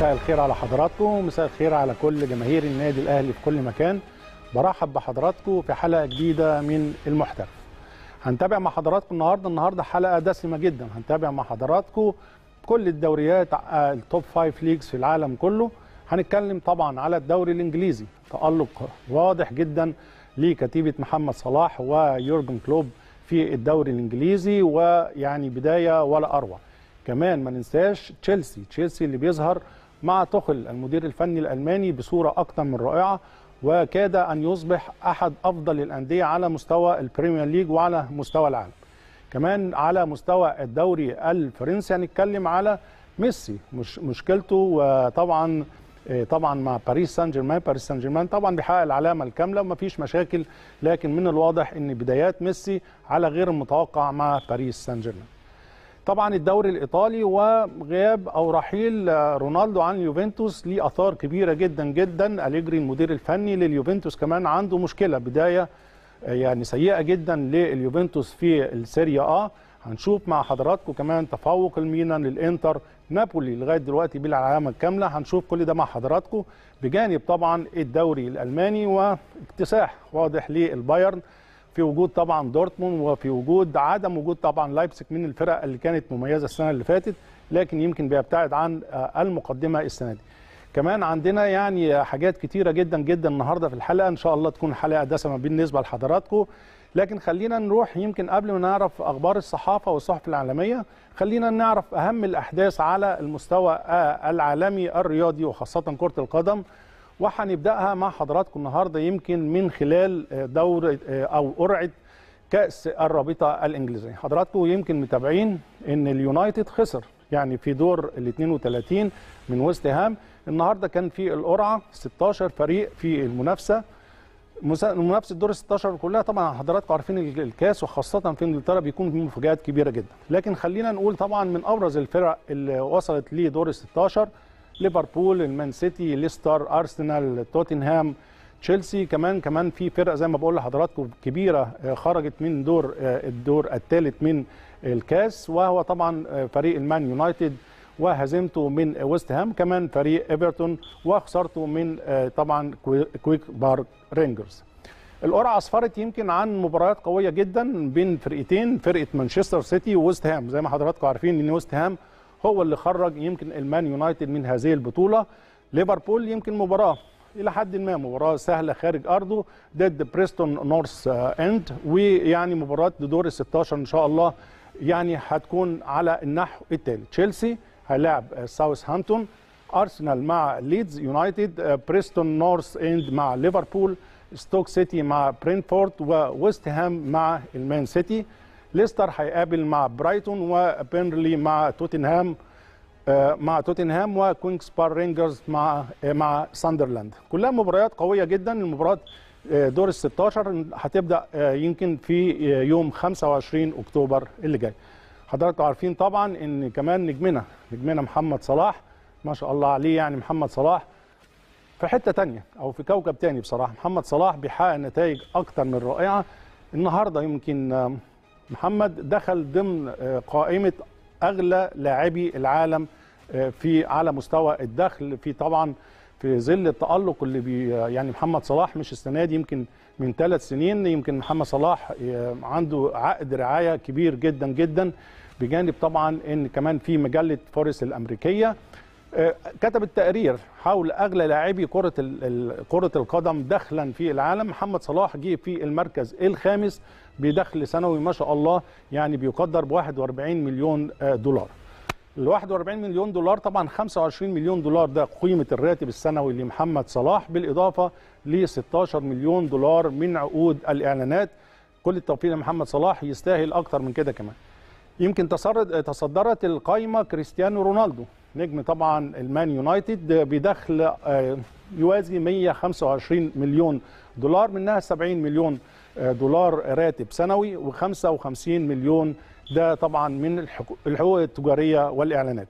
مساء الخير على حضراتكم مساء الخير على كل جماهير النادي الاهلي في كل مكان برحب بحضراتكم في حلقه جديده من المحترف هنتابع مع حضراتكم النهارده النهارده حلقه دسمه جدا هنتابع مع حضراتكم كل الدوريات التوب فايف ليجز في العالم كله هنتكلم طبعا على الدوري الانجليزي تالق واضح جدا لكتيبه محمد صلاح ويورجن كلوب في الدوري الانجليزي ويعني بدايه ولا اروع كمان ما ننساش تشيلسي تشيلسي اللي بيظهر مع تخل المدير الفني الالماني بصوره اكثر من رائعه وكاد ان يصبح احد افضل الانديه على مستوى البريمير ليج وعلى مستوى العالم كمان على مستوى الدوري الفرنسي هنتكلم على ميسي مش مشكلته وطبعا طبعا مع باريس سان جيرمان باريس سان جيرمان طبعا بيحقق العلامه الكامله ومفيش مشاكل لكن من الواضح ان بدايات ميسي على غير المتوقع مع باريس سان جيرمان طبعا الدوري الايطالي وغياب او رحيل رونالدو عن اليوفنتوس ليه اثار كبيره جدا جدا اليجري المدير الفني لليوفنتوس كمان عنده مشكله بدايه يعني سيئه جدا لليوفنتوس في السيريا اه هنشوف مع حضراتكم كمان تفوق الميلان للانتر نابولي لغايه دلوقتي بالعلامه الكامله هنشوف كل ده مع حضراتكم بجانب طبعا الدوري الالماني واكتساح واضح للبايرن في وجود طبعا دورتموند وفي وجود عدم وجود طبعا لايبسك من الفرق اللي كانت مميزه السنه اللي فاتت لكن يمكن بيبتعد عن المقدمه السنه دي. كمان عندنا يعني حاجات كتيره جدا جدا النهارده في الحلقه ان شاء الله تكون حلقه دسمه بالنسبه لحضراتكم لكن خلينا نروح يمكن قبل ما نعرف اخبار الصحافه والصحف العالميه خلينا نعرف اهم الاحداث على المستوى العالمي الرياضي وخاصه كره القدم وهنبداها مع حضراتكم النهارده يمكن من خلال دور او قرعه كاس الرابطه الانجليزيه حضراتكم يمكن متابعين ان اليونايتد خسر يعني في دور ال 32 من ويست هام النهارده كان في القرعه 16 فريق في المنافسه منافسه دور ال 16 كلها طبعا حضراتكم عارفين الكاس وخاصه في انجلترا بيكون في مفاجات كبيره جدا لكن خلينا نقول طبعا من ابرز الفرق اللي وصلت لدور ال 16 ليفربول المان سيتي ليستر ارسنال توتنهام تشيلسي كمان كمان في فرق زي ما بقول لحضراتكم كبيره خرجت من دور الدور الثالث من الكاس وهو طبعا فريق المان يونايتد وهزيمته من ويست هام كمان فريق ايفرتون وخسارته من طبعا كويك بارك رينجرز القرعه اسفرت يمكن عن مباريات قويه جدا بين فرقتين فرقه مانشستر سيتي وويست هام زي ما حضراتكم عارفين ان ويست هام هو اللي خرج يمكن المان يونايتد من هذه البطوله ليفربول يمكن مباراه الى حد ما مباراه سهله خارج ارضه ضد بريستون نورث اند ويعني مباراه دور ال 16 ان شاء الله يعني هتكون على النحو التالي تشيلسي هيلاعب ساوث هامبتون ارسنال مع ليدز يونايتد بريستون نورث اند مع ليفربول ستوك سيتي مع برينفورد وويست هام مع المان سيتي ليستر هيقابل مع برايتون وبيرلي مع توتنهام مع توتنهام وكوينكس بار رينجرز مع مع ساندرلاند كلها مباريات قويه جدا المباريات دور ال 16 هتبدا يمكن في يوم 25 اكتوبر اللي جاي حضراتكم عارفين طبعا ان كمان نجمنا نجمنا محمد صلاح ما شاء الله عليه يعني محمد صلاح في حته تانية او في كوكب تاني بصراحه محمد صلاح بيحقق نتائج اكتر من رائعه النهارده يمكن محمد دخل ضمن قائمه اغلى لاعبي العالم في على مستوى الدخل في طبعا في ظل التالق اللي بي يعني محمد صلاح مش السنه دي يمكن من ثلاث سنين يمكن محمد صلاح عنده عقد رعايه كبير جدا جدا بجانب طبعا ان كمان في مجله فورس الامريكيه كتبت تقرير حول اغلى لاعبي كره كره القدم دخلا في العالم محمد صلاح جه في المركز الخامس بدخل سنوي ما شاء الله يعني بيقدر ب 41 مليون دولار ال 41 مليون دولار طبعا 25 مليون دولار ده قيمه الراتب السنوي لمحمد صلاح بالاضافه ل 16 مليون دولار من عقود الاعلانات كل التوفيق لمحمد صلاح يستاهل اكتر من كده كمان يمكن تصدرت القائمه كريستيانو رونالدو نجم طبعا المان يونايتد بدخل يوازي 125 مليون دولار منها 70 مليون دولار راتب سنوي و55 مليون ده طبعا من الحقوق التجاريه والاعلانات.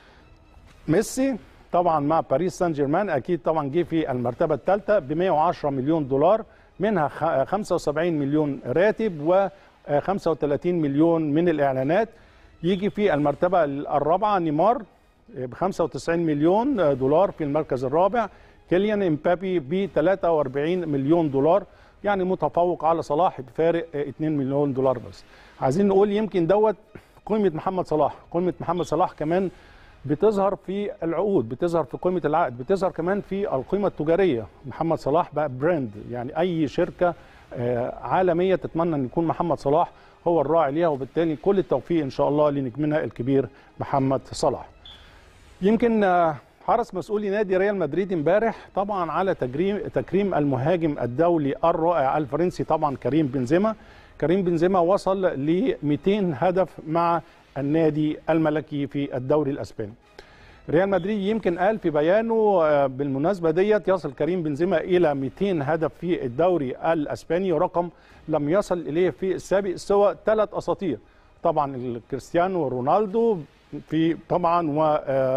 ميسي طبعا مع باريس سان جيرمان اكيد طبعا جه في المرتبه الثالثه ب 110 مليون دولار منها 75 مليون راتب و 35 مليون من الاعلانات يجي في المرتبه الرابعه نيمار ب 95 مليون دولار في المركز الرابع كيليان امبابي ب 43 مليون دولار يعني متفوق على صلاح بفارق 2 مليون دولار بس عايزين نقول يمكن دوت قيمه محمد صلاح قيمه محمد صلاح كمان بتظهر في العقود بتظهر في قيمه العقد بتظهر كمان في القيمه التجاريه محمد صلاح بقى براند يعني اي شركه عالميه تتمنى ان يكون محمد صلاح هو الراعي ليها وبالتالي كل التوفيق ان شاء الله لنجمنا الكبير محمد صلاح يمكن حرص مسؤولي نادي ريال مدريد امبارح طبعا على تكريم تكريم المهاجم الدولي الرائع الفرنسي طبعا كريم بنزيما كريم بنزيما وصل ل 200 هدف مع النادي الملكي في الدوري الاسباني ريال مدريد يمكن قال في بيانه بالمناسبه ديت يصل كريم بنزيما الى 200 هدف في الدوري الاسباني رقم لم يصل اليه في السابق سوى ثلاث اساطير طبعا كريستيانو رونالدو في طبعا و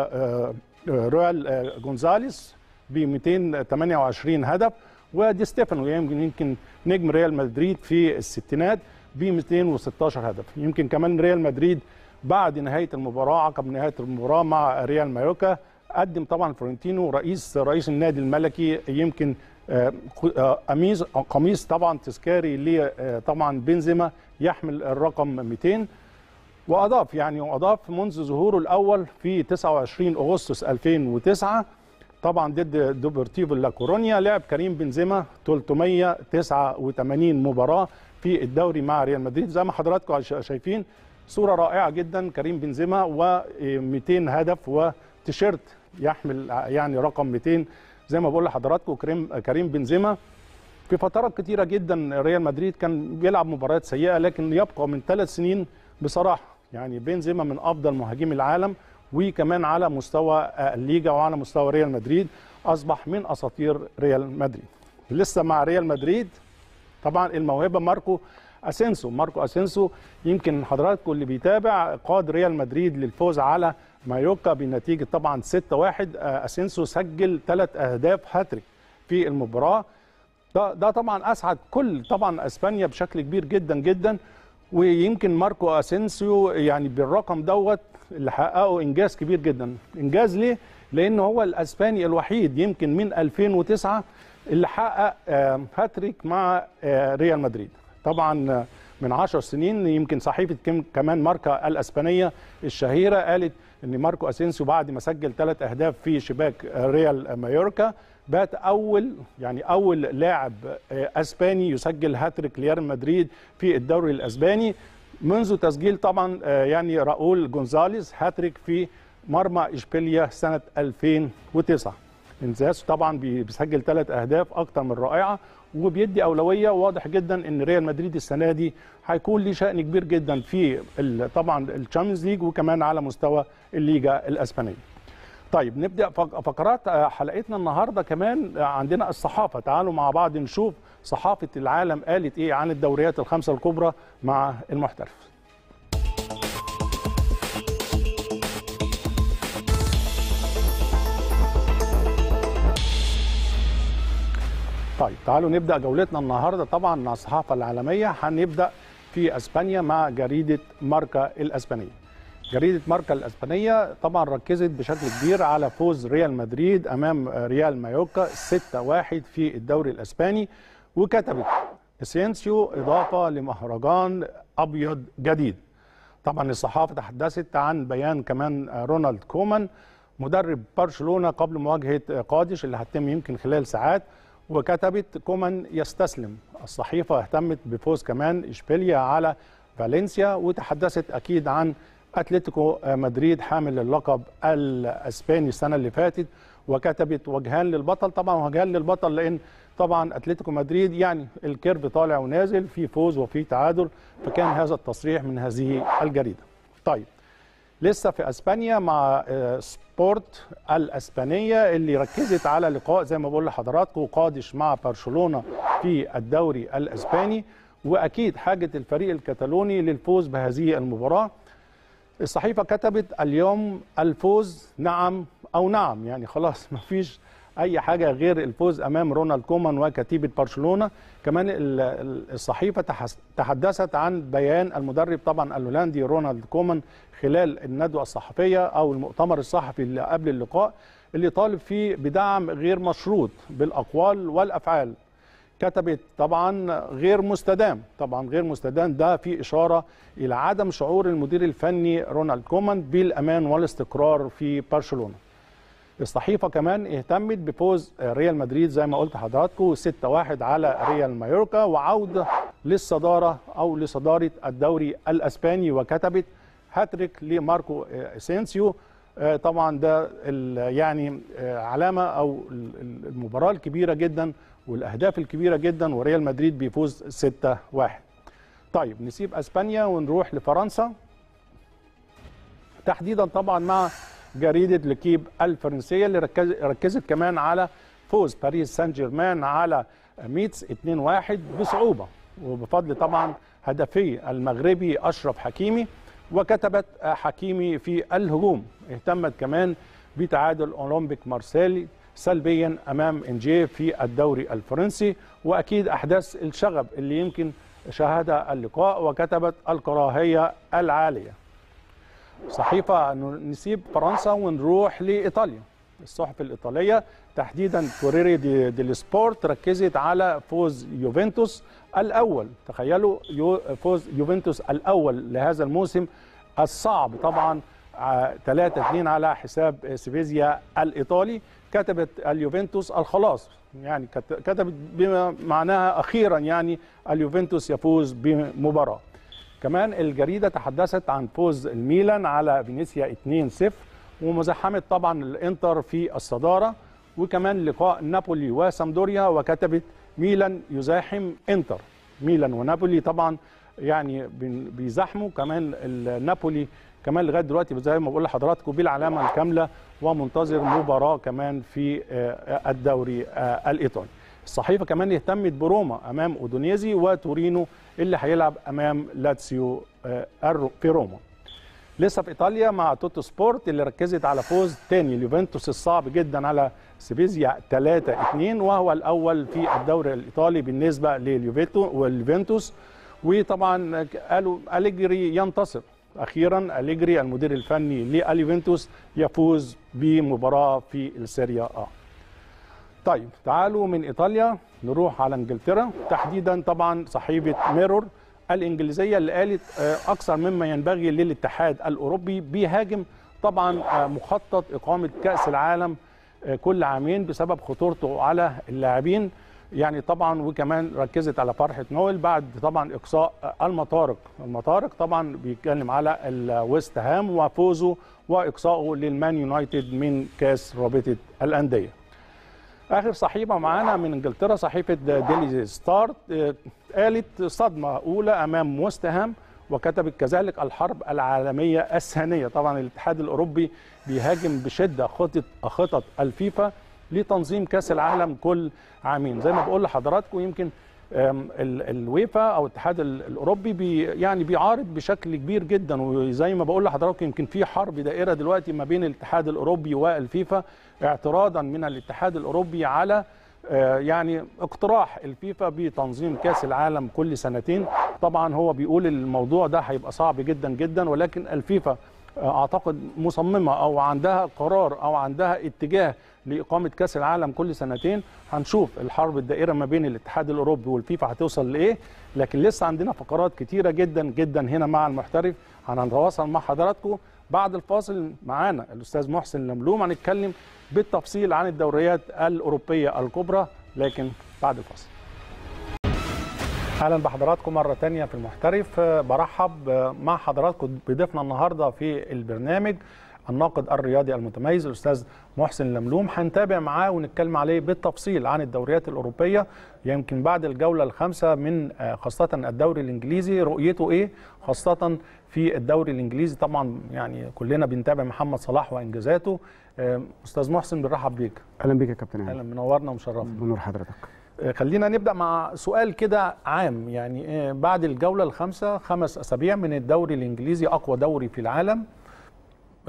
رويال جونزاليس ب 228 هدف ودي ستيفانو يمكن نجم ريال مدريد في الستينات ب 216 هدف يمكن كمان ريال مدريد بعد نهايه المباراه عقب نهايه المباراه مع ريال مايوركا قدم طبعا فلورنتينو رئيس رئيس النادي الملكي يمكن قميص قميص طبعا تذكاري ل طبعا بنزيما يحمل الرقم 200 واضاف يعني واضاف منذ ظهوره الاول في 29 اغسطس 2009 طبعا ضد دوبرتيفو لا كورونيا لعب كريم بنزيما 389 مباراه في الدوري مع ريال مدريد زي ما حضراتكم شايفين صوره رائعه جدا كريم بنزيما و200 هدف وتيشيرت يحمل يعني رقم 200 زي ما بقول لحضراتكم كريم كريم بنزيما في فترات كتيره جدا ريال مدريد كان بيلعب مباريات سيئه لكن يبقى من ثلاث سنين بصراحه يعني بنزيما من افضل مهاجمي العالم وكمان على مستوى الليجا وعلى مستوى ريال مدريد اصبح من اساطير ريال مدريد لسه مع ريال مدريد طبعا الموهبه ماركو اسينسو ماركو اسينسو يمكن حضراتكم اللي بيتابع قاد ريال مدريد للفوز على مايوكا بنتيجه طبعا 6-1 اسينسو سجل ثلاث اهداف هاتريك في المباراه ده, ده طبعا اسعد كل طبعا اسبانيا بشكل كبير جدا جدا ويمكن ماركو اسينسيو يعني بالرقم دوت اللي حققه انجاز كبير جدا انجاز ليه لان هو الاسباني الوحيد يمكن من 2009 اللي حقق هاتريك مع ريال مدريد طبعا من 10 سنين يمكن صحيفه كمان ماركا الاسبانيه الشهيره قالت ان ماركو اسينسيو بعد ما سجل ثلاث اهداف في شباك ريال مايوركا بات اول يعني اول لاعب اسباني يسجل هاتريك لريال مدريد في الدوري الاسباني منذ تسجيل طبعا يعني راؤول جونزاليز هاتريك في مرمى اشبيليا سنه 2009 انزاس طبعا بيسجل ثلاث اهداف اكثر من رائعه وبيدي اولويه واضح جدا ان ريال مدريد السنه دي هيكون ليه شان كبير جدا في طبعا الشامبيونز ليج وكمان على مستوى الليجا الاسبانيه. طيب نبدا فقرات حلقتنا النهارده كمان عندنا الصحافه تعالوا مع بعض نشوف صحافه العالم قالت ايه عن الدوريات الخمسه الكبرى مع المحترف. طيب تعالوا نبدا جولتنا النهارده طبعا مع الصحافه العالميه هنبدا في اسبانيا مع جريده ماركا الاسبانيه. جريده ماركا الاسبانيه طبعا ركزت بشكل كبير على فوز ريال مدريد امام ريال مايوكا 6-1 في الدوري الاسباني وكتبت اسينسيو اضافه لمهرجان ابيض جديد. طبعا الصحافه تحدثت عن بيان كمان رونالد كومان مدرب برشلونه قبل مواجهه قادش اللي هتتم يمكن خلال ساعات وكتبت كومان يستسلم الصحيفه اهتمت بفوز كمان اشبيليا على فالنسيا وتحدثت اكيد عن اتلتيكو مدريد حامل اللقب الاسباني السنه اللي فاتت وكتبت وجهان للبطل طبعا وجهان للبطل لان طبعا اتلتيكو مدريد يعني الكيرف طالع ونازل في فوز وفي تعادل فكان هذا التصريح من هذه الجريده. طيب لسه في اسبانيا مع سبورت الاسبانيه اللي ركزت على لقاء زي ما بقول لحضراتكم قادش مع برشلونه في الدوري الاسباني واكيد حاجه الفريق الكتالوني للفوز بهذه المباراه. الصحيفه كتبت اليوم الفوز نعم او نعم يعني خلاص ما فيش اي حاجه غير الفوز امام رونالد كومان وكتيبه برشلونه كمان الصحيفه تحدثت عن بيان المدرب طبعا الهولندي رونالد كومان خلال الندوه الصحفيه او المؤتمر الصحفي اللي قبل اللقاء اللي طالب فيه بدعم غير مشروط بالاقوال والافعال كتبت طبعا غير مستدام طبعا غير مستدام ده في اشاره الى عدم شعور المدير الفني رونالد كومان بالامان والاستقرار في برشلونه الصحيفه كمان اهتمت بفوز ريال مدريد زي ما قلت لحضراتكم 6-1 على ريال مايوركا وعوده للصداره او لصداره الدوري الاسباني وكتبت هاتريك لماركو اسينسيو طبعا ده يعني علامه او المباراه الكبيره جدا والاهداف الكبيره جدا وريال مدريد بيفوز 6-1 طيب نسيب اسبانيا ونروح لفرنسا تحديدا طبعا مع جريده لكيب الفرنسيه اللي ركز ركزت كمان على فوز باريس سان جيرمان على ميتس 2-1 بصعوبه وبفضل طبعا هدفي المغربي اشرف حكيمي وكتبت حكيمي في الهجوم اهتمت كمان بتعادل اولمبيك مارسيلي سلبيا امام انجيه في الدوري الفرنسي واكيد احداث الشغب اللي يمكن شاهدها اللقاء وكتبت الكراهيه العاليه صحيفه نسيب فرنسا ونروح لايطاليا الصحف الايطاليه تحديدا كوريري دي, دي السبورت ركزت على فوز يوفنتوس الاول تخيلوا يو فوز يوفنتوس الاول لهذا الموسم الصعب طبعا 3 2 على حساب سيفيزيا الايطالي كتبت اليوفنتوس الخلاص يعني كتبت بما معناها اخيرا يعني اليوفنتوس يفوز بمباراه كمان الجريده تحدثت عن فوز الميلان على فينيسيا 2-0 ومزاحمه طبعا الانتر في الصداره وكمان لقاء نابولي وسامدوريا وكتبت ميلان يزاحم انتر ميلان ونابولي طبعا يعني بيزاحموا كمان نابولي كمان لغايه دلوقتي زي ما بقول لحضراتكم بالعلامه الكامله ومنتظر مباراه كمان في الدوري الايطالي. الصحيفه كمان اهتمت بروما امام اودونيزي وتورينو اللي هيلعب امام لاتسيو في روما. لسه في ايطاليا مع توتو سبورت اللي ركزت على فوز تاني اليوفنتوس الصعب جدا على سيفيزيا 3 2 وهو الاول في الدوري الايطالي بالنسبه لليوفنتوس وطبعا قالوا اليجري ينتصر اخيرا اليجري المدير الفني لليوفنتوس يفوز بمباراه في السيريا ا طيب تعالوا من ايطاليا نروح على انجلترا تحديدا طبعا صحيفه ميرور الانجليزيه اللي قالت اكثر مما ينبغي للاتحاد الاوروبي بيهاجم طبعا مخطط اقامه كاس العالم كل عامين بسبب خطورته على اللاعبين يعني طبعا وكمان ركزت على فرحه نويل بعد طبعا اقصاء المطارق المطارق طبعا بيتكلم على الويست هام وفوزه واقصائه للمان يونايتد من كاس رابطه الانديه اخر صحيفه معانا من انجلترا صحيفه ديلي ستار قالت صدمه اولى امام ويست هام وكتبت كذلك الحرب العالميه الثانيه طبعا الاتحاد الاوروبي بيهاجم بشده خطط خطط الفيفا لتنظيم كاس العالم كل عامين زي ما بقول لحضراتكم يمكن الويفا او الاتحاد الاوروبي بي يعني بيعارض بشكل كبير جدا وزي ما بقول لحضراتكم يمكن في حرب دائره دلوقتي ما بين الاتحاد الاوروبي والفيفا اعتراضا من الاتحاد الاوروبي على يعني اقتراح الفيفا بتنظيم كاس العالم كل سنتين طبعا هو بيقول الموضوع ده هيبقى صعب جدا جدا ولكن الفيفا اعتقد مصممه او عندها قرار او عندها اتجاه لاقامه كاس العالم كل سنتين هنشوف الحرب الدائره ما بين الاتحاد الاوروبي والفيفا هتوصل لايه لكن لسه عندنا فقرات كتيره جدا جدا هنا مع المحترف هنتواصل مع حضراتكم بعد الفاصل معانا الاستاذ محسن لملوم هنتكلم بالتفصيل عن الدوريات الاوروبيه الكبرى لكن بعد الفاصل اهلا بحضراتكم مره تانية في المحترف برحب مع حضراتكم بضيفنا النهارده في البرنامج الناقد الرياضي المتميز الاستاذ محسن لملوم هنتابع معاه ونتكلم عليه بالتفصيل عن الدوريات الاوروبيه يمكن بعد الجوله الخامسه من خاصه الدوري الانجليزي رؤيته ايه خاصه في الدوري الانجليزي طبعا يعني كلنا بنتابع محمد صلاح وانجازاته استاذ محسن بنرحب بيك اهلا بيك يا كابتن اهلا منورنا ومشرفنا بنور حضرتك خلينا نبدا مع سؤال كده عام يعني بعد الجوله الخامسه خمس اسابيع من الدوري الانجليزي اقوى دوري في العالم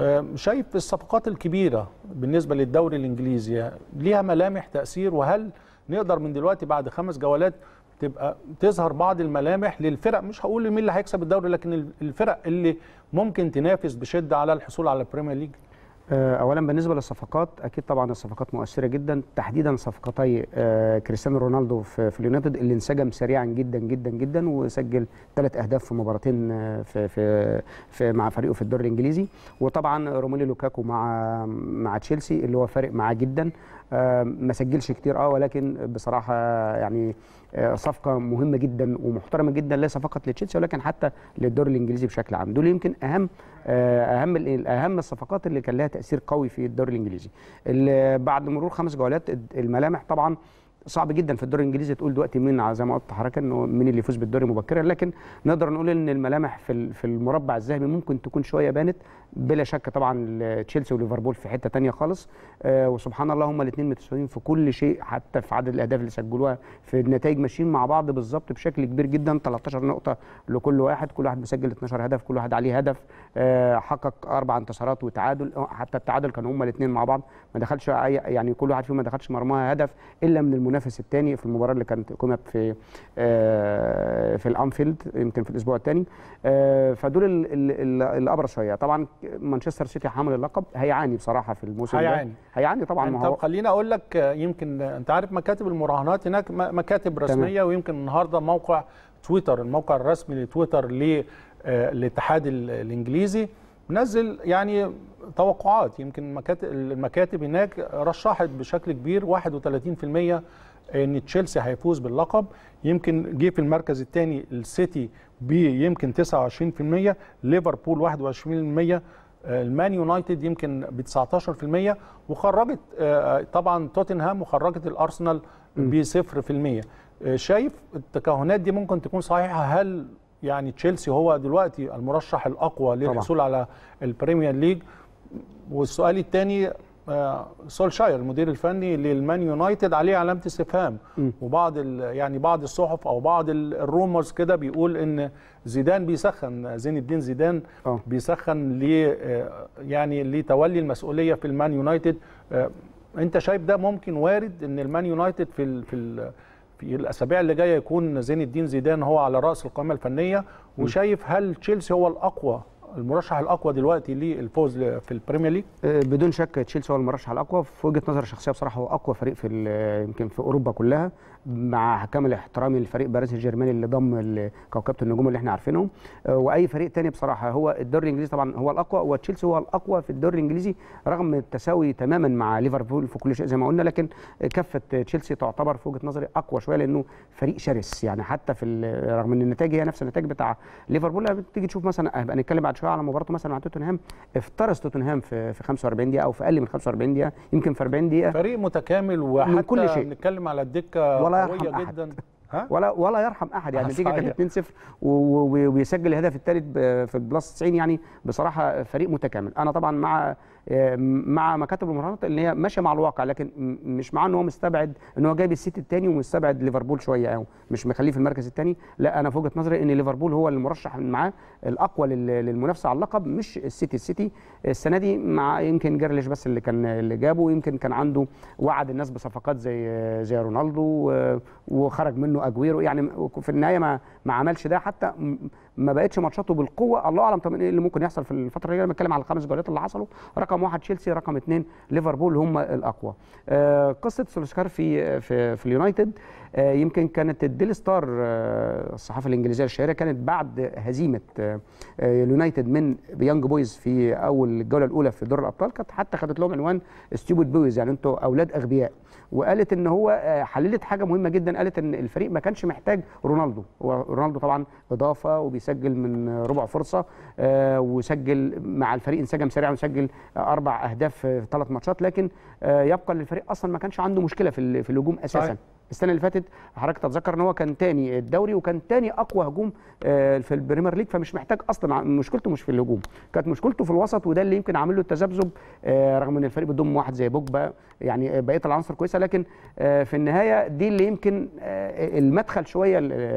آه، شايف الصفقات الكبيره بالنسبه للدوري الانجليزي ليها ملامح تاثير وهل نقدر من دلوقتي بعد خمس جولات تبقى تظهر بعض الملامح للفرق مش هقول مين اللي هيكسب الدوري لكن الفرق اللي ممكن تنافس بشده على الحصول على البريمير ليج آه، اولا بالنسبه للصفقات اكيد طبعا الصفقات مؤثره جدا تحديدا صفقتي آه، كريستيانو رونالدو في, في اليونايتد اللي انسجم سريعا جدا جدا جدا وسجل ثلاث اهداف في مباراتين آه، في, في, في مع فريقه في الدوري الانجليزي وطبعا روميلو لوكاكو مع مع تشيلسي اللي هو فارق معاه جدا ما سجلش كتير اه ولكن بصراحه يعني صفقه مهمه جدا ومحترمه جدا ليس فقط لتشيلسي ولكن حتى للدوري الانجليزي بشكل عام دول يمكن اهم اهم اهم الصفقات اللي كان لها تاثير قوي في الدوري الانجليزي بعد مرور خمس جولات الملامح طبعا صعب جدا في الدوري الانجليزي تقول دلوقتي مين زي ما قلت حضرتك انه مين اللي يفوز بالدوري مبكرا لكن نقدر نقول ان الملامح في في المربع الذهبي ممكن تكون شويه بانت بلا شك طبعا تشيلسي وليفربول في حته ثانيه خالص آه وسبحان الله هم الاثنين متساويين في كل شيء حتى في عدد الاهداف اللي سجلوها في النتائج ماشيين مع بعض بالظبط بشكل كبير جدا 13 نقطه لكل واحد كل واحد مسجل 12 هدف كل واحد عليه هدف آه حقق اربع انتصارات وتعادل حتى التعادل كانوا هم الاثنين مع بعض ما دخلش اي يعني كل واحد فيهم ما دخلش مرماها هدف الا من المنافس الثاني في المباراه اللي كانت قمت في آه في الانفيلد يمكن في الاسبوع الثاني آه فدول اللي ابرز شويه طبعا مانشستر سيتي حامل اللقب هيعاني بصراحه في الموسم هيعاني ده هيعاني طبعا ما هو طب خليني اقول لك يمكن انت عارف مكاتب المراهنات هناك مكاتب رسميه تمام. ويمكن النهارده موقع تويتر الموقع الرسمي لتويتر للاتحاد الانجليزي نزل يعني توقعات يمكن المكاتب هناك رشحت بشكل كبير 31% ان تشيلسي هيفوز باللقب يمكن جه في المركز الثاني السيتي بيمكن 29% ليفربول 21% المان يونايتد يمكن ب 19% وخرجت طبعا توتنهام وخرجت الارسنال ب 0% شايف التكهنات دي ممكن تكون صحيحه هل يعني تشيلسي هو دلوقتي المرشح الاقوى للحصول طبعا. على البريمير ليج والسؤال الثاني سولشاير المدير الفني للمان يونايتد عليه علامه استفهام وبعض يعني بعض الصحف او بعض الرومرز كده بيقول ان زيدان بيسخن زين الدين زيدان أوه. بيسخن ل يعني لتولي المسؤوليه في المان يونايتد انت شايف ده ممكن وارد ان المان يونايتد في ال في ال في الاسابيع اللي جايه يكون زين الدين زيدان هو على راس القائمه الفنيه وشايف هل تشيلسي هو الاقوى المرشح الاقوى دلوقتي للفوز في البريمير ليج بدون شك تشيلسي هو المرشح الاقوى في وجهه نظري الشخصيه بصراحه هو اقوى فريق في يمكن في اوروبا كلها مع كامل احترامي لفريق باريس سان جيرمان اللي ضم كوكبه النجوم اللي احنا عارفينهم واي فريق تاني بصراحه هو الدوري الانجليزي طبعا هو الاقوى وتشيلسي هو الاقوى في الدوري الانجليزي رغم التساوي تماما مع ليفربول في كل شيء زي ما قلنا لكن كفه تشيلسي تعتبر في وجهه نظري اقوى شويه لانه فريق شرس يعني حتى في رغم ان النتائج هي نفس النتائج بتاع ليفربول تيجي تشوف مثلا هنبقى نتكلم بعد شويه على مباراته مثلا مع توتنهام افترس توتنهام في في 45 دقيقه او في اقل من 45 دقيقه يمكن في 40 دقيقه فريق متكامل وحتى من كل شيء نتكلم على الدكه ولا قويه أحد. جدا ها؟ ولا ولا يرحم احد يعني النتيجه كانت 2-0 وبيسجل الهدف الثالث في البلس 90 يعني بصراحه فريق متكامل انا طبعا مع مع مكاتب المراهنات اللي هي ماشيه مع الواقع لكن مش مع ان هو مستبعد ان هو جايب السيتي الثاني ومستبعد ليفربول شويه او مش مخليه في المركز الثاني لا انا في وجهه نظري ان ليفربول هو المرشح معاه الاقوى للمنافسه على اللقب مش السيتي السيتي السنه دي مع يمكن جرليش بس اللي كان اللي جابه يمكن كان عنده وعد الناس بصفقات زي زي رونالدو وخرج منه اجويرو يعني في النهايه ما ما عملش ده حتى ما بقتش ماتشاته بالقوه الله اعلم طبعا ايه اللي ممكن يحصل في الفتره الجايه بنتكلم على الخمس جولات اللي حصلوا رقم واحد تشيلسي رقم اثنين ليفربول هم الاقوى آه قصه سولسكار في في, في اليونايتد آه يمكن كانت الديلي ستار آه الصحافه الانجليزيه الشهيره كانت بعد هزيمه اليونايتد من يانج بويز في اول الجوله الاولى في دور الابطال كانت حتى خدت لهم عنوان ستيوبد بويز يعني انتوا اولاد اغبياء وقالت ان هو حللت حاجه مهمه جدا قالت ان الفريق ما كانش محتاج رونالدو هو رونالدو طبعا اضافه وبيسجل من ربع فرصه وسجل مع الفريق انسجم سريعا وسجل اربع اهداف في ثلاث ماتشات لكن يبقى للفريق اصلا ما كانش عنده مشكله في الهجوم اساسا صحيح. السنه اللي فاتت حضرتك تتذكر ان هو كان تاني الدوري وكان تاني اقوى هجوم في البريمير ليج فمش محتاج اصلا مشكلته مش في الهجوم كانت مشكلته في الوسط وده اللي يمكن عامل له التذبذب رغم ان الفريق بيضم واحد زي بوجبا يعني بقيه العناصر كويسه لكن في النهايه دي اللي يمكن المدخل شويه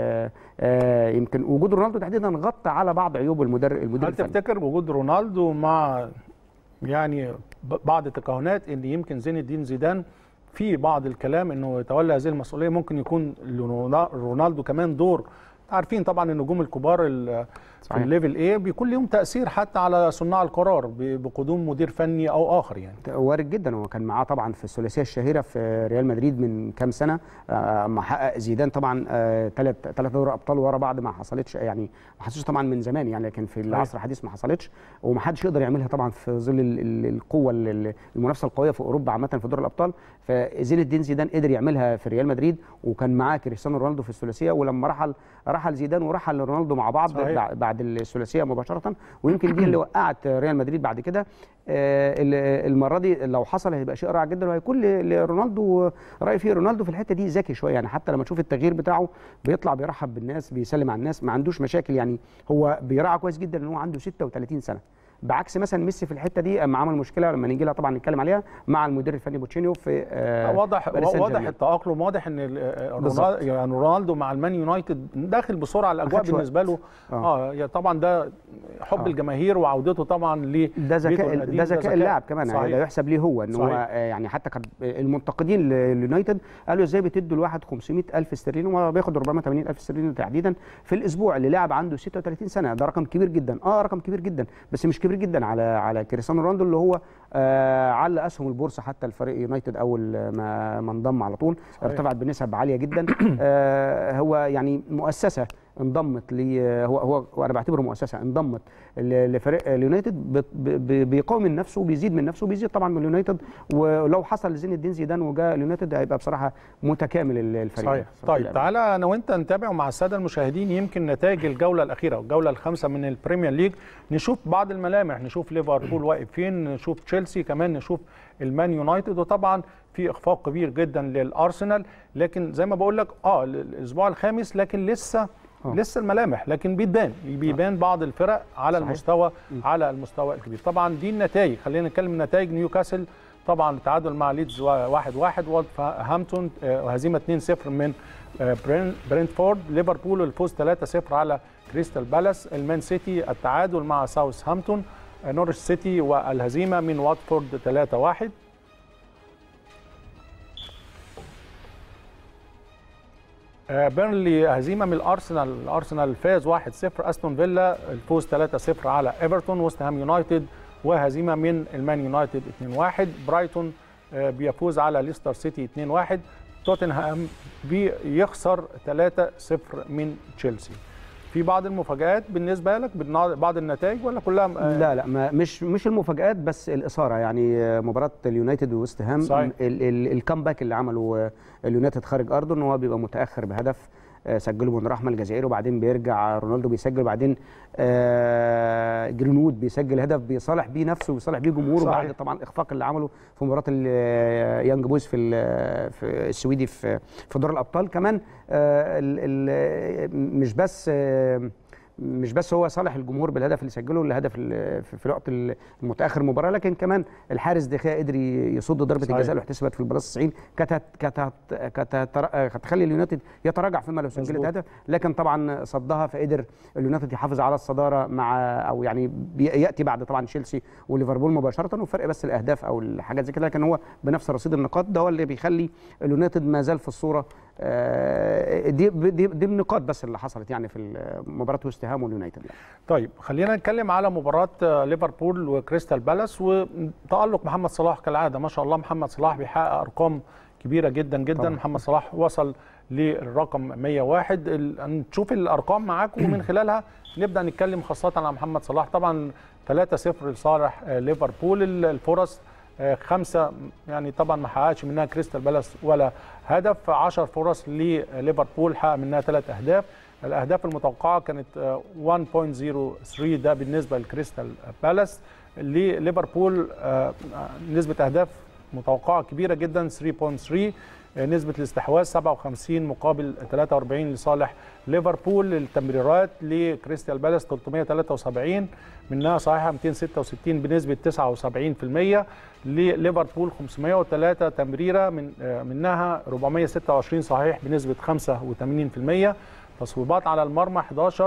يمكن وجود رونالدو تحديدا غطى على بعض عيوب المدرب المدير هل تفتكر وجود رونالدو مع يعني بعض التكهنات ان يمكن زين الدين زيدان في بعض الكلام انه يتولى هذه المسؤوليه ممكن يكون رونالدو كمان دور عارفين طبعا النجوم الكبار في الليفل ايه بيكون لهم تاثير حتى على صناع القرار بقدوم مدير فني او اخر يعني وارد جدا هو كان معاه طبعا في الثلاثيه الشهيره في ريال مدريد من كام سنه ما حقق زيدان طبعا ثلاث ثلاث دوري ابطال ورا بعض ما حصلتش يعني ما حصلش طبعا من زمان يعني لكن في العصر الحديث ما حصلتش وما حدش يقدر يعملها طبعا في ظل القوه المنافسه القويه في اوروبا عامه في دور الابطال فزين الدين زيدان قدر يعملها في ريال مدريد وكان معاه كريستيانو رونالدو في الثلاثيه ولما رحل رحل زيدان ورحل رونالدو مع بعض صحيح. بعد الثلاثيه مباشره ويمكن دي اللي وقعت ريال مدريد بعد كده المره دي لو حصل هيبقى شيء رائع جدا وهيكون لرونالدو راي فيه رونالدو في الحته دي ذكي شويه يعني حتى لما تشوف التغيير بتاعه بيطلع بيرحب بالناس بيسلم على الناس ما عندوش مشاكل يعني هو بيراعي كويس جدا ان هو عنده 36 سنه بعكس مثلا ميسي في الحته دي اما عمل مشكله لما نيجي لها طبعا نتكلم عليها مع المدير الفني بوتشينيو في آه واضح واضح التاقلم واضح ان رونالدو يعني رونالدو مع المان يونايتد داخل بسرعه الاجواء بالنسبه له اه, آه طبعا ده حب آه. الجماهير وعودته طبعا ل ده ذكاء ده ذكاء اللاعب كمان صحيح. ده يحسب ليه هو ان هو يعني حتى كان المنتقدين لليونايتد قالوا ازاي بتدوا الواحد 500 الف استرليني وهو بياخد 480 الف استرليني تحديدا في الاسبوع اللي لاعب عنده 36 سنه ده رقم كبير جدا اه رقم كبير جدا بس مش كبير جدا على على كريستيانو رونالدو اللي هو آه على اسهم البورصه حتى الفريق يونايتد اول ما ما انضم على طول صحيح. ارتفعت بنسب عاليه جدا آه هو يعني مؤسسه انضمت لي هو هو وانا بعتبره مؤسسه انضمت لفريق اليونايتد بيقوي من نفسه وبيزيد من نفسه وبيزيد طبعا من اليونايتد ولو حصل لزين الدين زيدان وجاء اليونايتد هيبقى بصراحه متكامل الفريق صحيح طيب تعالى انا وانت نتابع مع الساده المشاهدين يمكن نتائج الجوله الاخيره والجوله الخامسه من البريمير ليج نشوف بعض الملامح نشوف ليفربول واقف فين نشوف تشيلسي كمان نشوف المان يونايتد وطبعا في اخفاق كبير جدا للارسنال لكن زي ما بقول لك اه الاسبوع الخامس لكن لسه أوه. لسه الملامح لكن بيبان بيبان بعض الفرق على صحيح. المستوى على المستوى الكبير طبعا دي النتائج خلينا نتكلم نتائج نيوكاسل طبعا تعادل مع ليدز 1 1 هامبتون هزيمه 2 0 من برينتفورد ليفربول الفوز 3 0 على كريستال بالاس المان سيتي التعادل مع ساوث هامبتون نورث سيتي والهزيمه من واتفورد 3 1 بيرنلي هزيمه من الارسنال الارسنال فاز 1-0 استون فيلا الفوز 3-0 على ايفرتون وست هام يونايتد وهزيمه من المان يونايتد 2-1 برايتون بيفوز على ليستر سيتي 2-1 توتنهام بيخسر 3-0 من تشيلسي في بعض المفاجآت بالنسبه لك بعض النتائج ولا كلها لا لا ما مش مش المفاجآت بس الاثاره يعني مباراه اليونايتد وويست هام الكامباك اللي عمله اليونايتد خارج ارضه ان هو بيبقى متاخر بهدف سجله من رحمه الجزائري وبعدين بيرجع رونالدو بيسجل وبعدين آه جرينوود بيسجل هدف بيصالح بيه نفسه وبيصالح بيه جمهوره بعد طبعا الاخفاق اللي عمله في مباراه اليانج بويز في في السويدي في في دور الابطال كمان آه ال ال مش بس آه مش بس هو صالح الجمهور بالهدف اللي سجله الهدف في الوقت المتاخر المباراه لكن كمان الحارس دخيا قدر يصد ضربه الجزاء اللي احتسبت في البلاس 90 كانت كانت كانت هتخلي اليونايتد يتراجع فيما لو سجلت هدف لكن طبعا صدها فقدر اليونايتد يحافظ على الصداره مع او يعني ياتي بعد طبعا تشيلسي وليفربول مباشره وفرق بس الاهداف او الحاجات زي كده لكن هو بنفس رصيد النقاط ده هو اللي بيخلي اليونايتد ما زال في الصوره دي دي دي النقاط بس اللي حصلت يعني في مباراه وست هام واليونايتد يعني. طيب خلينا نتكلم على مباراه ليفربول وكريستال بالاس وتالق محمد صلاح كالعاده ما شاء الله محمد صلاح بيحقق ارقام كبيره جدا جدا طبعا. محمد صلاح وصل للرقم 101 نشوف الارقام معاكم ومن خلالها نبدا نتكلم خاصه على محمد صلاح طبعا 3-0 لصالح ليفربول الفرص خمسه يعني طبعا ما حققش منها كريستال بالاس ولا هدف 10 فرص لليفربول حقق منها ثلاث اهداف الاهداف المتوقعه كانت 1.03 ده بالنسبه لكريستال بالاس لليفربول نسبه اهداف متوقعه كبيره جدا 3.3 نسبة الاستحواذ 57 مقابل 43 لصالح ليفربول التمريرات لكريستيال بالاس 373 منها صحيحة 266 بنسبة 79% لليفربول 503 تمريرة من منها 426 صحيح بنسبة 85% تصويبات على المرمى 11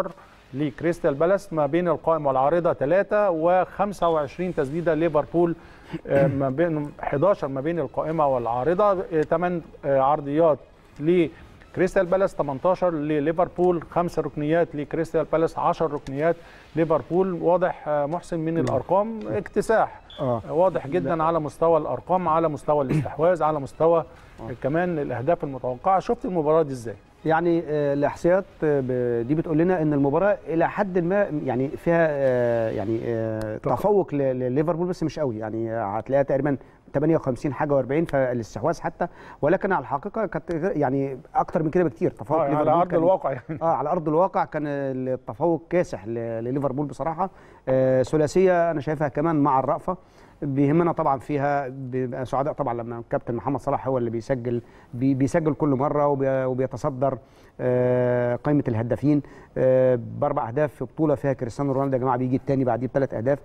لكريستال بالاس ما بين القائم والعارضه 3 و25 تسديده ليفربول آه، ما بين 11 ما بين القائمه والعارضه 8 عرضيات لكريستال بالاس 18 لليفربول 5 ركنيات لكريستال بالاس 10 ركنيات ليفربول واضح آه، محسن من الارقام اكتساح اه واضح جدا على مستوى الارقام على مستوى الاستحواذ على مستوى كمان الاهداف المتوقعه شفت المباراه دي ازاي يعني آه، الاحصائيات آه، ب- دي بتقول لنا ان المباراه الى حد ما يعني فيها آه، يعني آه، تفوق ل- لليفربول بس مش قوي يعني هتلاقيها تقريبا 58 حاجه و40 فالاستحواذ حتى ولكن على الحقيقه كانت غير- يعني اكتر من كده بكتير تفوق آه، على ليفربول ارض كان- الواقع يعني اه على ارض الواقع كان التفوق كاسح ل- لليفربول بصراحه آه ثلاثيه انا شايفها كمان مع الرأفه بيهمنا طبعا فيها بيبقى سعداء طبعا لما الكابتن محمد صلاح هو اللي بيسجل بي بيسجل كل مره وبي وبيتصدر آه قائمه الهدافين آه باربع اهداف في بطوله فيها كريستيانو رونالدو يا جماعه بيجي الثاني بعديه بثلاث اهداف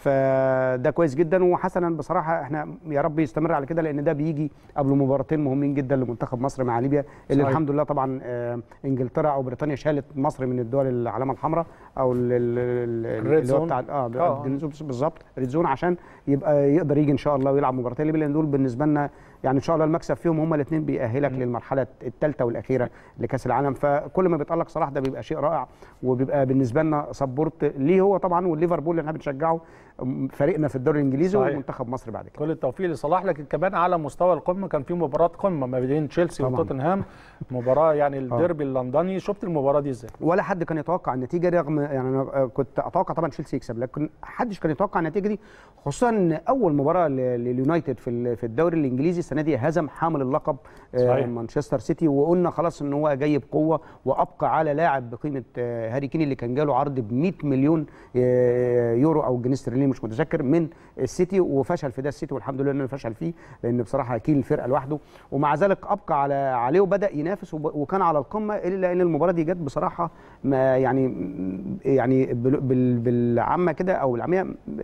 فده كويس جدا وحسنا بصراحه احنا يا رب يستمر على كده لان ده بيجي قبل مباراتين مهمين جدا لمنتخب مصر مع ليبيا اللي صحيح. الحمد لله طبعا آه، انجلترا او بريطانيا شالت مصر من الدول العلامه الحمراء او ال- ال- ال- الريد اللي هو زون. بتاع اه آه. الريد زون بالظبط ريد زون عشان يبقى يقدر يجي ان شاء الله ويلعب مباراتين ليبيا لان دول بالنسبه لنا يعني ان شاء الله المكسب فيهم هما الاثنين بيأهلك للمرحله الثالثه والاخيره لكاس العالم فكل ما بيتألق صلاح ده بيبقى شيء رائع وبيبقى بالنسبه لنا سبورت ليه هو طبعا والليفربول اللي احنا بنشجعه م، فريقنا في الدوري الانجليزي صحيح. ومنتخب مصر بعد كده كل التوفيق لصلاح لكن كمان على مستوى القمه كان في مباراه قمه ما بين تشيلسي طبعاً. وتوتنهام مباراه يعني الديربي اللندني شفت المباراه دي ازاي ولا حد كان يتوقع النتيجه دي رغم يعني انا آه، كنت اتوقع طبعا تشيلسي يكسب لكن حدش كان يتوقع النتيجه دي خصوصا ان اول مباراه ل- لليونايتد في ال- في الدوري الانجليزي السنه دي هزم حامل اللقب آه، صحيح. مانشستر سيتي وقلنا خلاص ان هو جاي بقوه وابقى على لاعب بقيمه آه، هاري كين اللي كان جاله عرض ب 100 مليون آه، يورو او جنيه استرليني مش متذكر من السيتي وفشل في ده السيتي والحمد لله انه فشل فيه لان بصراحه كين الفرقه لوحده ومع ذلك ابقى على عليه وبدا ينافس وب- وكان على القمه الا ان المباراه دي جت بصراحه ما يعني يعني بال- بال- بالعامه كده او العاميه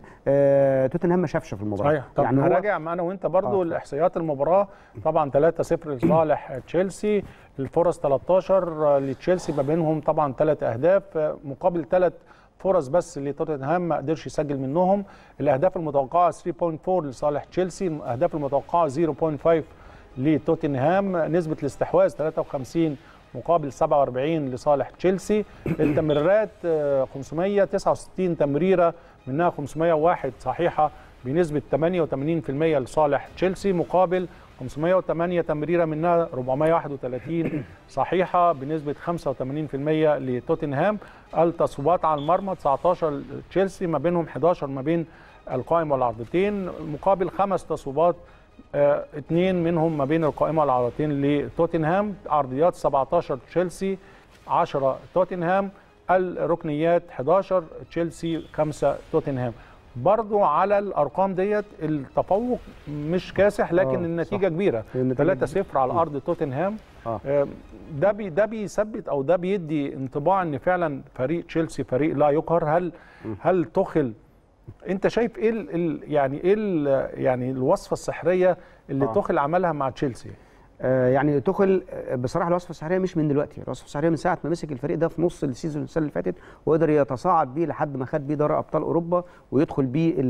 آه، توتنهام ما شافش في المباراه صحيح طب يعني يعني هو هراجع معانا وانت برضو آه. الاحصائيات المباراه طبعا 3-0 لصالح تشيلسي الفرص 13 لتشيلسي ما بينهم طبعا ثلاث اهداف مقابل ثلاث فرص بس لتوتنهام ما قدرش يسجل منهم الاهداف المتوقعه 3.4 لصالح تشيلسي الاهداف المتوقعه 0.5 لتوتنهام نسبه الاستحواذ 53 مقابل 47 لصالح تشيلسي التمريرات آه، 569 تمريره منها 501 صحيحه بنسبه 88% لصالح تشيلسي مقابل 508 تمريره منها 431 صحيحه بنسبه 85% لتوتنهام التصويبات على المرمى 19 تشيلسي ما بينهم 11 ما بين القائم والعرضتين مقابل خمس تصويبات آه، اثنين منهم ما بين القائمه والعرضتين لتوتنهام عرضيات 17 تشيلسي 10 توتنهام الركنيات 11 تشيلسي 5 توتنهام برضو على الارقام ديت التفوق مش كاسح لكن آه، النتيجه كبيره النتيجة 3-0 على ارض توتنهام آه. آه، ده بي ده بيثبت او ده بيدي انطباع ان فعلا فريق تشيلسي فريق لا يقهر هل هل تخل انت شايف ايه ال ال يعني ايه ال يعني الوصفه السحريه اللي آه. تخل عملها مع تشيلسي آه، يعني تخل آه، بصراحه الوصفه السحريه مش من دلوقتي الوصفه السحريه من ساعه ما مسك الفريق ده في نص السيزون السنه اللي فاتت وقدر يتصاعد بيه لحد ما خد بيه دوري ابطال اوروبا ويدخل بيه ال-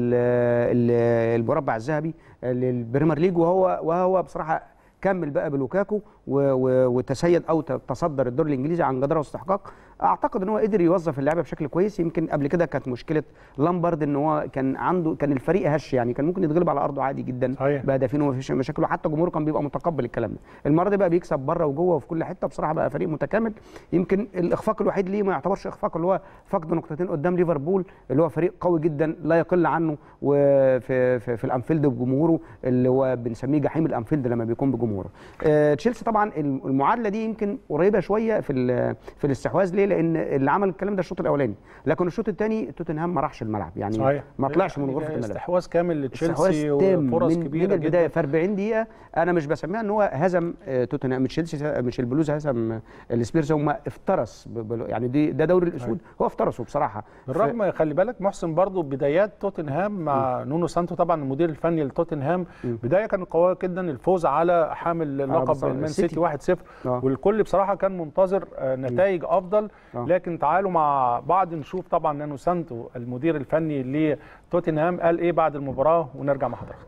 ال- المربع الذهبي آه، للبريمير ليج وهو وهو بصراحه كمل بقى بلوكاكو و- و- وتسيد او ت- تصدر الدوري الانجليزي عن جداره واستحقاق اعتقد ان هو قدر يوظف اللعيبه بشكل كويس يمكن قبل كده كانت مشكله لامبارد ان هو كان عنده كان الفريق هش يعني كان ممكن يتغلب على ارضه عادي جدا صحيح. بهدفين ومفيش مشاكل وحتى جمهوره كان بيبقى متقبل الكلام ده المره دي بقى بيكسب بره وجوه وفي كل حته بصراحه بقى فريق متكامل يمكن الاخفاق الوحيد ليه ما يعتبرش اخفاق اللي هو فقد نقطتين قدام ليفربول اللي هو فريق قوي جدا لا يقل عنه وفي في, في الانفيلد بجمهوره اللي هو بنسميه جحيم الانفيلد لما بيكون بجمهوره آه، تشيلسي طبعا المعادله دي يمكن قريبه شويه في ال- في الاستحواذ ليه لان اللي عمل الكلام ده الشوط الاولاني لكن الشوط الثاني توتنهام ما راحش الملعب يعني صحيح ما طلعش من يعني غرفه الملعب استحواذ كامل لتشيلسي استحواذ تام وفرص من, كبيره من البدايه جدا في 40 دقيقه انا مش بسميها ان هو هزم آه، توتنهام مش تشيلسي مش البلوز هزم آه، السبيرز هم افترس ب- ب- يعني دي ده دوري الاسود هو افترسه بصراحه بالرغم خلي بالك محسن برضو بدايات توتنهام مع نونو سانتو طبعا المدير الفني لتوتنهام بدايه كانت قويه جدا الفوز على حامل لقب بالظبط. المان السيتي. سيتي 1-0 آه. والكل بصراحه كان منتظر آه، نتائج افضل آه. لكن تعالوا مع بعض نشوف طبعا نانو سانتو المدير الفني لتوتنهام قال ايه بعد المباراه ونرجع مع حضرتك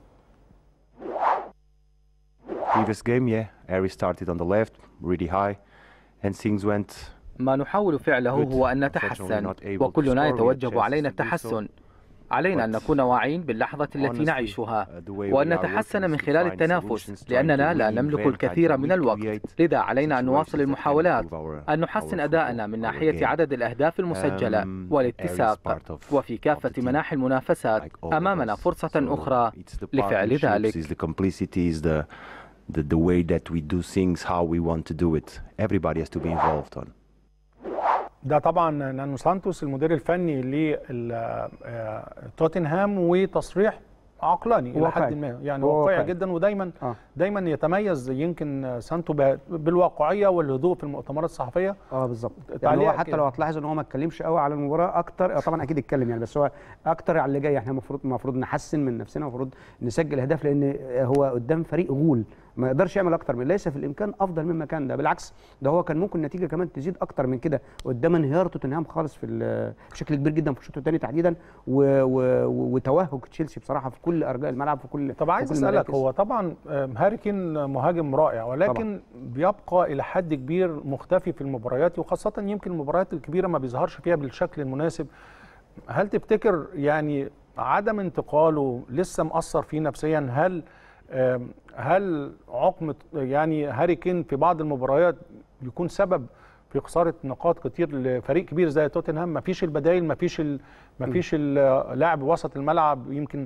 Previous game, yeah, Ari started on the left, really high, and things went ما نحاول فعله هو أن نتحسن وكلنا يتوجب علينا التحسن علينا أن نكون واعين باللحظة التي نعيشها وأن نتحسن من خلال التنافس لأننا لا نملك الكثير من الوقت لذا علينا أن نواصل المحاولات أن نحسن أداءنا من ناحية عدد الأهداف المسجلة والاتساق وفي كافة مناحي المنافسات أمامنا فرصة أخرى لفعل ذلك The, the way that we do things, how we want to do it. Everybody has to be involved on. ده طبعا نانو سانتوس المدير الفني لتوتنهام وتصريح عقلاني الى حد ما يعني واقعي جدا ودايما آه. دايما يتميز يمكن سانتو بالواقعيه والهدوء في المؤتمرات الصحفيه اه بالظبط يعني هو حتى لو هتلاحظ ان هو ما اتكلمش قوي على المباراه اكتر طبعا اكيد اتكلم يعني بس هو اكتر على اللي جاي احنا المفروض المفروض نحسن من نفسنا المفروض نسجل اهداف لان هو قدام فريق غول ما يقدرش يعمل اكتر من ليس في الامكان افضل مما كان ده بالعكس ده هو كان ممكن النتيجه كمان تزيد اكتر من كده قدام انهيار توتنهام خالص في بشكل كبير جدا في الشوط الثاني تحديدا وتوهج تشيلسي بصراحه في كل ارجاء الملعب في كل طب عايز اسالك هو طبعا هاري كين مهاجم رائع ولكن طبعا. بيبقى الى حد كبير مختفي في المباريات وخاصه يمكن المباريات الكبيره ما بيظهرش فيها بالشكل المناسب هل تفتكر يعني عدم انتقاله لسه مأثر فيه نفسيا هل هل عقم يعني هاري كين في بعض المباريات يكون سبب في خساره نقاط كتير لفريق كبير زي توتنهام ما فيش البدائل ما فيش ما فيش لاعب وسط الملعب يمكن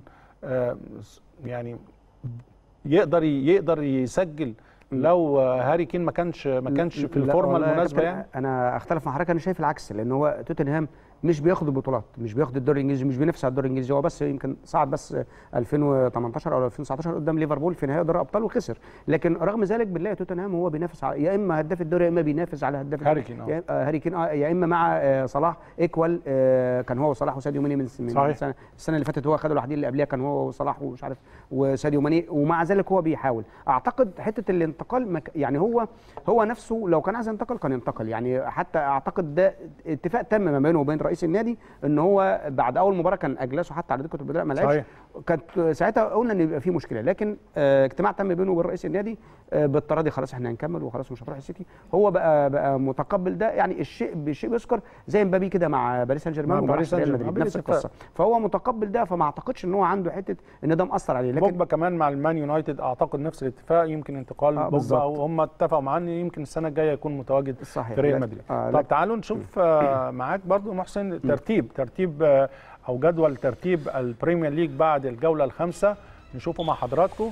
يعني يقدر يقدر يسجل لو هاري كين ما كانش ما كانش في الفورمه المناسبه يعني انا اختلف مع حضرتك انا شايف العكس لان هو توتنهام مش بياخد البطولات مش بياخد الدوري الانجليزي مش بينافس على الدوري الانجليزي هو بس يمكن صعد بس 2018 او 2019 قدام ليفربول في نهائي دوري الابطال وخسر لكن رغم ذلك بنلاقي توتنهام هو بينافس على يا اما هداف الدوري يا اما بينافس على هداف هاري كين يا هاري كين يا اما مع صلاح ايكوال كان هو وصلاح وساديو ماني من, من السنه السنه اللي فاتت هو خد الوحيد اللي قبلها كان هو وصلاح ومش عارف وساديو ماني ومع ذلك هو بيحاول اعتقد حته الانتقال مك يعني هو هو نفسه لو كان عايز ينتقل كان ينتقل يعني حتى اعتقد ده اتفاق تم ما بينه وبين رئيس النادي ان هو بعد اول مباراه كان اجلسه حتى على دكه البدلاء ما لعبش كانت ساعتها قلنا ان يبقى في مشكله لكن اه اجتماع تم بينه وبين رئيس النادي اه بالتراضي خلاص احنا هنكمل وخلاص مش هتروح السيتي هو بقى بقى متقبل ده يعني الشيء بالشيء بيذكر زي مبابي كده مع باريس سان جيرمان وباريس سان جيرمان نفس القصه فهو متقبل ده فما اعتقدش ان هو عنده حته ان ده مأثر عليه لكن بوجبا كمان مع المان يونايتد اعتقد نفس الاتفاق يمكن انتقال آه بوجبا او هم اتفقوا معاه ان يمكن السنه الجايه يكون متواجد صحيح في ريال مدريد آه طب تعالوا نشوف آه معاك برضو محسن ترتيب ترتيب آه او جدول ترتيب البريمير ليج بعد الجوله الخامسه نشوفه مع حضراتكم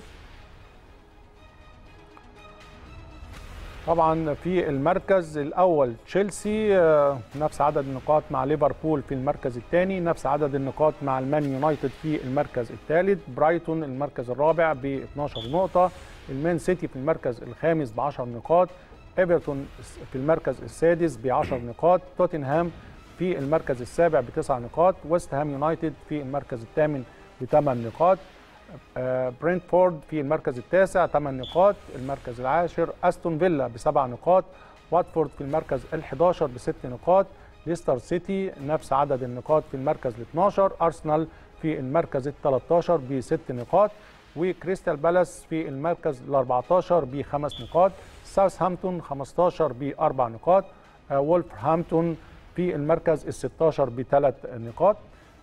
طبعا في المركز الاول تشيلسي نفس عدد النقاط مع ليفربول في المركز الثاني نفس عدد النقاط مع المان يونايتد في المركز الثالث برايتون المركز الرابع ب 12 نقطه المان سيتي في المركز الخامس ب 10 نقاط ايفرتون في المركز السادس ب 10 نقاط توتنهام في المركز السابع بتسع نقاط ويست هام يونايتد في المركز الثامن بثمان نقاط آه برينتفورد في المركز التاسع ثمان نقاط المركز العاشر استون فيلا بسبع نقاط واتفورد في المركز ال11 بست نقاط ليستر سيتي نفس عدد النقاط في المركز ال12 ارسنال في المركز ال13 بست نقاط وكريستال بالاس في المركز ال14 بخمس نقاط ساوثهامبتون 15 باربع نقاط آه وولفرهامبتون في المركز ال 16 بثلاث نقاط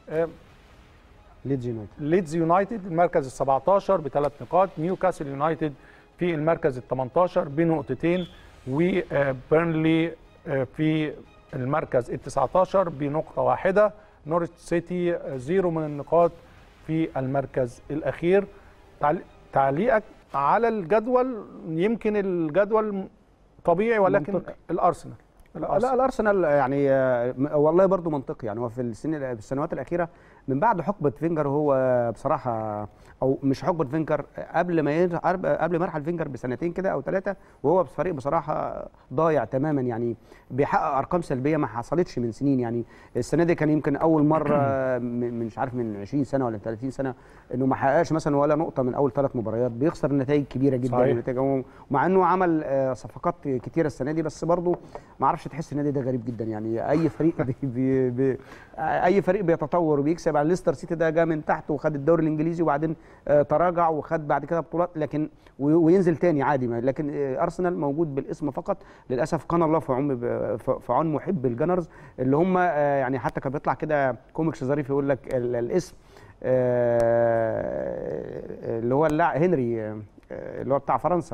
ليدز يونايتد ليدز يونايتد المركز ال 17 بثلاث نقاط نيوكاسل يونايتد في المركز ال 18 بنقطتين وبيرنلي في المركز ال 19 بنقطة واحدة نورث سيتي زيرو من النقاط في المركز الأخير تعليقك على الجدول يمكن الجدول طبيعي ولكن منطقي. الأرسنال لا الارسنال يعني والله برضو منطقي يعني هو في السن في السنوات الاخيره من بعد حقبه فينجر هو بصراحه او مش حقبه فينجر قبل ما ير... قبل ما يرحل فينجر بسنتين كده او ثلاثه وهو فريق بصراحه ضايع تماما يعني بيحقق ارقام سلبيه ما حصلتش من سنين يعني السنه دي كان يمكن اول مره من مش عارف من 20 سنه ولا 30 سنه انه ما حققش مثلا ولا نقطه من اول ثلاث مباريات بيخسر نتائج كبيره جدا صحيح. ونتائج مع انه عمل صفقات كتيره السنه دي بس برضه ما اعرفش تحس النادي ده غريب جدا يعني اي فريق بي بي بي اي فريق بيتطور وبيكسب على ليستر سيتي ده جه من تحت وخد الدوري الانجليزي وبعدين تراجع وخد بعد كده بطولات لكن وينزل تاني عادي لكن ارسنال موجود بالاسم فقط للاسف كان الله في عون في عون محب الجنرز اللي هم يعني حتى كان بيطلع كده كوميكس ظريف يقول لك الاسم اللي هو اللاعب هنري اللي هو بتاع فرنسا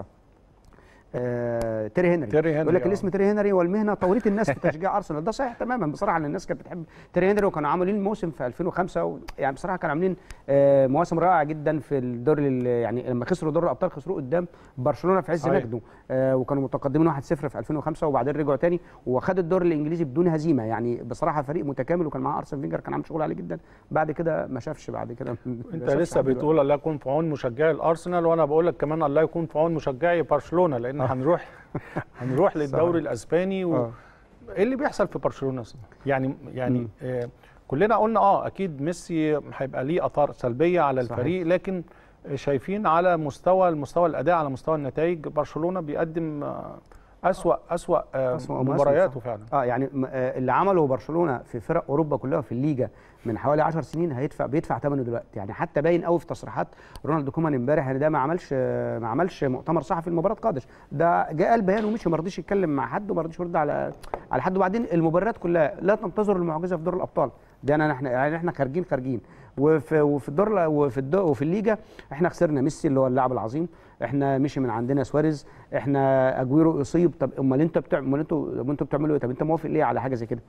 آه، تيري هنري تيري هنري يقول لك آه. الاسم تيري هنري والمهنه طورت الناس في تشجيع ارسنال ده صحيح تماما بصراحه لان الناس كانت بتحب تيري هنري وكانوا عاملين موسم في 2005 و... يعني بصراحه كانوا عاملين آه، مواسم رائعه جدا في الدوري ال- يعني لما خسروا دوري الابطال خسروه قدام برشلونه في عز صحيح. مجده آه، وكانوا متقدمين 1-0 في 2005 وبعدين رجعوا تاني وخد الدوري الانجليزي بدون هزيمه يعني بصراحه فريق متكامل وكان معاه ارسن فينجر كان عامل شغل عالي جدا بعد كده ما شافش بعد كده ما انت شافش لسه لحد دلوقتي. بتقول الله يكون في عون مشجعي الارسنال وانا بقول لك كمان الله يكون في عون مشجعي برشلونه لان هنروح هنروح للدوري الاسباني و... آه. ايه اللي بيحصل في برشلونه أصلاً؟ يعني يعني مم. آه كلنا قلنا اه اكيد ميسي هيبقى ليه اثار سلبيه على صحيح. الفريق لكن شايفين على مستوى المستوى الاداء على مستوى النتائج برشلونه بيقدم آه اسوا اسوا آه أسوأ مواسم مبارياته صح. فعلا اه يعني م- آه، اللي عمله برشلونه في فرق اوروبا كلها في الليجا من حوالي 10 سنين هيدفع بيدفع ثمنه دلوقتي يعني حتى باين قوي في تصريحات رونالد كومان امبارح ان ده ما عملش آه، ما عملش مؤتمر صحفي لمباراه قادش ده جاء قال بيان ومشي ما رضيش يتكلم مع حد وما رضيش يرد على على حد وبعدين المباريات كلها لا تنتظر المعجزه في دور الابطال ده انا احنا يعني احنا خارجين خارجين وفي وفي الدور وفي الدور وفي الليجا احنا خسرنا ميسي اللي هو اللاعب العظيم احنا مشي من عندنا سواريز احنا اجويرو اصيب طب امال انت بتعمل امال انتوا امال انتوا بتعملوا ايه طب انت موافق ليه على حاجه زي كده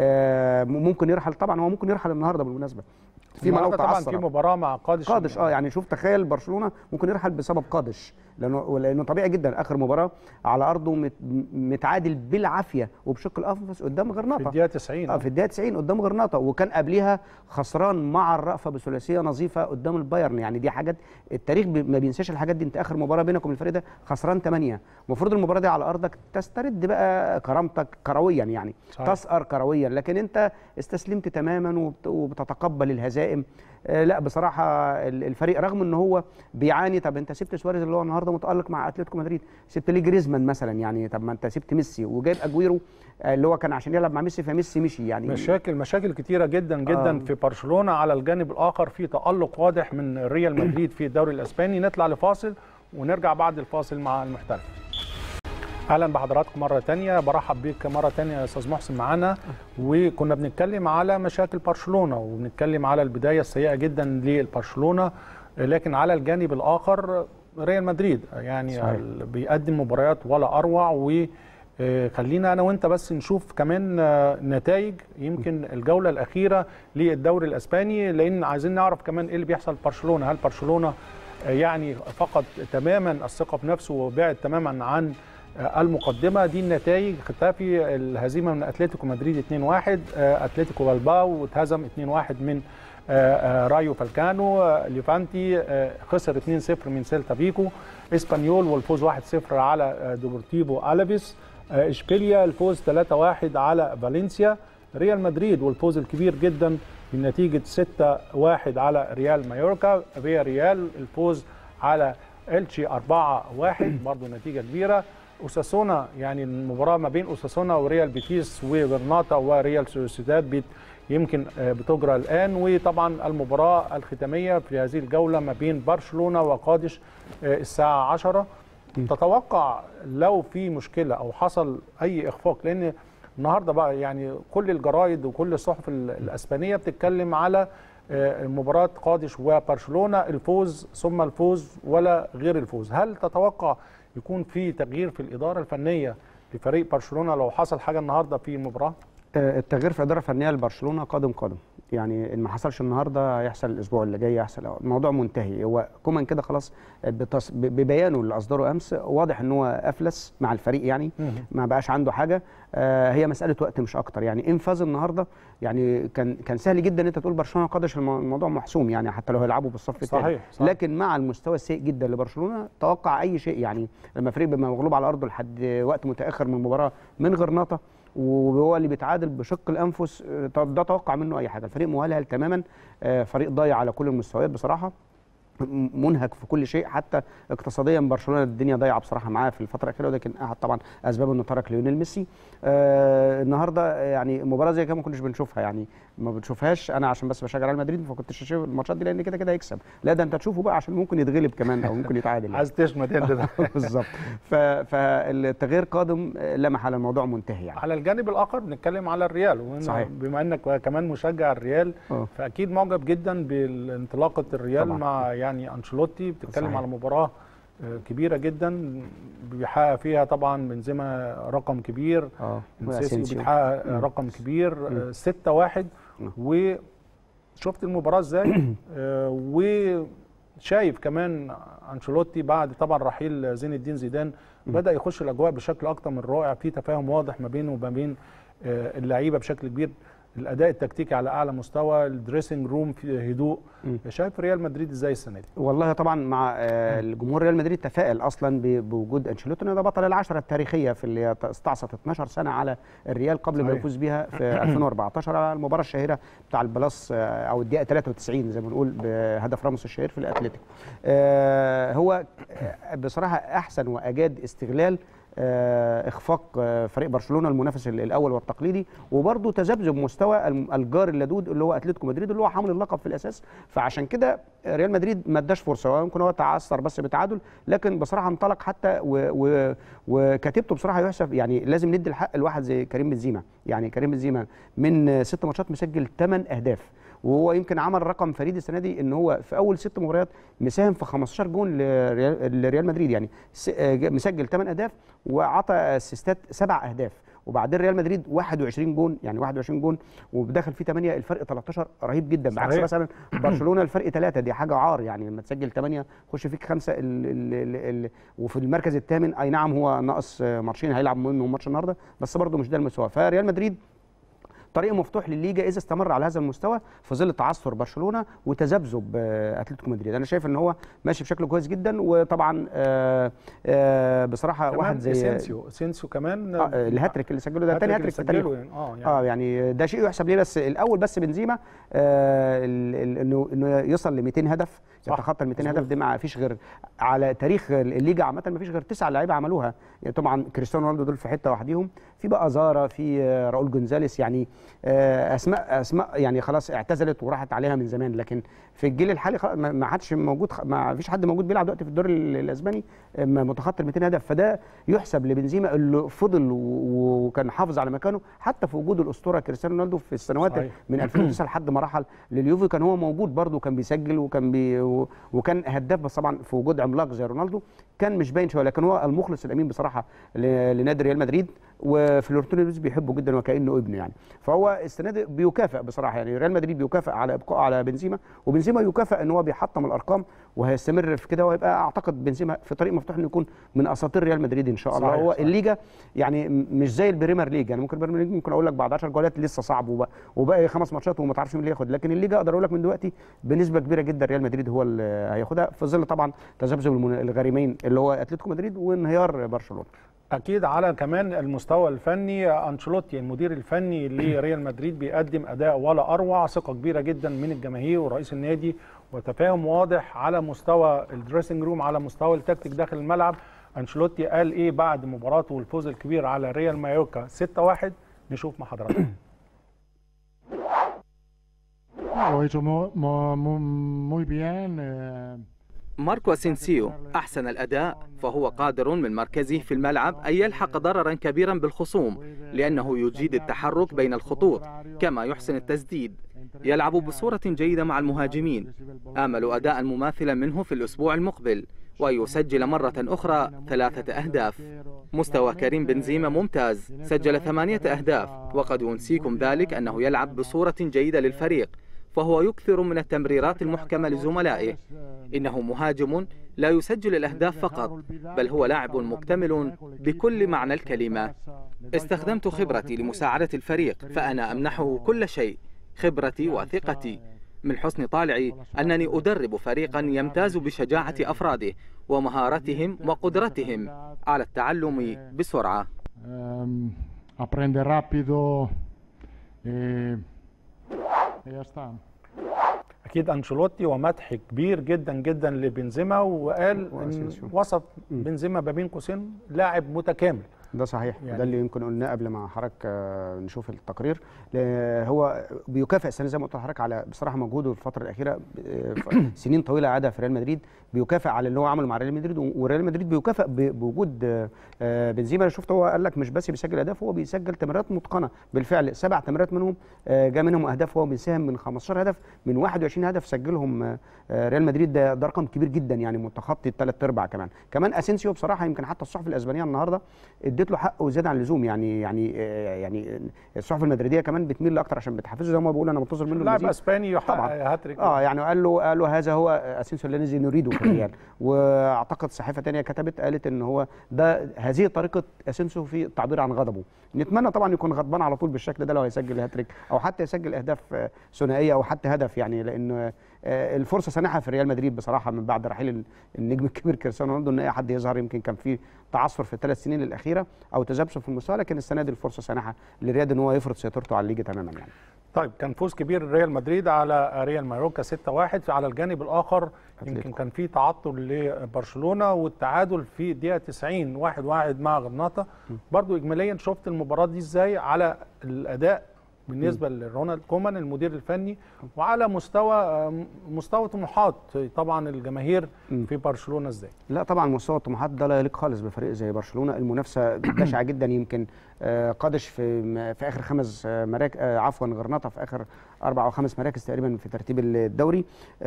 آه ممكن يرحل طبعا هو ممكن يرحل النهارده بالمناسبه فيما لو النهاردة طبعا في تعثر مباراه مع قادش قادش اه يعني شوف تخيل برشلونه ممكن يرحل بسبب قادش لانه لانه طبيعي جدا اخر مباراه على ارضه مت متعادل بالعافيه وبشق الانفس قدام في غرناطه الدقيقه 90 اه في الدقيقه 90 قدام غرناطه وكان قبليها خسران مع الرأفه بثلاثيه نظيفه قدام البايرن يعني دي حاجات التاريخ بي- ما بينساش الحاجات دي انت اخر مباراه بينك وبين الفريق ده خسران 8 المفروض المباراه دي على ارضك تسترد بقى كرامتك كرويا يعني صحيح. تسأر كرويا لكن انت استسلمت تماما وبت- وبتتقبل الهزائم آه لا بصراحه ال- الفريق رغم ان هو بيعاني طب انت سبت سواريز اللي هو النهارده متالق مع اتلتيكو مدريد سبت ليه جريزمان مثلا يعني طب ما انت سبت ميسي وجايب اجويرو آه، اللي هو كان عشان يلعب مع ميسي فميسي مشي يعني مشاكل مشاكل كتيره جدا جدا آه. في برشلونه على الجانب الاخر في تالق واضح من ريال مدريد في الدوري الاسباني نطلع لفاصل ونرجع بعد الفاصل مع المحترف اهلا بحضراتكم مره تانية برحب بيك مره تانية يا استاذ محسن معانا وكنا بنتكلم على مشاكل برشلونه وبنتكلم على البدايه السيئه جدا لبرشلونه لكن على الجانب الاخر ريال مدريد يعني صحيح. ال- بيقدم مباريات ولا اروع و آه، خلينا انا وانت بس نشوف كمان آه، نتائج يمكن الجوله الاخيره للدوري الاسباني لان عايزين نعرف كمان ايه اللي بيحصل في برشلونه هل برشلونه آه، يعني فقد تماما الثقه بنفسه وبعد تماما عن آه، المقدمه دي النتائج ختافي الهزيمه من اتلتيكو مدريد 2-1 آه، اتلتيكو بالباو اتهزم 2-1 من آه، آه، رايو فالكانو آه، ليفانتي آه، خسر 2-0 من سيلتا فيكو اسبانيول والفوز 1-0 على آه، دوبورتيفو الافيس آه، اشبيليا الفوز 3-1 على فالنسيا ريال مدريد والفوز الكبير جدا بنتيجه 6-1 على ريال مايوركا فيا ريال الفوز على التشي 4-1 برضه نتيجه كبيره اوساسونا يعني المباراه ما بين اوساسونا وريال بيتيس وبرناطا وريال سوسيداد بيت يمكن آه، بتجرى الان وطبعا المباراه الختاميه في هذه الجوله ما بين برشلونه وقادش آه، الساعه 10 تتوقع لو في مشكله او حصل اي اخفاق لان النهارده بقى يعني كل الجرايد وكل الصحف ال- الاسبانيه بتتكلم على آه، مباراه قادش وبرشلونه الفوز ثم الفوز ولا غير الفوز هل تتوقع يكون في تغيير في الاداره الفنيه لفريق برشلونه لو حصل حاجه النهارده في المباراه آه، التغيير في الاداره الفنيه لبرشلونه قادم قادم يعني ان ما حصلش النهارده هيحصل الاسبوع اللي جاي هيحصل الموضوع منتهي هو كومان كده خلاص بتص... ببيانه اللي اصدره امس واضح ان هو افلس مع الفريق يعني ما بقاش عنده حاجه آه هي مساله وقت مش اكتر يعني ان فاز النهارده يعني كان كان سهل جدا ان انت تقول برشلونه قادش الموضوع محسوم يعني حتى لو هيلعبوا بالصف الثاني صحيح, صحيح لكن مع المستوى السيء جدا لبرشلونه توقع اي شيء يعني لما فريق بيبقى مغلوب على ارضه لحد وقت متاخر من المباراه من غرناطه وهو اللي بيتعادل بشق الانفس ده توقع منه اي حاجه الفريق مهلهل تماما فريق ضايع على كل المستويات بصراحه منهك في كل شيء حتى اقتصاديا برشلونه الدنيا ضايعه بصراحه معاه في الفتره الاخيره ولكن احد طبعا اسباب انه ترك ليونيل ميسي آه النهارده يعني مباراه زي كده ما كناش بنشوفها يعني ما بنشوفهاش انا عشان بس بشجع ريال مدريد فما كنتش اشوف الماتشات دي لان كده كده هيكسب لا ده انت تشوفه بقى عشان ممكن يتغلب كمان او ممكن يتعادل يعني. عايز تشمت انت ده بالظبط فالتغيير قادم لا محاله الموضوع منتهي يعني على الجانب الاخر بنتكلم على الريال صحيح. بما انك كمان مشجع الريال أوه. فاكيد معجب جدا بانطلاقه الريال طبعا. مع يعني انشيلوتي بتتكلم صحيح. على مباراه كبيره جدا بيحقق فيها طبعا بنزيما رقم كبير اه سيسي بيحقق رقم كبير 6 1 وشفت المباراه ازاي وشايف كمان انشيلوتي بعد طبعا رحيل زين الدين زيدان بدا يخش الاجواء بشكل اكتر من رائع في تفاهم واضح ما بينه وما بين اللعيبه بشكل كبير الاداء التكتيكي على اعلى مستوى الدريسنج روم في هدوء م. شايف ريال مدريد ازاي السنه دي والله طبعا مع الجمهور ريال مدريد تفائل اصلا بوجود انشيلوتي ده بطل العشره التاريخيه في اللي استعصت 12 سنه على الريال قبل صحيح. ما يفوز بيها في 2014 المباراه الشهيره بتاع البلاس او الدقيقه 93 زي ما بنقول بهدف راموس الشهير في الاتليتيكو هو بصراحه احسن واجاد استغلال اخفاق فريق برشلونه المنافس الاول والتقليدي وبرضه تذبذب مستوى الجار اللدود اللي هو اتلتيكو مدريد اللي هو حامل اللقب في الاساس فعشان كده ريال مدريد ما اداش فرصه ويمكن هو تعثر بس بتعادل لكن بصراحه انطلق حتى وكتيبته بصراحه يحسب يعني لازم ندي الحق لواحد زي كريم بنزيما يعني كريم بنزيما من ست ماتشات مسجل ثمان اهداف وهو يمكن عمل رقم فريد السنه دي ان هو في اول ست مباريات مساهم في 15 جون لريال مدريد يعني مسجل 8 اهداف وعطى اسيستات سبع اهداف وبعدين ريال مدريد 21 جون يعني 21 جون ودخل فيه 8 الفرق 13 رهيب جدا صحيح. بعكس مثلا برشلونه الفرق 3 دي حاجه عار يعني لما تسجل 8 خش فيك خمسه ال ال ال ال وفي المركز الثامن اي نعم هو ناقص ماتشين هيلعب منهم ماتش النهارده بس برضه مش ده المستوى فريال مدريد طريق مفتوح للليجا اذا استمر على هذا المستوى في ظل تعثر برشلونه وتذبذب اتلتيكو مدريد انا شايف ان هو ماشي بشكل كويس جدا وطبعا آآ آآ بصراحه واحد زي سينسيو سينسيو كمان آه الهاتريك اللي سجله ده تاني هاتريك في التاريخ يعني اه يعني, آه يعني ده شيء يحسب ليه بس الاول بس بنزيما آه انه انه يصل ل 200 هدف يتخطى ال 200 هدف دي ما فيش غير على تاريخ الليجا عامه ما فيش غير تسع لعيبه عملوها يعني طبعا كريستيانو رونالدو دول في حته لوحدهم في بقى زارا في راؤول جونزاليس يعني اسماء اسماء يعني خلاص اعتزلت وراحت عليها من زمان لكن في الجيل الحالي ما عادش موجود ما فيش حد موجود بيلعب دلوقتي في الدوري الاسباني متخطى ال 200 هدف فده يحسب لبنزيما اللي فضل وكان حافظ على مكانه حتى في وجود الاسطوره كريستيانو رونالدو في السنوات صحيح. من 2009 لحد ما رحل لليوفي كان هو موجود برده وكان بيسجل وكان بي وكان هداف بس طبعا في وجود عملاق زي رونالدو كان مش باين شويه لكن هو المخلص الامين بصراحه لنادي ريال مدريد وفلورنتينو لويس بيحبه جدا وكانه ابنه يعني فهو السنه دي بيكافئ بصراحه يعني ريال مدريد بيكافئ على ابقاء على بنزيما وبنزيما يكافئ ان هو بيحطم الارقام وهيستمر في كده ويبقى اعتقد بنزيما في طريق مفتوح انه يكون من اساطير ريال مدريد ان شاء الله صحيح هو صحيح. الليجا يعني مش زي البريمير ليج يعني ممكن البريمير ليج ممكن اقول لك بعد 10 جولات لسه صعب وبقى, وباقي خمس ماتشات وما تعرفش مين اللي ياخد لكن الليجا اقدر اقول لك من دلوقتي بنسبه كبيره جدا ريال مدريد هو اللي هياخدها في ظل طبعا تذبذب الغريمين اللي هو اتلتيكو مدريد وانهيار برشلونه اكيد على كمان المستوى الفني انشيلوتي المدير الفني لريال مدريد بيقدم اداء ولا اروع ثقه كبيره جدا من الجماهير ورئيس النادي وتفاهم واضح على مستوى الدريسنج روم على مستوى التكتيك داخل الملعب انشيلوتي قال ايه بعد مباراته والفوز الكبير على ريال مايوركا 6-1 نشوف مع حضراتكم muy bien. ماركو اسينسيو أحسن الأداء فهو قادر من مركزه في الملعب أن يلحق ضررا كبيرا بالخصوم لأنه يجيد التحرك بين الخطوط كما يحسن التسديد يلعب بصورة جيدة مع المهاجمين آمل أداء مماثلا منه في الأسبوع المقبل ويسجل مرة أخرى ثلاثة أهداف مستوى كريم بنزيما ممتاز سجل ثمانية أهداف وقد ينسيكم ذلك أنه يلعب بصورة جيدة للفريق فهو يكثر من التمريرات المحكمة لزملائه إنه مهاجم لا يسجل الأهداف فقط بل هو لاعب مكتمل بكل معنى الكلمة استخدمت خبرتي لمساعدة الفريق فأنا أمنحه كل شيء خبرتي وثقتي من حسن طالعي أنني أدرب فريقا يمتاز بشجاعة أفراده ومهارتهم وقدرتهم على التعلم بسرعة aprende rápido eh, ya está. اكيد انشيلوتي ومدح كبير جدا جدا لبنزيما وقال ان وأسينسيو. وصف بنزيما ما بين قوسين لاعب متكامل ده صحيح يعني- يعني ده اللي يمكن قلناه قبل ما حضرتك آه، نشوف التقرير ل- هو بيكافئ السنه زي ما قلت لحضرتك على بصراحه مجهوده الفتره الاخيره آه، ف- سنين طويله قعدها في ريال مدريد بيكافئ على اللي هو عمله مع ريال مدريد و- وريال مدريد بيكافئ ب- بوجود آه، آه، بنزيما انا شفت هو قال لك مش بس بيسجل اهداف هو بيسجل تمريرات متقنه بالفعل سبع تمريرات منهم آه، جاء منهم اهداف هو بيساهم من 15 هدف من 21 هدف سجلهم آه، آه، ريال مدريد ده ده رقم كبير جدا يعني متخطي الثلاث ارباع كمان كمان اسينسيو بصراحه يمكن حتى الصحف الاسبانيه النهارده اديت له حقه زياده عن اللزوم يعني يعني آه، يعني الصحف المدريديه كمان بتميل لاكتر عشان بتحفزه زي ما بقول انا منتظر منه لاعب المزيد اسباني يحقق طبعاً. هاتريك اه يعني قال له قال له هذا هو اسينسيو الذي نريده في الريال واعتقد صحيفه تانية كتبت قالت ان هو ده هذه طريقه اسينسيو في التعبير عن غضبه نتمنى طبعا يكون غضبان على طول بالشكل ده لو هيسجل هاتريك او حتى يسجل اهداف آه، ثنائيه او حتى هدف يعني لان آه، الفرصه سانحها في ريال مدريد بصراحه من بعد رحيل ال- النجم الكبير كريستيانو رونالدو ان اي حد يظهر يمكن كان في تعثر في الثلاث سنين الاخيره او تذبذب في المستوى لكن السنه دي الفرصه سانحه للرياض ان هو يفرض سيطرته على الليجا تماما يعني طيب كان فوز كبير ريال مدريد على ريال مايوركا 6-1 على الجانب الاخر يمكن أتليتيكو. كان في تعطل لبرشلونه والتعادل في الدقيقه 90 1 1 مع غرناطه برضو اجماليا شفت المباراه دي ازاي على الاداء بالنسبه لرونالد كومان المدير الفني وعلى مستوى مستوى طموحات طبعا الجماهير مم. في برشلونه ازاي لا طبعا مستوى الطموحات ده لا يليق خالص بفريق زي برشلونه المنافسه بشعه جدا يمكن آه، قادش في م- في اخر خمس مراكز عفوا غرناطه في اخر اربع او خمس مراكز تقريبا في ترتيب الدوري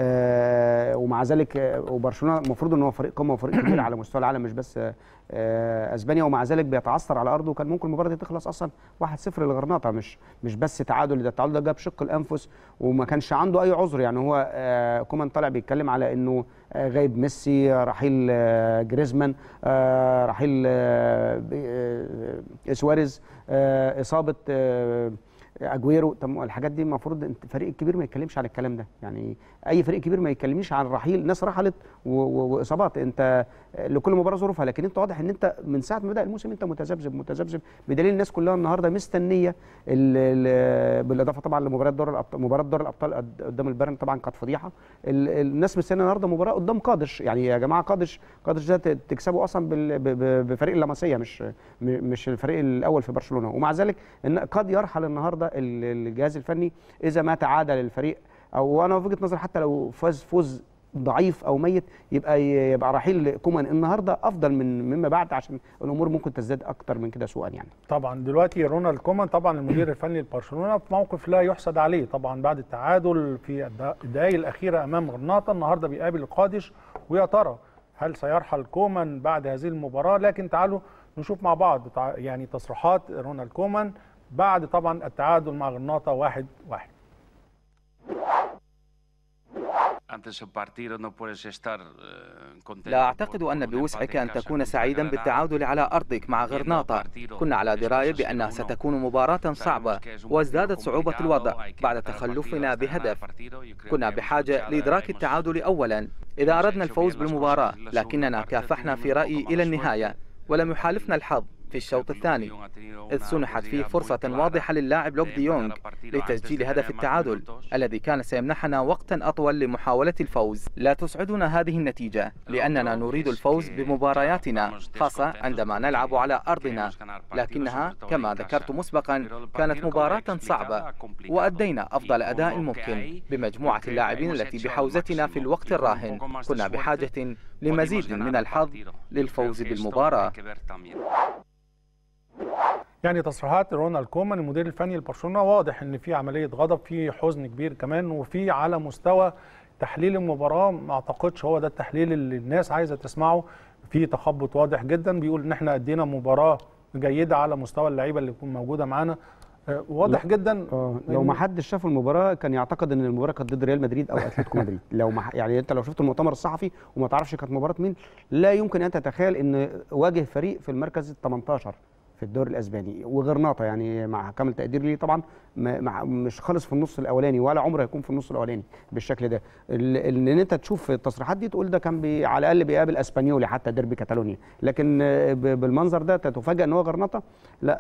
آه، ومع ذلك آه، وبرشلونه المفروض ان هو فريق قمه وفريق كبير على مستوى العالم مش بس آه، آه، اسبانيا ومع ذلك بيتعثر على ارضه وكان ممكن المباراه دي تخلص اصلا 1-0 لغرناطه مش مش بس تعادل ده التعادل ده جاب شق الانفس وما كانش عنده اي عذر يعني هو آه، كومان طالع بيتكلم على انه آه، غايب ميسي آه، رحيل آه، جريزمان آه، رحيل آه، ب- آه، سواريز آه، اصابه آه، اجويرو طب ما الحاجات دي المفروض انت الفريق الكبير ما يتكلمش عن الكلام ده يعني اي فريق كبير ما يتكلمنيش عن رحيل ناس رحلت و- و- واصابات انت لكل مباراه ظروفها لكن انت واضح ان انت من ساعه ما بدا الموسم انت متذبذب متذبذب بدليل الناس كلها النهارده مستنيه ال- ال- بالاضافه طبعا لمباراه دور الابطال مباراه دور الابطال قد- قدام البيرن طبعا كانت فضيحه ال- الناس مستنيه النهارده مباراه قدام قادش يعني يا جماعه قادش قادش ده ت- تكسبه اصلا بال- ب- ب- بفريق اللمسيه مش م- مش الفريق الاول في برشلونه ومع ذلك ان قد يرحل النهارده ال- الجهاز الفني اذا ما تعادل الفريق او انا في وجهه نظري حتى لو فاز فوز ضعيف او ميت يبقى يبقى رحيل كومان النهارده افضل من مما بعد عشان الامور ممكن تزداد اكتر من كده سوءا يعني طبعا دلوقتي رونالد كومان طبعا المدير الفني لبرشلونه في موقف لا يحسد عليه طبعا بعد التعادل في الد- الدقائق الاخيره امام غرناطه النهارده بيقابل القادش ويا ترى هل سيرحل كومان بعد هذه المباراه لكن تعالوا نشوف مع بعض تع- يعني تصريحات رونالد كومان بعد طبعا التعادل مع غرناطه واحد واحد antes del partido no puedes estar eh, contento لا أعتقد por- أن por un بوسعك empate en أن casa تكون contra سعيدا Granada. بالتعادل على أرضك مع غرناطة كنا على دراية بأنها ستكون مباراة صعبة وازدادت صعوبة الوضع بعد تخلفنا بهدف كنا بحاجة لإدراك التعادل أولا إذا أردنا الفوز بالمباراة لكننا كافحنا في رأيي إلى النهاية ولم يحالفنا الحظ في الشوط الثاني إذ سنحت فيه فرصة واضحة للاعب لوك دي يونغ لتسجيل هدف التعادل الذي كان سيمنحنا وقتا أطول لمحاولة الفوز لا تسعدنا هذه النتيجة لأننا نريد الفوز بمبارياتنا خاصة عندما نلعب على أرضنا لكنها كما ذكرت مسبقا كانت مباراة صعبة وأدينا أفضل أداء ممكن بمجموعة اللاعبين التي بحوزتنا في الوقت الراهن كنا بحاجة لمزيد من الحظ للفوز بالمباراة يعني تصريحات رونالد كومان المدير الفني لبرشلونه واضح ان في عمليه غضب في حزن كبير كمان وفي على مستوى تحليل المباراه ما اعتقدش هو ده التحليل اللي الناس عايزه تسمعه في تخبط واضح جدا بيقول ان احنا ادينا مباراه جيده على مستوى اللعيبه اللي تكون موجوده معانا واضح لا. جدا آه. لو ما حدش شاف المباراه كان يعتقد ان المباراه كانت ضد ريال مدريد او اتلتيكو مدريد لو ما يعني انت لو شفت المؤتمر الصحفي وما تعرفش كانت مباراه مين لا يمكن ان تتخيل ان واجه فريق في المركز ال 18 في الدوري الاسباني وغرناطه يعني مع كامل تقدير ليه طبعا مع مش خالص في النص الاولاني ولا عمره هيكون في النص الاولاني بالشكل ده ان انت تشوف التصريحات دي تقول ده كان بي على الاقل بيقابل اسبانيولي حتى ديربي كاتالونيا لكن بالمنظر ده تتفاجئ ان هو غرناطه لا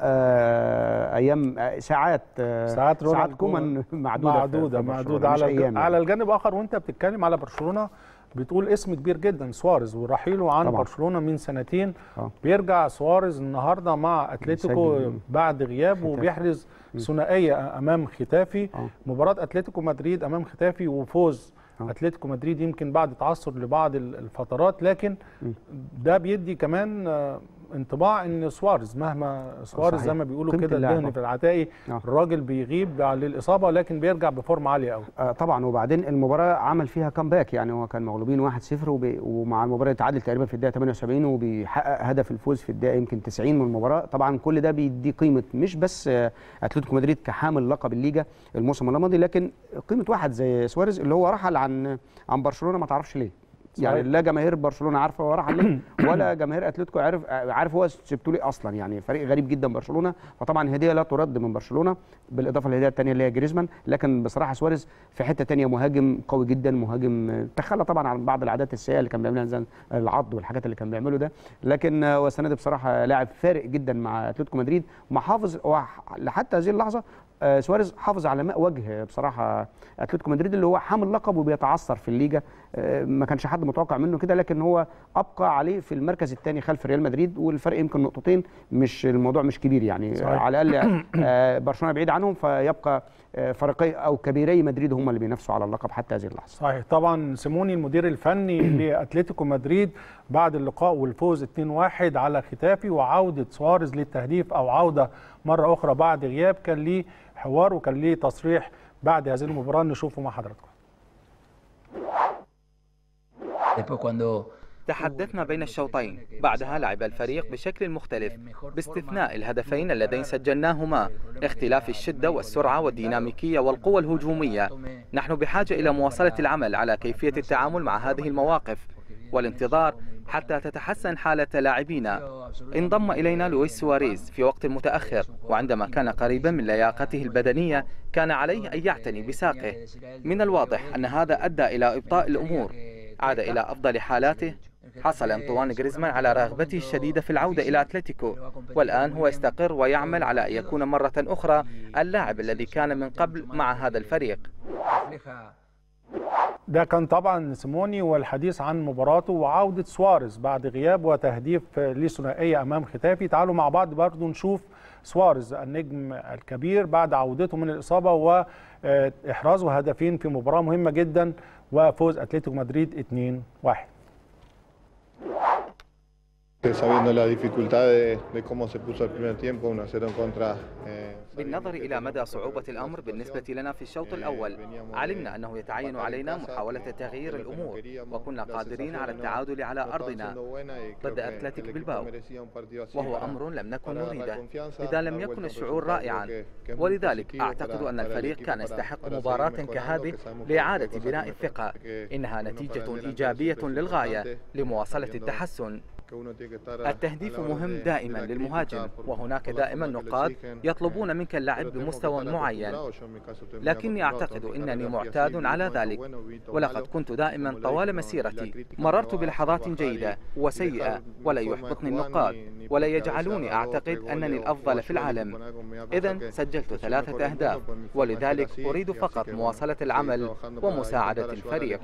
آه ايام ساعات آه ساعات, ساعات كومان معدوده معدوده معدوده على يعني. على الجانب الاخر وانت بتتكلم على برشلونه بتقول اسم كبير جدا سواريز ورحيله عن طبعا. برشلونه من سنتين أوه. بيرجع سواريز النهارده مع اتلتيكو بعد غياب وبيحرز ثنائيه امام ختافي أوه. مباراه اتلتيكو مدريد امام ختافي وفوز أوه. اتلتيكو مدريد يمكن بعد تعثر لبعض الفترات لكن ده بيدي كمان انطباع ان سواريز مهما سواريز زي ما بيقولوا كده الدهن في العتاقي الراجل بيغيب للاصابه لكن بيرجع بفورم عاليه قوي آه طبعا وبعدين المباراه عمل فيها كامباك يعني هو كان مغلوبين 1-0 وبي... ومع المباراه اتعادل تقريبا في الدقيقه 78 وبيحقق هدف الفوز في الدقيقه يمكن 90 من المباراه طبعا كل ده بيدي قيمه مش بس اتلتيكو مدريد كحامل لقب الليجا الموسم الماضي لكن قيمه واحد زي سواريز اللي هو رحل عن عن برشلونه ما تعرفش ليه يعني لا جماهير برشلونه عارفه هو راح ليه ولا جماهير اتلتيكو عارف عارف هو سبته ليه اصلا يعني فريق غريب جدا برشلونه فطبعا هديه لا ترد من برشلونه بالاضافه للهديه الثانيه اللي هي جريزمان لكن بصراحه سواريز في حته ثانيه مهاجم قوي جدا مهاجم تخلى طبعا عن بعض العادات السيئه اللي كان بيعملها زي العض والحاجات اللي كان بيعمله ده لكن هو السنه دي بصراحه لاعب فارق جدا مع اتلتيكو مدريد محافظ لحتى هذه اللحظه سواريز حافظ على ماء وجه بصراحه اتلتيكو مدريد اللي هو حامل لقب وبيتعثر في الليجا ما كانش حد متوقع منه كده لكن هو ابقى عليه في المركز الثاني خلف ريال مدريد والفرق يمكن نقطتين مش الموضوع مش كبير يعني صحيح. على الاقل برشلونه بعيد عنهم فيبقى فريقي او كبيري مدريد هم اللي بينافسوا على اللقب حتى هذه اللحظه. صحيح طبعا سيموني المدير الفني لاتلتيكو مدريد بعد اللقاء والفوز 2-1 على ختافي وعوده سواريز للتهديف او عوده مره اخرى بعد غياب كان ليه حوار وكان ليه تصريح بعد هذه المباراه نشوفه مع حضراتكم. تحدثنا بين الشوطين بعدها لعب الفريق بشكل مختلف باستثناء الهدفين اللذين سجلناهما اختلاف الشدة والسرعة والديناميكية والقوة الهجومية نحن بحاجة إلى مواصلة العمل على كيفية التعامل مع هذه المواقف والانتظار حتى تتحسن حالة لاعبينا انضم إلينا لويس سواريز في وقت متأخر وعندما كان قريبا من لياقته البدنية كان عليه أن يعتني بساقه من الواضح أن هذا أدى إلى إبطاء الأمور عاد إلى أفضل حالاته حصل أنطوان غريزمان على رغبته الشديدة في العودة إلى أتلتيكو والآن هو يستقر ويعمل على أن يكون مرة أخرى اللاعب الذي كان من قبل مع هذا الفريق ده كان طبعا سيموني والحديث عن مباراته وعودة سواريز بعد غياب وتهديف لثنائية أمام ختافي تعالوا مع بعض برضو نشوف سواريز النجم الكبير بعد عودته من الإصابة وإحرازه هدفين في مباراة مهمة جدا وفوز أتلتيكو مدريد 2-1 sabiendo la dificultad de, de, cómo se puso el primer tiempo, 1 0 en contra. بالنظر إلى مدى صعوبة الأمر بالنسبة لنا في الشوط الأول علمنا أنه يتعين علينا محاولة تغيير الأمور وكنا قادرين على التعادل على أرضنا ضد أتلتيك بلباو وهو أمر لم نكن نريده إذا لم يكن الشعور رائعا ولذلك أعتقد أن الفريق كان يستحق مباراة كهذه لإعادة بناء الثقة إنها نتيجة إيجابية للغاية لمواصلة التحسن التهديف مهم دائما للمهاجم وهناك دائما نقاد يطلبون منك اللعب بمستوى معين لكني أعتقد أنني معتاد على ذلك ولقد كنت دائما طوال مسيرتي مررت بلحظات جيدة وسيئة ولا يحبطني النقاد ولا يجعلوني أعتقد أنني الأفضل في العالم إذا سجلت ثلاثة أهداف ولذلك أريد فقط مواصلة العمل ومساعدة الفريق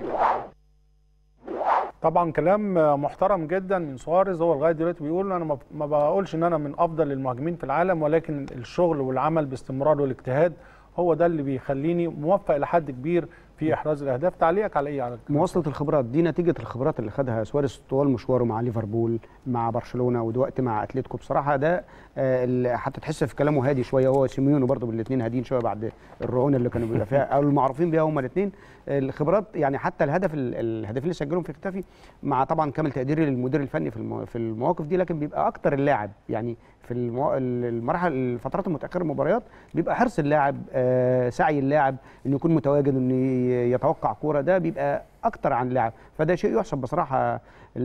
طبعا كلام محترم جدا من سواريز هو لغايه دلوقتي بيقول انا ما بقولش ان انا من افضل المهاجمين في العالم ولكن الشغل والعمل باستمرار والاجتهاد هو ده اللي بيخليني موفق الى حد كبير في احراز الاهداف تعليقك على ايه على مواصله الخبرات دي نتيجه الخبرات اللي خدها سواريز طوال مشواره مع ليفربول مع برشلونه ودلوقتي مع اتلتيكو بصراحه ده حتى تحس في كلامه هادي شويه هو سيميوني برضه بالاثنين هاديين شويه بعد الرعونه اللي كانوا بيبقى فيها او المعروفين بيها هم الاثنين الخبرات يعني حتى الهدف الهدفين اللي سجلهم في ختافي مع طبعا كامل تقديري للمدير الفني في في المواقف دي لكن بيبقى اكتر اللاعب يعني في المراحل الفترات المتاخره المباريات بيبقى حرص اللاعب آه سعي اللاعب انه يكون متواجد انه يتوقع كوره ده بيبقى اكتر عن اللاعب فده شيء يحسب بصراحه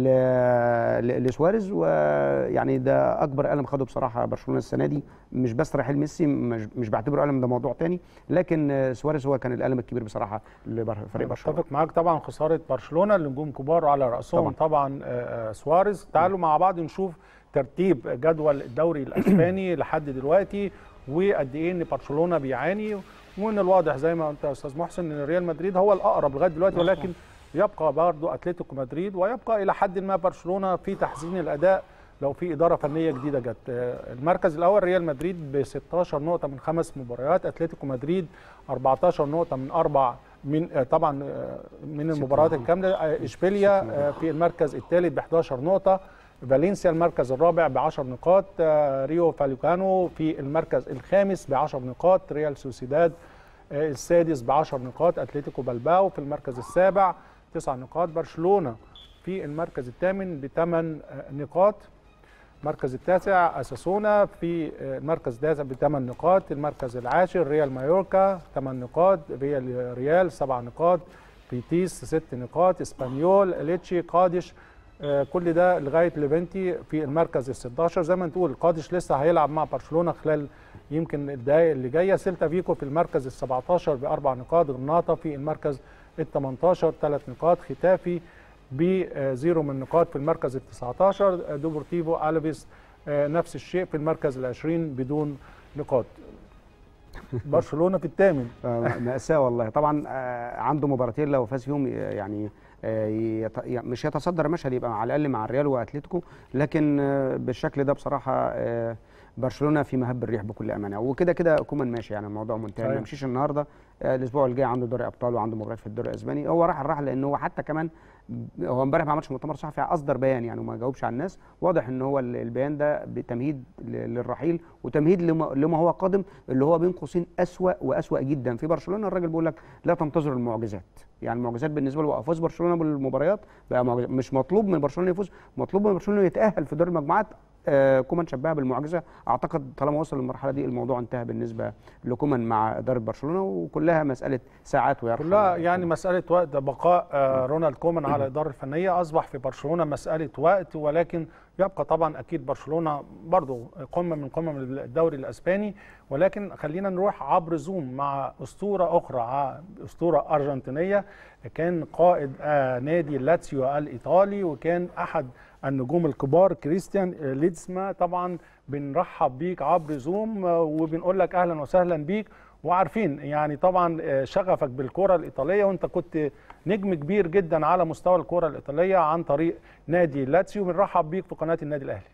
لسواريز ويعني ده اكبر قلم خده بصراحه برشلونه السنه دي مش بس رحيل ميسي مش, مش بعتبره قلم ده موضوع تاني لكن سواريز هو كان القلم الكبير بصراحه لفريق برشلونه اتفق معاك طبعا خساره برشلونه النجوم كبار على راسهم طبعا, طبعا سواريز تعالوا مع بعض نشوف ترتيب جدول الدوري الاسباني لحد دلوقتي وقد ايه ان برشلونه بيعاني ومن الواضح زي ما انت يا استاذ محسن ان ريال مدريد هو الاقرب لغايه دلوقتي ولكن يبقى برضه اتلتيكو مدريد ويبقى الى حد ما برشلونه في تحسين الاداء لو في اداره فنيه جديده جت المركز الاول ريال مدريد ب 16 نقطه من خمس مباريات اتلتيكو مدريد 14 نقطه من اربع من طبعا من المباريات الكامله اشبيليا في المركز الثالث ب 11 نقطه فالنسيا المركز الرابع ب 10 نقاط ريو فاليكانو في المركز الخامس ب 10 نقاط ريال سوسيداد السادس ب 10 نقاط اتلتيكو بلباو في المركز السابع 9 نقاط برشلونه في المركز الثامن ب 8 نقاط المركز التاسع اساسونا في المركز التاسع ب 8 نقاط المركز العاشر ريال مايوركا 8 نقاط ريال ريال 7 نقاط بيتيس 6 نقاط اسبانيول ليتشي قادش كل ده لغايه ليفنتي في المركز ال 16 زي ما تقول قادش لسه هيلعب مع برشلونه خلال يمكن الدقائق اللي جايه سيلتا فيكو في المركز ال 17 باربع نقاط غرناطه في المركز ال 18 ثلاث نقاط ختافي بزيرو من نقاط في المركز ال 19 دوبورتيفو الفيس نفس الشيء في المركز ال 20 بدون نقاط برشلونه في الثامن مأساة والله طبعا عنده مباراتين لو فاز فيهم يعني مش يتصدر مشهد يبقى على الاقل مع الريال واتلتيكو لكن بالشكل ده بصراحه برشلونه في مهب الريح بكل امانه وكده كده كومان ماشي يعني الموضوع منتهي ما يمشيش النهارده الاسبوع الجاي عنده دوري ابطال وعنده مباريات في الدوري الاسباني هو راح الراحه لان هو حتى كمان هو امبارح ما عملش مؤتمر صحفي اصدر بيان يعني وما جاوبش على الناس واضح ان هو البيان ده بتمهيد للرحيل وتمهيد لما هو قادم اللي هو بين قوسين اسوا واسوا جدا في برشلونه الراجل بيقول لك لا تنتظر المعجزات يعني المعجزات بالنسبه له فوز برشلونه بالمباريات بقى معجزة. مش مطلوب من برشلونه يفوز مطلوب من برشلونه يتاهل في دور المجموعات آه كومان شبهها بالمعجزه اعتقد طالما وصل للمرحله دي الموضوع انتهى بالنسبه لكومان مع اداره برشلونه وكلها مساله ساعات ويرحل كلها يعني مساله وقت بقاء آه رونالد كومان على الاداره الفنيه اصبح في برشلونه مساله وقت ولكن يبقى طبعا اكيد برشلونه برضو قمه من قمم الدوري الاسباني ولكن خلينا نروح عبر زوم مع اسطوره اخرى اسطوره ارجنتينيه كان قائد آه نادي لاتسيو الايطالي وكان احد النجوم الكبار كريستيان ليدسما طبعا بنرحب بيك عبر زوم وبنقول لك اهلا وسهلا بيك وعارفين يعني طبعا شغفك بالكره الايطاليه وانت كنت نجم كبير جدا على مستوى الكره الايطاليه عن طريق نادي لاتسيو بنرحب بيك في قناه النادي الاهلي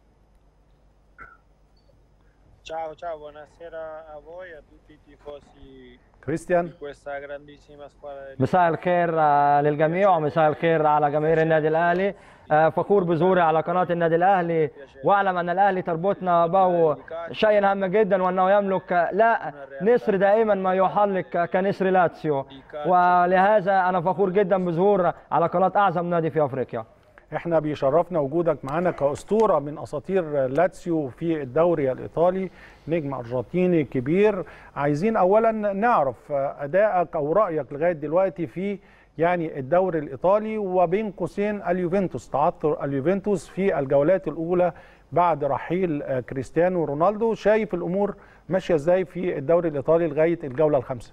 Ciao, ciao, buonasera a voi e a tutti i tifosi كريستيان di questa grandissima squadra del مساء الخير للجميع ومساء الخير على جماهير النادي الاهلي فخور بظهوري على قناه النادي الاهلي واعلم ان الاهلي تربطنا به شيء هام جدا وانه يملك لا نسر دائما ما يحلق كنسر لاتسيو ولهذا انا فخور جدا بظهور على قناه اعظم نادي في افريقيا احنا بيشرفنا وجودك معانا كاسطوره من اساطير لاتسيو في الدوري الايطالي نجم ارجنتيني كبير عايزين اولا نعرف ادائك او رايك لغايه دلوقتي في يعني الدوري الايطالي وبين قوسين اليوفنتوس تعثر اليوفنتوس في الجولات الاولى بعد رحيل كريستيانو رونالدو شايف الامور ماشيه ازاي في الدوري الايطالي لغايه الجوله الخامسه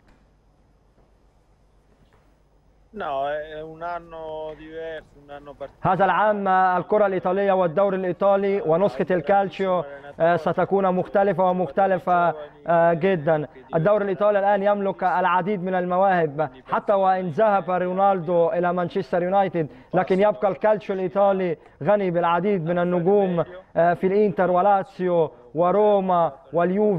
No, è un anno diverso, un anno هذا العام الكرة الإيطالية والدوري الإيطالي ونسخة الكالتشيو ستكون مختلفة ومختلفة جدا الدوري الإيطالي الآن يملك العديد من المواهب حتى وإن ذهب رونالدو إلى مانشستر يونايتد لكن يبقى الكالتشيو الإيطالي غني بالعديد من النجوم في الإنتر ولاتسيو وروما واليوفي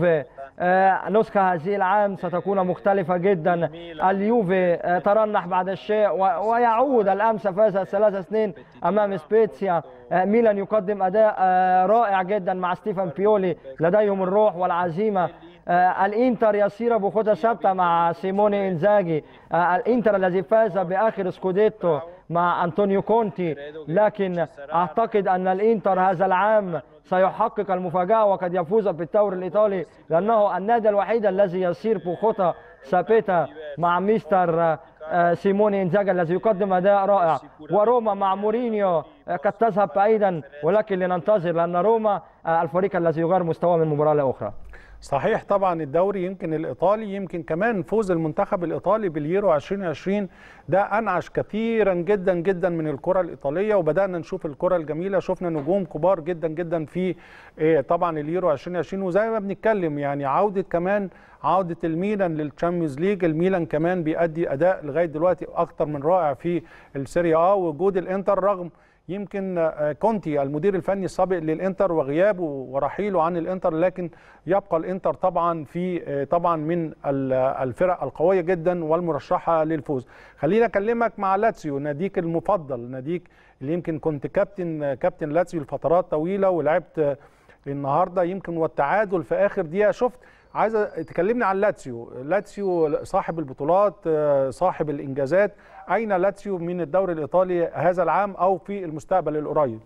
نسخة هذه العام ستكون مختلفة جدا اليوفي ترنح بعد الشيء ويعود الأمس فاز 3-2 أمام سبيتسيا ميلان يقدم أداء رائع جدا مع ستيفان بيولي لديهم الروح والعزيمة الانتر يسير بخطى ثابته مع سيموني انزاجي الانتر الذي فاز باخر سكوديتو مع انطونيو كونتي لكن اعتقد ان الانتر هذا العام سيحقق المفاجاه وقد يفوز بالدوري الايطالي لانه النادي الوحيد الذي يسير بخطى ثابته مع مستر سيموني انزاجا الذي يقدم اداء رائع وروما مع مورينيو قد تذهب بعيدا ولكن لننتظر لان روما الفريق الذي يغير مستواه من مباراه لاخرى صحيح طبعا الدوري يمكن الايطالي يمكن كمان فوز المنتخب الايطالي باليورو 2020 ده انعش كثيرا جدا جدا من الكره الايطاليه وبدانا نشوف الكره الجميله شفنا نجوم كبار جدا جدا في طبعا اليورو 2020 وزي ما بنتكلم يعني عوده كمان عوده الميلان للتشامبيونز ليج الميلان كمان بيأدي اداء لغايه دلوقتي اكتر من رائع في السيريا اه وجود الانتر رغم يمكن كونتي المدير الفني السابق للانتر وغيابه ورحيله عن الانتر لكن يبقى الانتر طبعا في طبعا من الفرق القويه جدا والمرشحه للفوز خلينا اكلمك مع لاتسيو ناديك المفضل ناديك اللي يمكن كنت كابتن كابتن لاتسيو لفترات طويله ولعبت النهارده يمكن والتعادل في اخر دقيقه شفت عايز تكلمني عن لاتسيو لاتسيو صاحب البطولات صاحب الانجازات اين لاتسيو من الدوري الايطالي هذا العام او في المستقبل القريب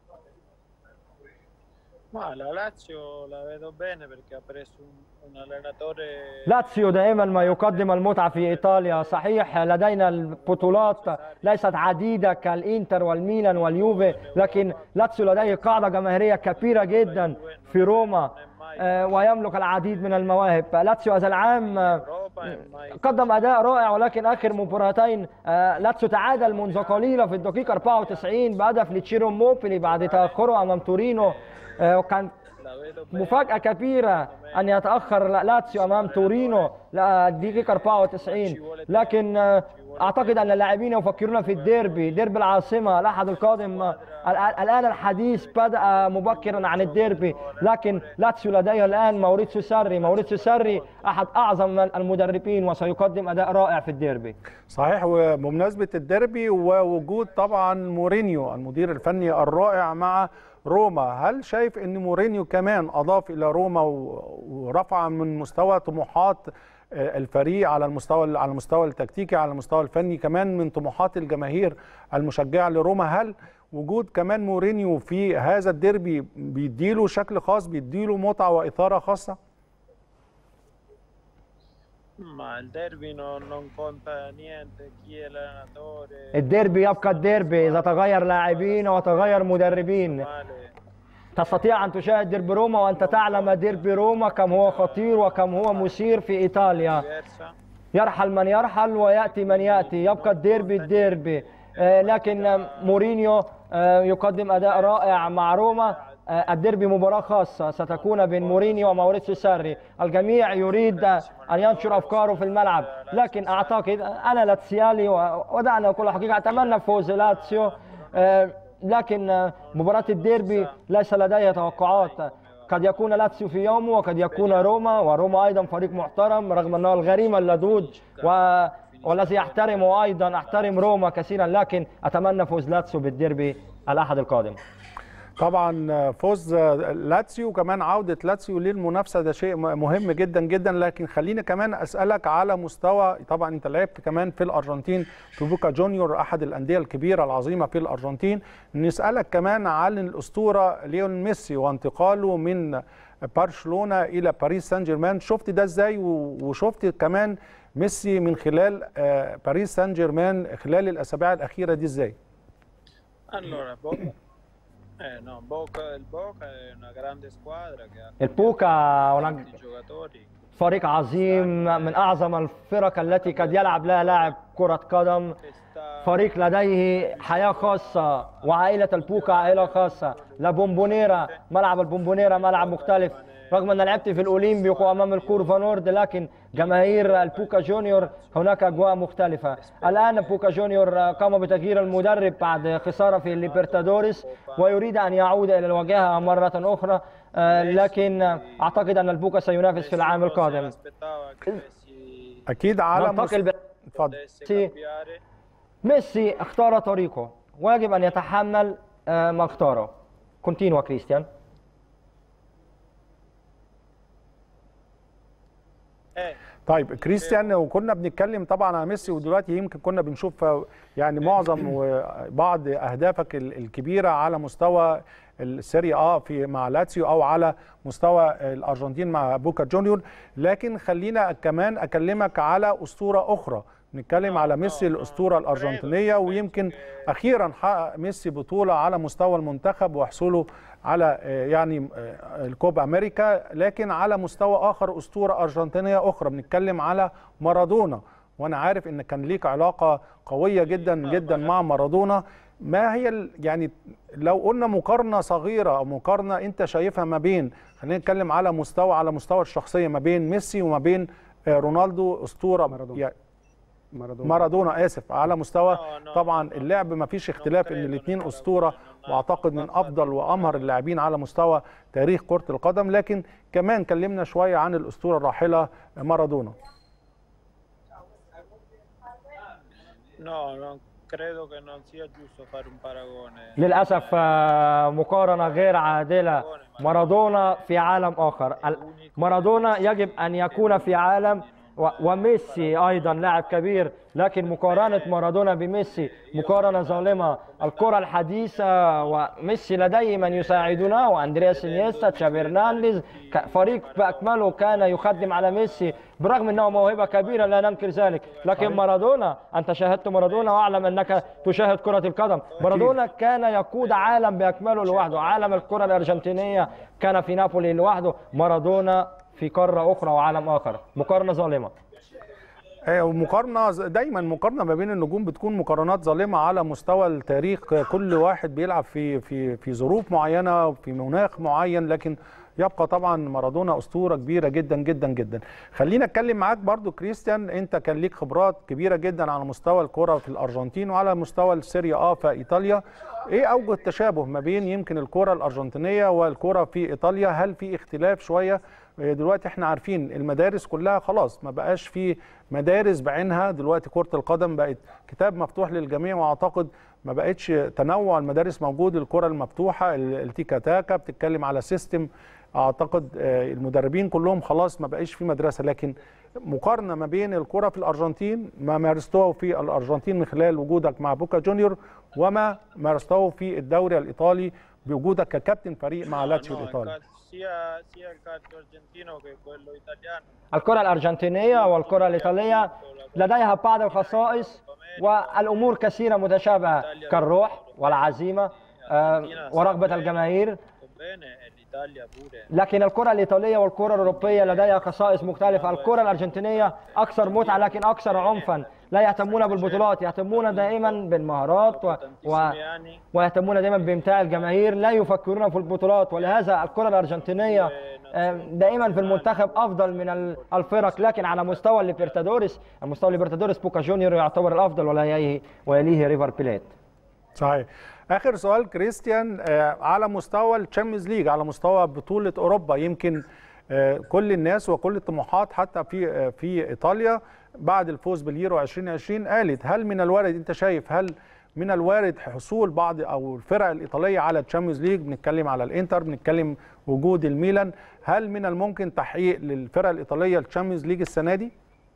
Ma la Lazio la vedo bene perché ha preso un, un allenatore لاتسيو دائما ما يقدم المتعة في إيطاليا صحيح لدينا البطولات ليست عديدة كالإنتر والميلان واليوفي لكن لاتسيو لديه قاعدة جماهيرية كبيرة جدا في روما ويملك العديد من المواهب لاتسيو هذا العام قدم اداء رائع ولكن اخر مباراتين لاتسيو تعادل منذ قليله في الدقيقه 94 بهدف لتشيرو موبيلي بعد تاخره امام تورينو وكان مفاجاه كبيره ان يتاخر لاتسيو امام تورينو الدقيقه 94 لكن اعتقد ان اللاعبين يفكرون في الديربي ديربي العاصمه الاحد القادم الان الحديث بدا مبكرا عن الديربي لكن لاتسيو لديه الان موريتسيو ساري موريتسيو ساري احد اعظم المدربين وسيقدم اداء رائع في الديربي صحيح وبمناسبه الديربي ووجود طبعا مورينيو المدير الفني الرائع مع روما هل شايف ان مورينيو كمان اضاف الى روما ورفع من مستوى طموحات الفريق على المستوى على المستوى التكتيكي على المستوى الفني كمان من طموحات الجماهير المشجعه لروما هل وجود كمان مورينيو في هذا الديربي بيديله شكل خاص بيديله متعه واثاره خاصه Ma il derby non, non conta niente, chi è l'allenatore. الديربي يبقى الديربي اذا تغير لاعبين وتغير مدربين تستطيع ان تشاهد ديربي روما وانت تعلم ديربي روما كم هو خطير وكم هو مثير في ايطاليا يرحل من يرحل وياتي من ياتي يبقى الديربي الديربي لكن مورينيو يقدم اداء رائع مع روما الديربي مباراة خاصة ستكون بين مورينيو وماوريتسيو ساري الجميع يريد أن ينشر أفكاره في الملعب لكن أعتقد أنا لاتسيالي ودعنا نقول الحقيقة أتمنى فوز لاتسيو لكن مباراة الديربي ليس لدي توقعات قد يكون لاتسيو في يومه وقد يكون روما وروما أيضا فريق محترم رغم أنه الغريم اللدود و والذي يحترمه أيضا أحترم روما كثيرا لكن أتمنى فوز لاتسيو بالديربي الأحد القادم طبعا فوز لاتسيو وكمان عوده لاتسيو للمنافسه ده شيء مهم جدا جدا لكن خليني كمان اسالك على مستوى طبعا انت لعبت كمان في الارجنتين في بوكا جونيور احد الانديه الكبيره العظيمه في الارجنتين نسالك كمان عن الاسطوره ليون ميسي وانتقاله من برشلونه الى باريس سان جيرمان شفت ده ازاي وشفت كمان ميسي من خلال باريس سان جيرمان خلال الاسابيع الاخيره دي ازاي Allora, Boca, eh, no, Boca, il Boca è una grande squadra che ha البوكا una- tanti giocatori. فريق عظيم من أعظم الفرق التي قد يلعب لها لاعب كرة قدم فريق لديه حياة خاصة وعائلة البوكا عائلة خاصة لا بومبونيرا ملعب البومبونيرا ملعب مختلف رغم أن لعبت في الأولمبيك وأمام الكورفا نورد لكن جماهير البوكا جونيور هناك أجواء مختلفة الآن بوكا جونيور قام بتغيير المدرب بعد خسارة في الليبرتادوريس ويريد أن يعود إلى الواجهة مرة أخرى لكن أعتقد أن البوكا سينافس في العام القادم أكيد على ننتقل اتفضل ميسي اختار طريقه ويجب أن يتحمل ما اختاره كونتينوا كريستيان طيب كريستيان وكنا بنتكلم طبعا عن ميسي ودلوقتي يمكن كنا بنشوف يعني معظم وبعض اهدافك الكبيره على مستوى السيريا اه في مع لاتسيو او على مستوى الارجنتين مع بوكا جونيور لكن خلينا كمان اكلمك على اسطوره اخرى نتكلم على ميسي الاسطوره الارجنتينيه ويمكن اخيرا حقق ميسي بطوله على مستوى المنتخب وحصوله على يعني الكوبا امريكا لكن على مستوى اخر اسطوره ارجنتينيه اخرى بنتكلم على مارادونا وانا عارف ان كان ليك علاقه قويه جدا جدا مع مارادونا ما هي يعني لو قلنا مقارنه صغيره او مقارنه انت شايفها ما بين خلينا نتكلم على مستوى على مستوى الشخصيه ما بين ميسي وما بين رونالدو اسطوره مارادونا. يعني مارادونا مارادونا اسف على مستوى طبعا اللعب ما فيش اختلاف ان الاثنين اسطوره واعتقد من افضل وامهر اللاعبين على مستوى تاريخ كره القدم لكن كمان كلمنا شويه عن الاسطوره الراحله مارادونا No, non credo che non sia giusto fare un paragone. للأسف مقارنة غير عادلة مارادونا في عالم آخر مارادونا يجب أن يكون في عالم وميسي ايضا لاعب كبير لكن مقارنه مارادونا بميسي مقارنه ظالمه الكره الحديثه وميسي لديه من يساعدنا واندرياس انيستا تشافي هرنانديز فريق باكمله كان يخدم على ميسي برغم انه موهبه كبيره لا ننكر ذلك لكن مارادونا انت شاهدت مارادونا واعلم انك تشاهد كره القدم مارادونا كان يقود عالم باكمله لوحده عالم الكره الارجنتينيه كان في نابولي لوحده مارادونا في قاره اخرى وعالم اخر مقارنه ظالمه ومقارنه دايما مقارنه ما بين النجوم بتكون مقارنات ظالمه على مستوى التاريخ كل واحد بيلعب في في في ظروف معينه في مناخ معين لكن يبقى طبعا مارادونا اسطوره كبيره جدا جدا جدا خلينا اتكلم معاك برضو كريستيان انت كان ليك خبرات كبيره جدا على مستوى الكره في الارجنتين وعلى مستوى السيريا اه في ايطاليا ايه اوجه التشابه ما بين يمكن الكره الارجنتينيه والكره في ايطاليا هل في اختلاف شويه دلوقتي احنا عارفين المدارس كلها خلاص ما بقاش في مدارس بعينها دلوقتي كره القدم بقت كتاب مفتوح للجميع واعتقد ما بقتش تنوع المدارس موجود الكره المفتوحه التيكا تاكا بتتكلم على سيستم اعتقد المدربين كلهم خلاص ما بقاش في مدرسه لكن مقارنه ما بين الكره في الارجنتين ما مارستوه في الارجنتين من خلال وجودك مع بوكا جونيور وما مارستوه في الدوري الايطالي بوجودك ككابتن فريق مع لاتسيو الايطالي الكرة الأرجنتينية والكرة الإيطالية لديها بعض الخصائص والأمور كثيرة متشابهة كالروح والعزيمة ورغبة الجماهير لكن الكرة الإيطالية والكرة الأوروبية لديها خصائص مختلفة الكرة الأرجنتينية أكثر متعة لكن أكثر عنفا لا يهتمون بالبطولات يهتمون دائما بالمهارات و... و... ويهتمون دائما بامتاع الجماهير لا يفكرون في البطولات ولهذا الكرة الأرجنتينية دائما في المنتخب أفضل من الفرق لكن على مستوى الليبرتادوريس المستوى الليبرتادوريس بوكا جونيور يعتبر الأفضل ويليه ويليه ريفر بليت صحيح اخر سؤال كريستيان على مستوى الشامبيونز ليج على مستوى بطوله اوروبا يمكن كل الناس وكل الطموحات حتى في في ايطاليا بعد الفوز باليورو 2020 قالت هل من الوارد انت شايف هل من الوارد حصول بعض او الفرق الايطاليه على الشامبيونز ليج بنتكلم على الانتر بنتكلم وجود الميلان هل من الممكن تحقيق للفرق الايطاليه الشامبيونز ليج السنه دي؟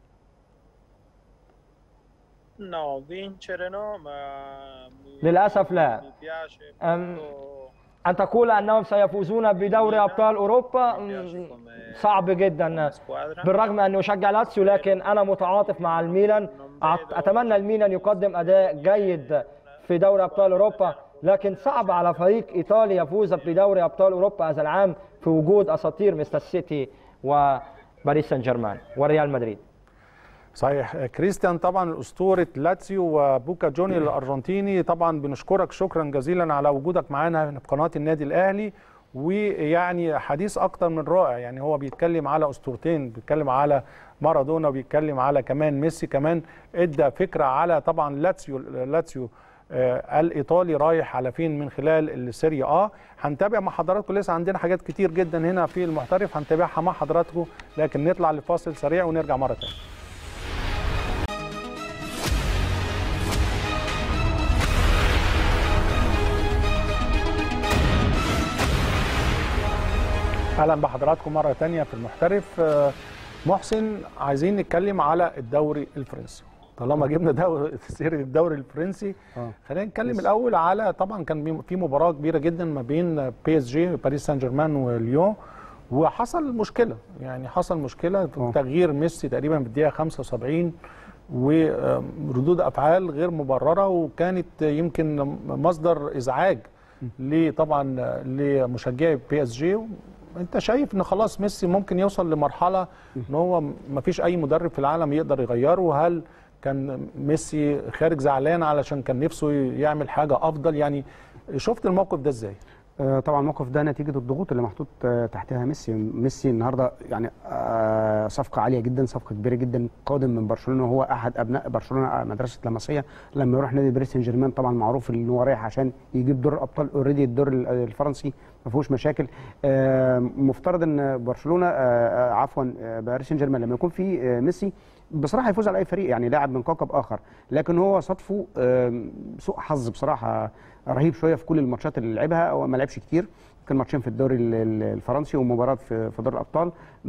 No, vincere no, ma للأسف لا أم أن تقول أنهم سيفوزون بدوري أبطال أوروبا صعب جدا بالرغم أني أشجع لاتسيو لكن أنا متعاطف مع الميلان أتمنى الميلان يقدم أداء جيد في دوري أبطال أوروبا لكن صعب على فريق إيطالي يفوز بدوري أبطال أوروبا هذا العام في وجود أساطير مثل السيتي وباريس سان جيرمان وريال مدريد صحيح كريستيان طبعا اسطوره لاتسيو وبوكا جونيور الارجنتيني طبعا بنشكرك شكرا جزيلا على وجودك معانا في قناه النادي الاهلي ويعني حديث اكتر من رائع يعني هو بيتكلم على اسطورتين بيتكلم على مارادونا وبيتكلم على كمان ميسي كمان ادى فكره على طبعا لاتسيو لاتسيو آه الايطالي رايح على فين من خلال السيريا اه هنتابع مع حضراتكم لسه عندنا حاجات كتير جدا هنا في المحترف هنتابعها مع حضراتكم لكن نطلع لفاصل سريع ونرجع مره ثانيه اهلا بحضراتكم مره تانية في المحترف محسن عايزين نتكلم على الدوري الفرنسي طالما جبنا دوري سيره الدوري الفرنسي آه. خلينا نتكلم الاول على طبعا كان في مباراه كبيره جدا ما بين بي اس جي باريس سان جيرمان وليون وحصل مشكله يعني حصل مشكله في تغيير ميسي تقريبا في الدقيقه 75 وردود افعال غير مبرره وكانت يمكن مصدر ازعاج لطبعا لمشجعي بي اس جي انت شايف ان خلاص ميسي ممكن يوصل لمرحله ان هو ما فيش اي مدرب في العالم يقدر يغيره هل كان ميسي خارج زعلان علشان كان نفسه يعمل حاجه افضل يعني شفت الموقف ده ازاي آه طبعا الموقف ده نتيجه الضغوط اللي محطوط آه تحتها ميسي ميسي النهارده يعني آه صفقه عاليه جدا صفقه كبيره جدا قادم من برشلونه وهو احد ابناء برشلونه مدرسه لمسيه لما يروح نادي باريس سان جيرمان طبعا معروف ان هو رايح عشان يجيب دور الابطال اوريدي الدور الفرنسي ما فيهوش مشاكل مفترض ان برشلونه عفوا باريس سان جيرمان لما يكون في ميسي بصراحه يفوز على اي فريق يعني لاعب من كوكب اخر لكن هو صدفه سوء حظ بصراحه رهيب شويه في كل الماتشات اللي لعبها هو ما لعبش كتير كان ماتشين في الدوري الفرنسي ومباراه في دور الابطال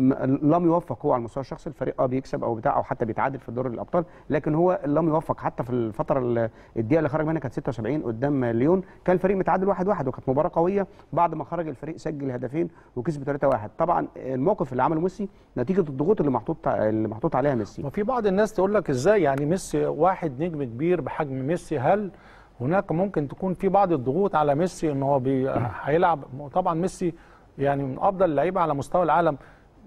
لم يوفق هو على المستوى الشخصي الفريق اه بيكسب او بتاع او حتى بيتعادل في دور الابطال لكن هو لم يوفق حتى في الفتره الدقيقه اللي خرج منها كانت 76 قدام ليون كان الفريق متعادل 1-1 وكانت مباراه قويه بعد ما خرج الفريق سجل هدفين وكسب 3-1 طبعا الموقف اللي عمله ميسي نتيجه الضغوط اللي محطوط اللي محطوط عليها ميسي وفي بعض الناس تقول لك ازاي يعني ميسي واحد نجم كبير بحجم ميسي هل هناك ممكن تكون في بعض الضغوط على ميسي ان هو بي... هيلعب طبعا ميسي يعني من افضل اللعيبه على مستوى العالم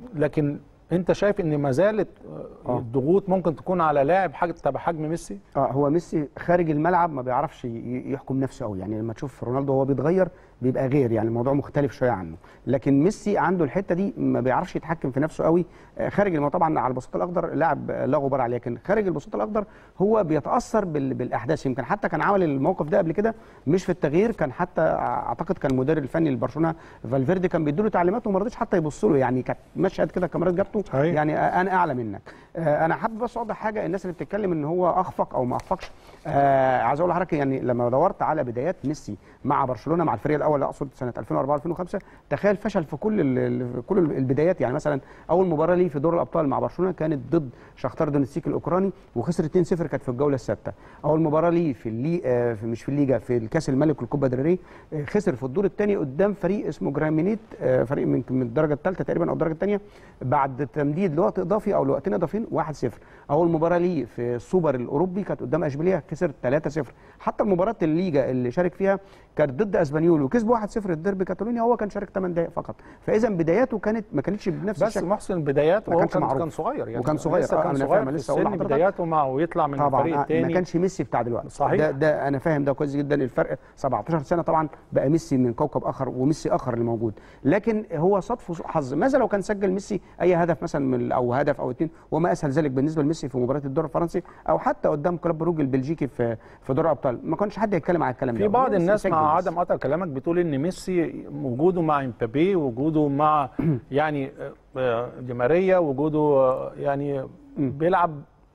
لكن انت شايف ان ما زالت الضغوط ممكن تكون على لاعب حاجه تبع حجم ميسي اه هو ميسي خارج الملعب ما بيعرفش يحكم نفسه قوي يعني لما تشوف رونالدو وهو بيتغير بيبقى غير يعني الموضوع مختلف شويه عنه لكن ميسي عنده الحته دي ما بيعرفش يتحكم في نفسه قوي خارج الملعب طبعا على البساط الاخضر لاعب لا غبار عليه لكن خارج البساط الاخضر هو بيتاثر بالاحداث يمكن حتى كان عمل الموقف ده قبل كده مش في التغيير كان حتى اعتقد كان المدير الفني لبرشلونه فالفيردي كان بيديله تعليمات وما رضيش حتى يبص له يعني كانت مشهد كده الكاميرات جابته يعني انا اعلى منك انا حابب بس اوضح حاجه الناس اللي بتتكلم ان هو اخفق او ما اخفقش آه عايز اقول لحضرتك يعني لما دورت على بدايات ميسي مع برشلونه مع الفريق الاول اقصد سنه 2004 2005 تخيل فشل في كل كل البدايات يعني مثلا اول مباراه ليه في دور الابطال مع برشلونه كانت ضد شختار دونيتسيك الاوكراني وخسر 2-0 كانت في الجوله السادسه اول مباراه ليه في اللي آه في مش في الليجا في الكاس الملك والكوبا دري آه خسر في الدور الثاني قدام فريق اسمه جرامينيت آه فريق من من الدرجه الثالثه تقريبا او الدرجه الثانيه بعد تمديد لوقت اضافي او لوقتين اضافيين 1-0 اول مباراه ليه في السوبر الاوروبي كانت قدام اشبيليه خسر 3-0 حتى مباراه الليجا اللي شارك فيها كانت ضد اسبانيول وكسبوا 1-0 الديربي كاتالونيا هو كان شارك 8 دقائق فقط فاذا بداياته كانت ما كانتش بنفس بس الشكل محسن بداياته ما كانش كان, معروف. كان صغير يعني وكان صغير لسه كان أنا صغير فاهم، في لسه أقول السن لحضرتك. بداياته مع ويطلع من طبعا الفريق آه، الثاني ما كانش ميسي بتاع دلوقتي صحيح. ده, ده انا فاهم ده كويس جدا الفرق 17 سنه طبعا بقى ميسي من كوكب اخر وميسي اخر اللي موجود لكن هو صدفه سوء حظ ماذا لو كان سجل ميسي اي هدف مثلا من او هدف او اثنين وما اسهل ذلك بالنسبه لميسي في مباراه الدور الفرنسي او حتى قدام كلوب بروج البلجيكي في في دور الابطال ما كانش حد يتكلم على الكلام ده في بعض هو الناس سجل مع بس. عدم قطع كلامك بتقول ان ميسي وجوده مع امبابي وجوده مع يعني آه، دي ماريا وجوده آه، يعني بيلعب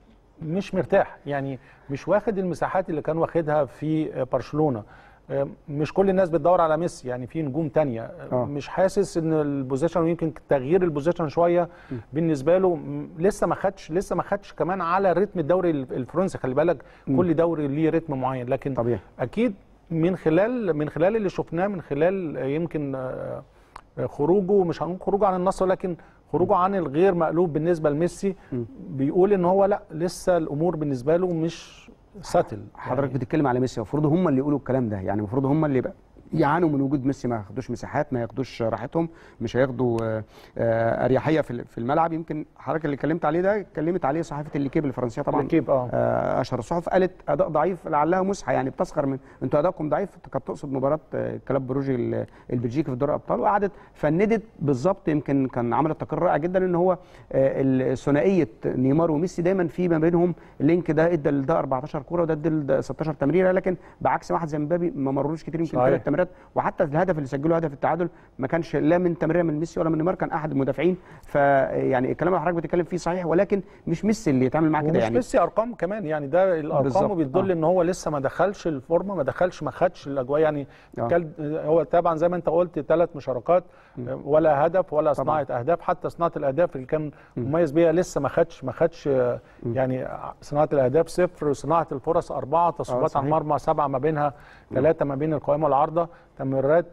مش مرتاح يعني مش واخد المساحات اللي كان واخدها في آه، برشلونه آه، مش كل الناس بتدور على ميسي يعني في نجوم تانية آه، آه. مش حاسس ان البوزيشن يمكن تغيير البوزيشن شويه بالنسبه له م- لسه ما خدش لسه ما خدش كمان على رتم الدوري الفرنسي خلي بالك كل دوري ليه رتم معين لكن طبيعي اكيد من خلال من خلال اللي شفناه من خلال يمكن آه، آه، خروجه مش هنقول خروجه عن النص ولكن خروجه عن الغير مألوف بالنسبه لميسي بيقول ان هو لا لسه الامور بالنسبه له مش ساتل حضرتك بتتكلم على ميسي المفروض هم اللي يقولوا الكلام ده يعني المفروض هم اللي يبقى يعانوا من وجود ميسي ما ياخدوش مساحات ما ياخدوش راحتهم مش هياخدوا اريحيه في الملعب يمكن حضرتك اللي اتكلمت عليه ده اتكلمت عليه صحيفه الليكيب الفرنسيه طبعا الليكيب اه اشهر الصحف قالت اداء ضعيف لعلها مسحه يعني بتسخر من انتوا ادائكم ضعيف كانت تقصد مباراه كلاب بروجي البلجيكي في دوري الابطال وقعدت فندت بالظبط يمكن كان عملت تقرير رائع جدا ان هو ثنائيه نيمار وميسي دايما في ما بينهم اللينك ده ادى لده 14 كوره وده ادى 16 تمريره لكن بعكس واحد زي مبابي ما مرروش كتير يمكن ثلاث تمريرات وحتى الهدف اللي سجله هدف التعادل ما كانش لا من تمريره من ميسي ولا من نيمار كان احد المدافعين فيعني الكلام اللي حضرتك بتتكلم فيه صحيح ولكن مش ميسي اللي يتعامل معاه كده يعني مش ميسي ارقام كمان يعني ده الارقام بتدل آه. ان هو لسه ما دخلش الفورمه ما دخلش ما خدش الاجواء يعني آه. هو طبعا زي ما انت قلت ثلاث مشاركات ولا هدف ولا صناعه اهداف حتى صناعه الاهداف اللي كان مميز بيها لسه ما خدش ما خدش يعني صناعه الاهداف صفر صناعه الفرص اربعه تصويبات على المرمى سبعه ما بينها ثلاثه ما بين القائمه والعارضه تمريرات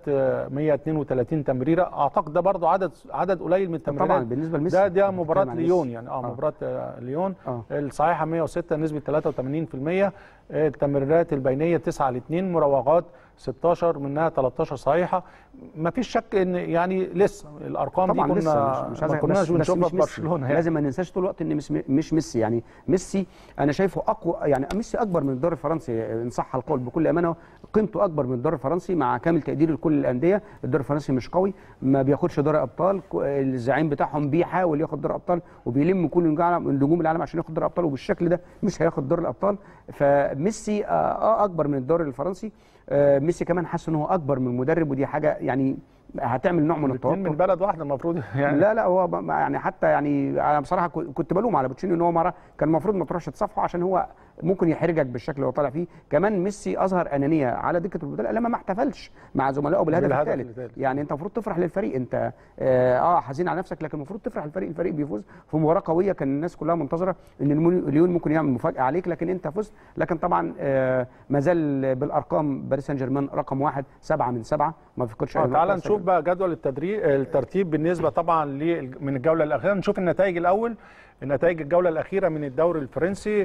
132 تمريره اعتقد ده برضو عدد عدد قليل من التمريرات طبعا بالنسبه لميسي ده ده مباراه ليون يعني اه مباراه ليون آه. الصحيحه 106 نسبه 83% التمريرات البينيه 9 ل 2 مراوغات 16 منها 13 صحيحه ما فيش شك ان يعني لسه الارقام طبعا دي كنا لسه مش, مش ما كناش بنشوفها في برشلونه يعني. لازم ما ننساش طول الوقت ان مش, مش ميسي يعني ميسي انا شايفه اقوى يعني ميسي اكبر من الدوري الفرنسي ان صح القول بكل امانه قيمته اكبر من الدوري الفرنسي مع كامل تقديري لكل الانديه الدوري الفرنسي مش قوي ما بياخدش دوري ابطال الزعيم بتاعهم بيحاول ياخد دوري ابطال وبيلم كل نجوم العالم عشان ياخد دوري ابطال وبالشكل ده مش هياخد دوري الابطال فميسي اه اكبر من الدوري الفرنسي آه ميسي كمان حاسس ان هو اكبر من المدرب ودي حاجه يعني هتعمل نوع من التوتر من بلد واحده المفروض يعني لا لا هو يعني حتى يعني انا بصراحه كنت بلوم على بوتشينو ان هو مره كان المفروض ما تروحش تصافحه عشان هو ممكن يحرجك بالشكل اللي هو طالع فيه كمان ميسي اظهر انانيه على دكه البدلاء لما ما احتفلش مع زملائه بالهدف الثالث يعني انت المفروض تفرح للفريق انت اه حزين على نفسك لكن المفروض تفرح للفريق الفريق بيفوز في مباراه قويه كان الناس كلها منتظره ان ليون ممكن يعمل مفاجاه عليك لكن انت فزت لكن طبعا آه ما زال بالارقام باريس سان جيرمان رقم واحد سبعه من سبعه ما بيفقدش آه تعال نشوف بقى جدول التدريب الترتيب بالنسبه طبعا من الجوله الاخيره نشوف النتائج الاول النتائج الجوله الاخيره من الدوري الفرنسي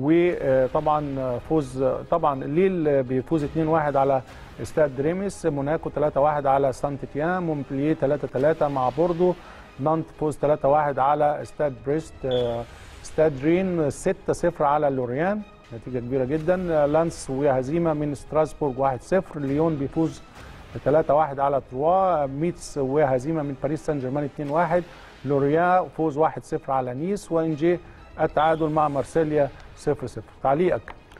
وطبعا فوز طبعا ليل بيفوز 2-1 على استاد ريمس موناكو 3-1 على سانت تيان مونبلييه 3-3 مع بوردو نانت فوز 3-1 على استاد بريست استاد رين 6-0 على لوريان نتيجه كبيره جدا لانس وهزيمه من ستراسبورغ 1-0 ليون بيفوز 3-1 على تروا ميتس وهزيمه من باريس سان جيرمان 2-1 لوريا فوز 1-0 على نيس وانجي التعادل مع مارسيليا 0-0 تعليقك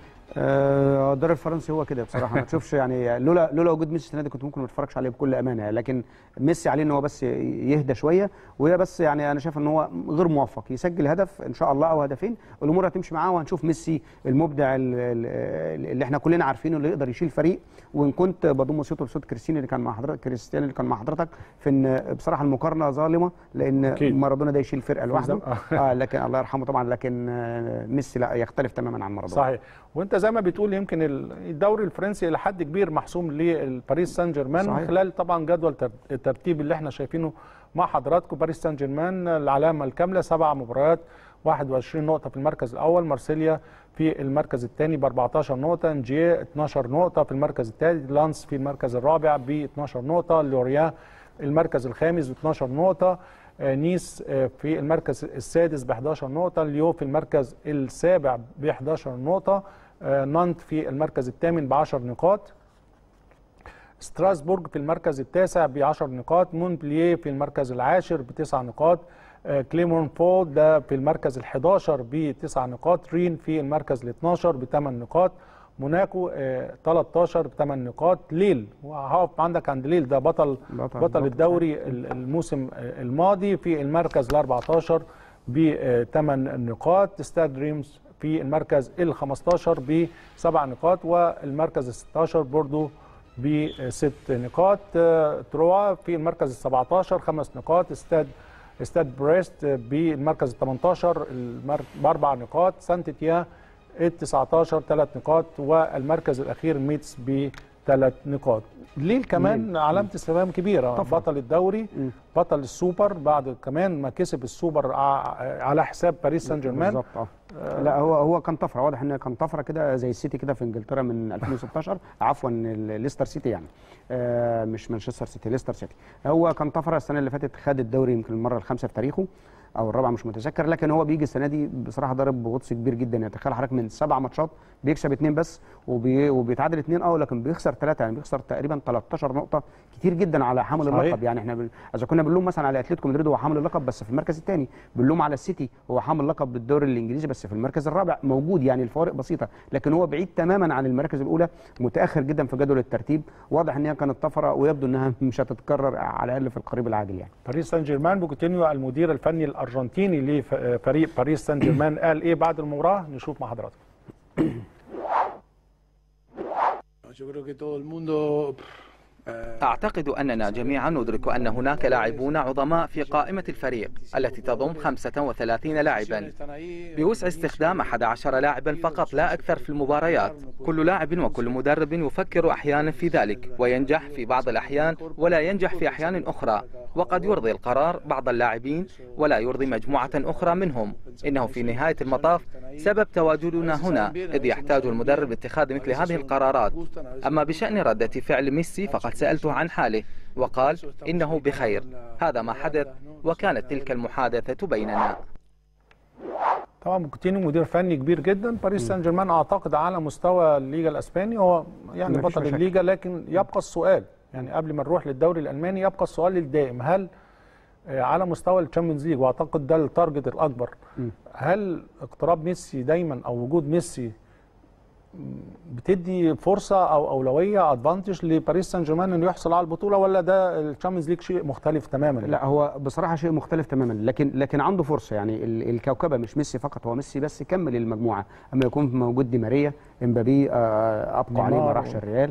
آه الدوري الفرنسي هو كده بصراحه ما تشوفش يعني لولا لولا وجود ميسي السنه دي كنت ممكن ما اتفرجش عليه بكل امانه لكن ميسي عليه ان هو بس يهدى شويه وهي بس يعني انا شايف ان هو غير موفق يسجل هدف ان شاء الله او هدفين الامور هتمشي معاه وهنشوف ميسي المبدع اللي احنا كلنا عارفينه اللي يقدر يشيل فريق وان كنت بضم صوته لصوت كريستيانو اللي كان مع حضرتك كريستيانو اللي كان مع حضرتك في ان بصراحه المقارنه ظالمه لان أكيد. مارادونا ده يشيل فرقه لوحده آه لكن الله يرحمه طبعا لكن ميسي لا يختلف تماما عن مارادونا صحيح وانت زي ما بتقول يمكن الدوري الفرنسي الى حد كبير محسوم لباريس سان جيرمان من خلال طبعا جدول الترتيب اللي احنا شايفينه مع حضراتكم باريس سان جيرمان العلامه الكامله سبع مباريات 21 نقطه في المركز الاول مارسيليا في المركز الثاني ب 14 نقطه انجيه 12 نقطه في المركز الثالث لانس في المركز الرابع ب 12 نقطه لوريا المركز الخامس ب 12 نقطه نيس في المركز السادس ب 11 نقطه ليو في المركز السابع ب 11 نقطه نانت في المركز الثامن ب 10 نقاط ستراسبورغ في المركز التاسع ب 10 نقاط مونبلييه في المركز العاشر بتسع نقاط كليمون فول ده في المركز ال 11 بتسع نقاط رين في المركز ال 12 بثمان نقاط موناكو 13 بثمان نقاط ليل وهقف عندك عند ليل ده بطل بطل, بطل الدوري الموسم الماضي في المركز ال 14 بثمان نقاط ستاد دريمز في المركز ال 15 بسبع نقاط والمركز ال 16 برضو بست نقاط تروا في المركز ال 17 خمس نقاط استاد استاد بريست بالمركز ال 18 باربع نقاط سانت تيا ال 19 ثلاث نقاط والمركز الاخير ميتس بثلاث نقاط ليل كمان ليل. علامه استفهام كبيره طفل. بطل الدوري م. بطل السوبر بعد كمان ما كسب السوبر على حساب باريس سان جيرمان لا هو هو كان طفره واضح ان كان طفره كده زي السيتي كده في انجلترا من 2016 عفوا ليستر سيتي يعني آه مش مانشستر سيتي ليستر سيتي هو كان طفره السنه اللي فاتت خد الدوري يمكن المره الخامسه في تاريخه او الرابعه مش متذكر لكن هو بيجي السنه دي بصراحه ضارب بغطس كبير جدا يعني تخيل حضرتك من سبع ماتشات بيكسب اثنين بس وبي وبيتعادل اثنين اه لكن بيخسر ثلاثه يعني بيخسر تقريبا 13 نقطه كتير جدا على حامل صحيح. اللقب يعني احنا ب... اذا كنا بنلوم مثلا على اتلتيكو مدريد هو حامل اللقب بس في المركز الثاني بنلوم على السيتي هو حامل لقب بالدوري الانجليزي بس في المركز الرابع موجود يعني الفوارق بسيطه لكن هو بعيد تماما عن المراكز الاولى متاخر جدا في جدول الترتيب واضح ان هي كانت طفره ويبدو انها مش هتتكرر على الاقل في القريب العاجل يعني باريس سان جيرمان بوكوتينيو المدير الفني الارجنتيني لفريق باريس سان جيرمان قال ايه بعد المباراه نشوف مع حضراتكم أعتقد أننا جميعا ندرك أن هناك لاعبون عظماء في قائمة الفريق التي تضم 35 لاعبا بوسع استخدام 11 لاعبا فقط لا أكثر في المباريات كل لاعب وكل مدرب يفكر أحيانا في ذلك وينجح في بعض الأحيان ولا ينجح في أحيان أخرى وقد يرضي القرار بعض اللاعبين ولا يرضي مجموعة أخرى منهم إنه في نهاية المطاف سبب تواجدنا هنا إذ يحتاج المدرب اتخاذ مثل هذه القرارات أما بشأن ردة فعل ميسي فقد سألته عن حاله وقال إنه بخير هذا ما حدث وكانت تلك المحادثة بيننا طبعا بوكوتينيو مدير فني كبير جدا باريس سان جيرمان اعتقد على مستوى الليجا الاسباني هو يعني مفيش بطل مشاكل. الليجا لكن يبقى السؤال يعني قبل ما نروح للدوري الالماني يبقى السؤال الدائم هل آه، على مستوى الشامبيونز ليج واعتقد ده التارجت الاكبر هل اقتراب ميسي دايما او وجود ميسي بتدي فرصه او اولويه ادفانتج لباريس سان جيرمان انه يحصل على البطوله ولا ده الشامبيونز ليج شيء مختلف تماما لا هو بصراحه شيء مختلف تماما لكن لكن عنده فرصه يعني ال- الكوكبه مش ميسي فقط هو ميسي بس كمل المجموعه اما يكون موجود دي ماريا امبابي آه ابقى عليه ما نيمار راحش الريال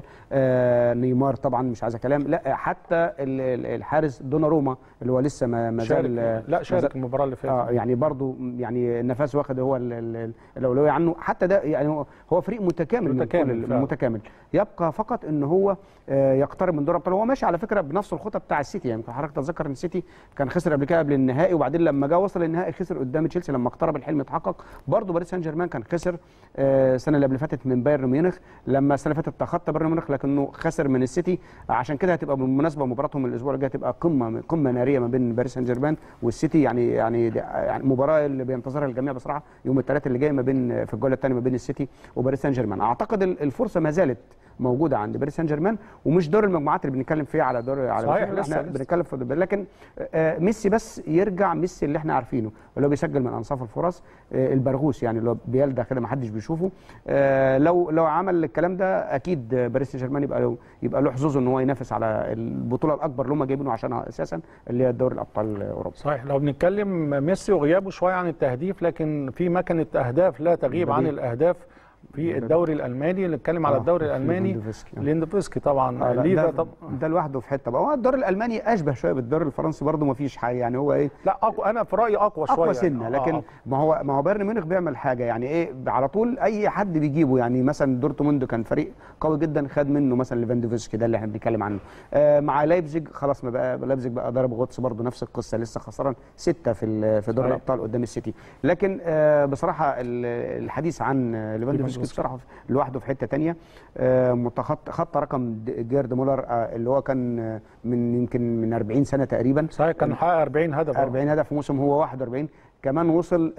آه نيمار طبعا مش عايز كلام لا حتى ال- ال- الحارس دوناروما اللي هو لسه ما ما شارك زال لا ما شارك زال- المباراه اللي فاتت اه يعني برضو يعني النفاس واخد هو ال- ال- الاولويه عنه حتى ده يعني هو- هو فريق متكامل متكامل من كل فعلا. متكامل يبقى فقط ان هو آه، يقترب من دوري الابطال هو ماشي على فكره بنفس الخطه بتاع السيتي يعني حضرتك تتذكر ان السيتي كان خسر قبل كده قبل النهائي وبعدين لما جه وصل النهائي خسر قدام تشيلسي لما اقترب الحلم اتحقق برضه باريس سان جيرمان كان خسر آه، السنه اللي قبل فاتت من بايرن ميونخ لما السنه اللي فاتت تخطى بايرن ميونخ لكنه خسر من السيتي عشان كده هتبقى بالمناسبه مباراتهم الاسبوع الجاي هتبقى قمه قمه ناريه ما بين باريس سان جيرمان والسيتي يعني يعني يعني مباراه اللي بينتظرها الجميع بصراحه يوم الثلاث اللي جاي ما بين في الجوله الثانيه ما بين السيتي وباريس سان جيرمان اعتقد ال- الفرصه ما زالت موجوده عند باريس سان جيرمان ومش دور المجموعات اللي بنتكلم فيه على دور على صحيح، احنا لسه- لسه. بنتكلم في لكن آه، ميسي بس يرجع ميسي اللي احنا عارفينه اللي هو بيسجل من انصاف الفرص آه، البرغوث يعني اللي هو بيلدع كده ما حدش بيشوفه آه، لو لو عمل الكلام ده اكيد باريس سان جيرمان يبقى له يبقى له حظوظ ان هو ينافس على البطوله الاكبر اللي هم جايبينه عشانها اساسا اللي هي دوري الابطال اوروبا صحيح لو بنتكلم ميسي وغيابه شويه عن التهديف لكن في مكنه اهداف لا تغيب عن بديل. الاهداف في الدوري الالماني نتكلم على آه، الدوري الالماني ليفاندوفسكي. آه. ليندوفسكي طبعا آه، لا، ليفا ده, طب ده لوحده في حته بقى هو الدوري الالماني اشبه شويه بالدوري الفرنسي برضه ما فيش حاجه يعني هو ايه لا أقوى انا في رايي اقوى شويه اقوى سنه يعني. آه، لكن أقوى. ما هو ما هو بايرن ميونخ بيعمل حاجه يعني ايه على طول اي حد بيجيبه يعني مثلا دورتموند كان فريق قوي جدا خد منه مثلا ليفاندوفسكي ده اللي احنا بنتكلم عنه آه مع لايبزيج خلاص ما بقى لايبزيج بقى ضرب غطس برضه نفس القصه لسه خسران سته في ال- في دوري صحيح. الابطال قدام السيتي لكن آه بصراحه ال- الحديث عن آه، ليفاندوفسكي ليفاندوفسكي. بصراحه لوحده في حته تانية آه متخط خط رقم د- جيرد مولر آه اللي هو كان آه، من يمكن من 40 سنه تقريبا صحيح كان حقق 40 هدف آه. 40 هدف في موسم هو 41 كمان وصل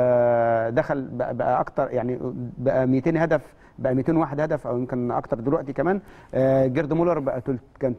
آه، دخل بقى, بقى اكتر يعني بقى 200 هدف بقى 201 هدف او يمكن اكتر دلوقتي كمان آه، جيرد مولر بقى تل- كان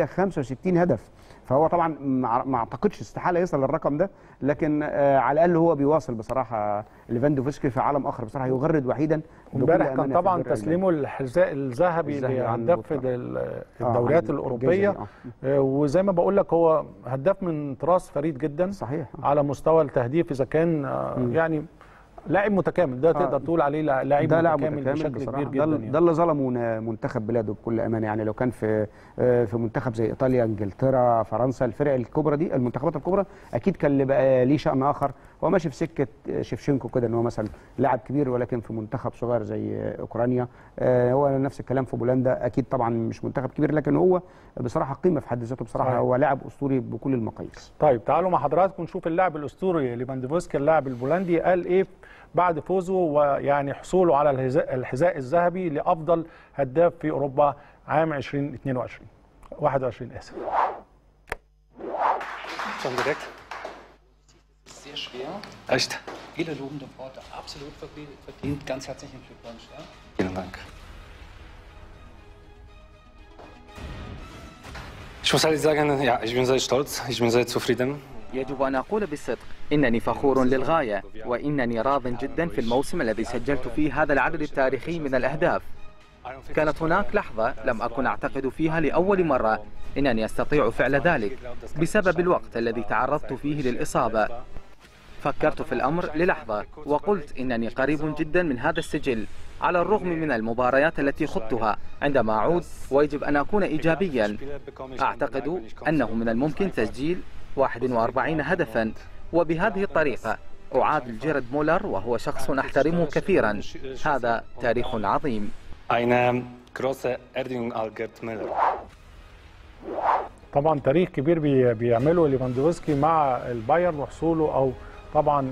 365 هدف فهو طبعا ما ما اعتقدش استحاله يوصل للرقم ده لكن آه، على الاقل هو بيواصل بصراحه ليفاندوفسكي في عالم اخر بصراحه يغرد وحيدا بكل امبارح أمانة كان في طبعا الدوري تسليمه الحذاء الذهبي الذهبي عن لهداف البطولة. ال- آه، الدوريات عن الاوروبيه الجايزة دي، آه، وزي ما بقول لك هو هداف من طراز فريد جدا صحيح آه. على مستوى التهديف اذا كان آه، يعني لاعب متكامل ده تقدر تقول عليه لا- لاعب ده لاعب متكامل, متكامل بشكل بصراحة. كبير ده, جدا ال- يعني. ده اللي ظلمه ن- منتخب بلاده بكل امانه يعني لو كان في آه، في منتخب زي ايطاليا انجلترا فرنسا الفرق الكبرى دي المنتخبات الكبرى اكيد كان اللي بقى ليه شان اخر هو ماشي في سكه آه، شيفشينكو كده ان هو مثلا لاعب كبير ولكن في منتخب صغير زي آه، اوكرانيا آه، هو نفس الكلام في بولندا اكيد طبعا مش منتخب كبير لكن هو بصراحه قيمه في حد ذاته بصراحه صحيح. هو لاعب اسطوري بكل المقاييس طيب تعالوا مع حضراتكم نشوف اللاعب الاسطوري ليفاندوفسكي اللاعب البولندي قال ايه بعد فوزه ويعني حصوله على الحذاء الذهبي لافضل هداف في اوروبا عام 2022 21 اسف Schon direkt? Sehr schwer. Echt? Viele lobende Worte, absolut verdient. Ganz herzlichen Glückwunsch. Ja? Vielen Dank. Ich muss ehrlich sagen, ja, ich bin sehr stolz, ich bin sehr zufrieden. يجب أن أقول بالصدق إنني فخور للغاية وإنني راض جدا في الموسم الذي سجلت فيه هذا العدد التاريخي من الأهداف كانت هناك لحظة لم أكن أعتقد فيها لأول مرة إنني أستطيع فعل ذلك بسبب الوقت الذي تعرضت فيه للإصابة فكرت في الأمر للحظة وقلت إنني قريب جدا من هذا السجل على الرغم من المباريات التي خضتها عندما أعود ويجب أن أكون إيجابيا أعتقد أنه من الممكن تسجيل 41 هدفا وبهذه الطريقة أعادل جيرد مولر وهو شخص أحترمه كثيرا هذا تاريخ عظيم Eine große Erdigung Albert Müller. طبعا تاريخ كبير بي- بيعمله ليفاندوفسكي مع البايرن وحصوله او طبعا